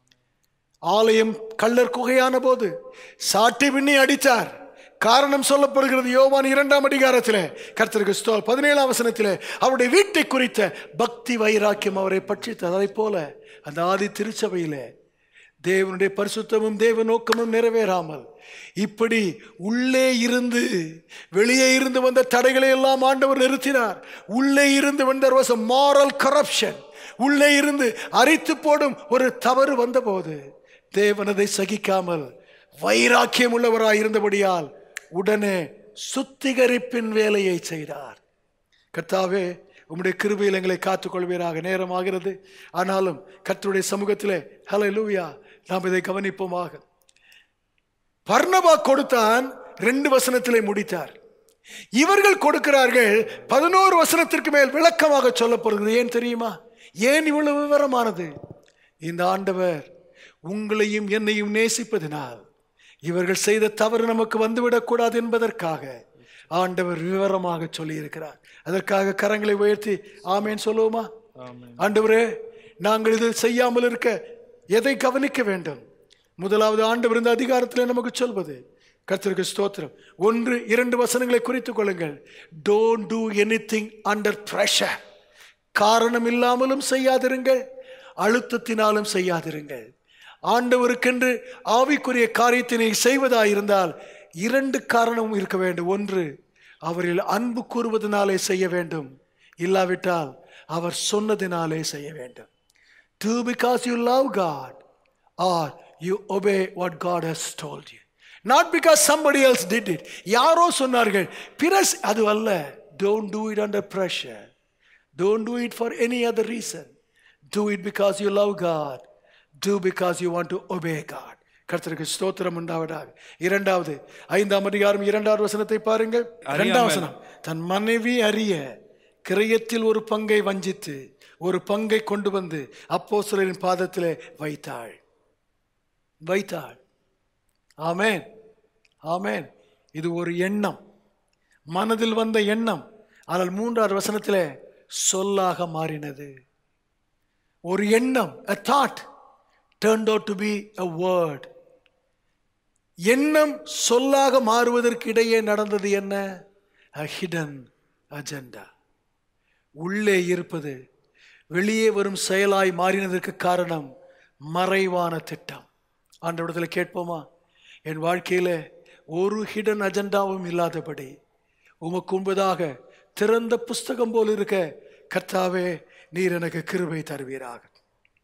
ஆலயம் கள்ளர் குகையான போது சாட்டி பின்னி அடித்தார் காரணம் சொல்லப்படுகிறது யோவான் இரண்டாம் அதிகாரத்திலே கர்த்தருக்கு ஸ்தோ பதினேழாம் வசனத்திலே அவருடைய வீட்டை குறித்த பக்தி வைராக்கியம் அவரை பட்சித்தது அதை போல அந்த ஆதி திருச்சபையிலே தேவனுடைய பரிசுத்தமும் தேவ நோக்கமும் நிறைவேறாமல் இப்படி உள்ளே இருந்து வெளியே இருந்து வந்த தடைகளை எல்லாம் ஆண்டவர் நிறுத்தினார் உள்ளே இருந்து வந்த வாஸ் மாரல் கரப்ஷன் உள்ளே இருந்து அரித்து போடும் ஒரு தவறு வந்தபோது தேவனதை சகிக்காமல் வைராக்கியம் உள்ளவராய் இருந்தபடியால் உடனே சுத்திகரிப்பின் வேலையை செய்தார் கர்த்தாவே உம்முடைய கிருபையில் எங்களை காத்துக்கொள்வீராக நேரமாகிறது ஆனாலும் கர்த்தருடைய சமூகத்திலே ஹலோ லூயா நாம் இதை கவனிப்போமாக பர்ணபா கொடுத்தான் ரெண்டு வசனத்திலே முடித்தார் இவர்கள் கொடுக்கிறார்கள் பதினோரு வசனத்திற்கு மேல் விளக்கமாக சொல்லப்படுகிறது ஏன் தெரியுமா ஏன் இவ்வளவு விவரமானது இந்த ஆண்டவர் உங்களையும் என்னையும் நேசிப்பதினால் இவர்கள் செய்த தவறு நமக்கு வந்துவிடக்கூடாது என்பதற்காக ஆண்டவர் விவரமாக சொல்லியிருக்கிறார் அதற்காக கரங்களை உயர்த்தி ஆமேன் சொல்லுவோமா ஆண்டவரே நாங்கள் இது செய்யாமல் இருக்க எதை கவனிக்க வேண்டும் முதலாவது ஆண்டவர் இந்த அதிகாரத்தில் நமக்கு சொல்வது கர்த்தருக்கு ஸ்தோத்திரம் ஒன்று இரண்டு வசனங்களை குறித்துக் கொள்ளுங்கள் don't do anything under pressure காரணம் இல்லாமலும் செய்யாதிருங்கள் அழுத்தத்தினாலும் செய்யாதிருங்கள் ஆண்டவருக்கென்று ஆவிக்குரிய காரியத்தினை செய்வதாயிருந்தால் இரண்டு காரணமும் இருக்க வேண்டும் ஒன்று அவரில் அன்பு கூறுவதனாலே செய்ய வேண்டும் இல்லாவிட்டால் அவர் சொன்னதினாலே செய்ய வேண்டும் do because you love God or you obey what God has told you. Not because somebody else did it. யாரோ சொன்னார்கள் பிறஸ் அது அல்ல don't do it under pressure. Don't do it for any other reason. Do it because you love God. Do because you want to obey God. கர்த்தருக்கு ஸ்தோத்திரம் உண்டாவதாக இரண்டாவது ஐந்தாம் அதிகாரம் இரண்டாவது வசனத்தை பாருங்கள் இரண்டாம் வசனம் தன் மனைவி அறிய கிரயத்தில் ஒரு பங்கை வஞ்சித்து ஒரு பங்கை கொண்டு வந்து அப்போஸ்தலரின் பாதத்திலே வைத்தாள் வைத்தாள் ஆமேன் ஆமேன் இது ஒரு எண்ணம் மனதில் வந்த எண்ணம் ஆனால் மூன்றாவது வசனத்திலே சொல்லாக மாறினது ஒரு எண்ணம் a thought turned out to be a word எண்ணம் சொல்லாக மாறுவதற்கு இடையே நடந்தது என்ன a hidden agenda உள்ளே இருப்பது வெளியே வரும் செயலாய் மாறினதற்கு காரணம் மறைவான திட்டம் ஆண்டவரத்தில் கேட்போமா என் வாழ்க்கையில ஒரு ஹிடன் அஜெண்டாவும் இல்லாதபடி உமக்கு முன்பதாக திறந்த புஸ்தகம் போல் இருக்க கர்த்தாவே நீர் எனக்கு கிருபை தருவீராக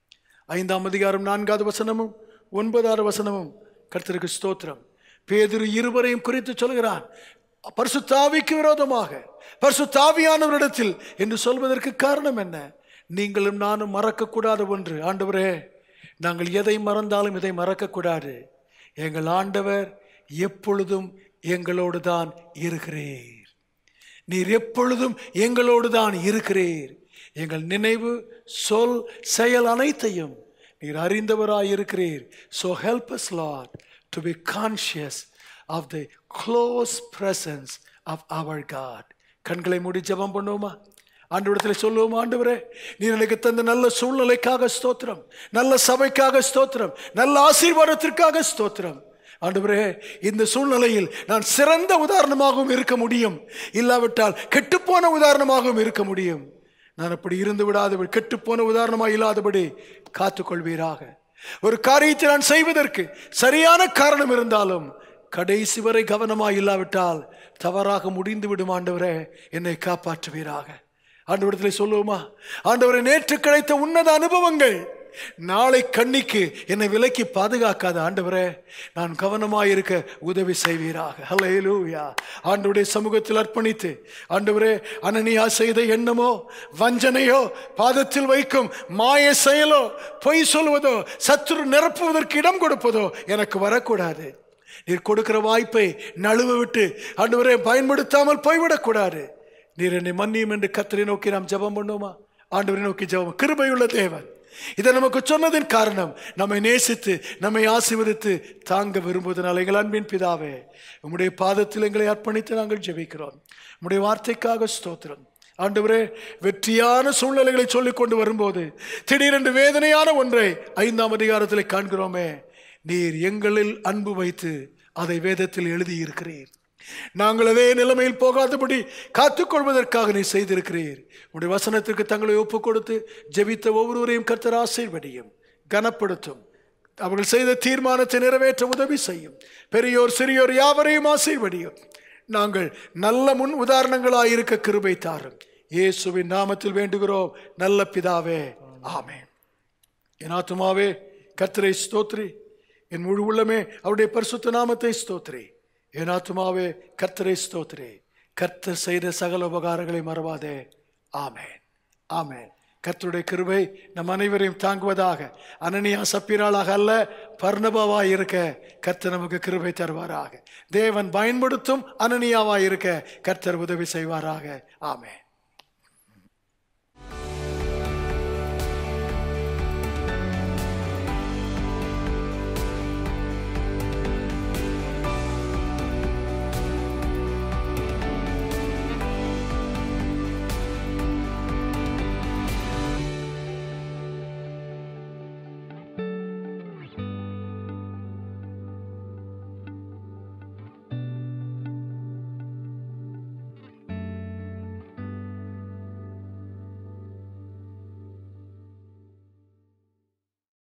ஐந்தாம் அதிகாரம் நான்காவது வசனமும் ஒன்பதாவது வசனமும் கர்த்தருக்கு ஸ்தோத்திரம் பேதுரு இருவரையும் குறித்து சொல்கிறான் பரிசுத்தாவிக்கு விரோதமாக பரிசுத்தாவியானவரிடத்தில் என்று சொல்வதற்கு காரணம் என்ன நீங்களும் நானும் மறக்கக்கூடாத ஒன்று ஆண்டவரே நாங்கள் எதை மறந்தாலும் இதை மறக்கக்கூடாது எங்கள் ஆண்டவர் எப்பொழுதும் எங்களோடு தான் இருக்கிறீர் நீர் எப்பொழுதும் எங்களோடு தான் இருக்கிறீர் எங்கள் நினைவு சொல் செயல் அனைத்தையும் நீர் அறிந்தவராய் இருக்கிறீர் so help us Lord to be conscious of the close presence of our God கண்களை மூடி ஜெபம் பண்ணுவோமா ஆண்டவரத்தில் சொல்லுவோம் ஆண்டவரே நீர் எனக்கு தந்த நல்ல சூழ்நிலைக்காக ஸ்தோத்திரம் நல்ல சபைக்காக ஸ்தோத்திரம் நல்ல ஆசீர்வாதத்திற்காக ஸ்தோத்திரம் ஆண்டவரே இந்த சூழ்நிலையில் நான் சிறந்த உதாரணமாகவும் இருக்க முடியும் இல்லாவிட்டால் கெட்டுப்போன உதாரணமாகவும் இருக்க முடியும் நான் அப்படி இருந்து விடாதபடி கெட்டுப்போன உதாரணமாக இல்லாதபடி காத்துக்கொள்வீராக ஒரு காரியத்தை நான் செய்வதற்கு சரியான காரணம் இருந்தாலும் கடைசி வரை கவனமாக இல்லாவிட்டால் தவறாக முடிந்து விடும் ஆண்டவரே என்னை காப்பாற்றுவீராக ஆண்டவரத்தில் சொல்லுவோமா ஆண்டவரை நேற்று கிடைத்த உன்னத அனுபவங்கள் நாளை கண்ணிக்கு என்னை விலக்கி பாதுகாக்காத ஆண்டவரே நான் கவனமாக இருக்க உதவி செய்வீராக ஹalleluya ஆண்டவருடைய சமூகத்தில் அர்ப்பணித்து ஆண்டவரே அனனியா செய்த எண்ணமோ வஞ்சனையோ பாதத்தில் வைக்கும் மாய செயலோ பொய் சொல்வதோ சத்துரு நிரப்புவதற்கு இடம் கொடுப்பதோ எனக்கு வரக்கூடாது நீர் கொடுக்கிற வாய்ப்பை நழுவ விட்டு ஆண்டவரே பயன்படுத்தாமல் போய்விடக்கூடாது நீர் என்னை மன்னியும் என்று கத்தரை நோக்கி நாம் ஜெபம் பண்ணுவோமா ஆண்டவரை நோக்கி ஜெபம் கிருபையுள்ள தேவன் இதை நமக்கு சொன்னதின் காரணம் நம்மை நேசித்து நம்மை ஆசீர்வதித்து தாங்க விரும்புவதனால் எங்கள் அன்பின் பிதாவே உம்முடைய பாதத்தில் எங்களை அர்ப்பணித்து நாங்கள் ஜெபிக்கிறோம் உம்முடைய வார்த்தைக்காக ஸ்தோத்திரம் ஆண்டவரே வெற்றியான சூழ்நிலைகளை சொல்லிக் கொண்டு வரும்போது திடீரென்று வேதனையான ஒன்றை ஐந்தாம் அதிகாரத்தில் காண்கிறோமே நீர் எங்களில் அன்பு வைத்து அதை வேதத்தில் எழுதியிருக்கிறீர் நாங்கள் அதே நிலைமையில் போகாதபடி காத்துக்கொள்வதற்காக நீ செய்திருக்கிறீர் உடைய வசனத்திற்கு தங்களை ஒப்புக் கொடுத்து ஜெபித்த ஒவ்வொருவரையும் கர்த்தர் ஆசீர்வதியும் கனப்படுத்தும் அவர்கள் செய்த தீர்மானத்தை நிறைவேற்ற உதவி செய்யும் பெரியோர் சிறியோர் யாவரையும் ஆசீர்வதியும் நாங்கள் நல்ல முன் உதாரணங்களாய் இருக்க கிருபை தாரும் இயேசுவின் நாமத்தில் வேண்டுகிறோம் நல்ல பிதாவே ஆமென் என் ஆத்துமாவே கர்த்தரை ஸ்தோத்ரி என் முழு உள்ளமே அவருடைய பரிசுத்த நாமத்தை ஸ்தோத்ரி என் ஆத்துமாவே கர்த்தரை ஸ்தோத்ரி கர்த்தர் செய்த சகல உபகாரங்களை மறவாதே ஆமென் ஆமென் கர்த்தருடைய கிருபை நம் அனைவரையும் தாங்குவதாக அனனியா சப்பீராளாக அல்ல பர்ணபாவாய் இருக்க கர்த்தர் நமக்கு கிருபை தருவாராக தேவன் பயன்படுத்தும் அனனியாவாய் இருக்க கர்த்தர் உதவி செய்வாராக ஆமென்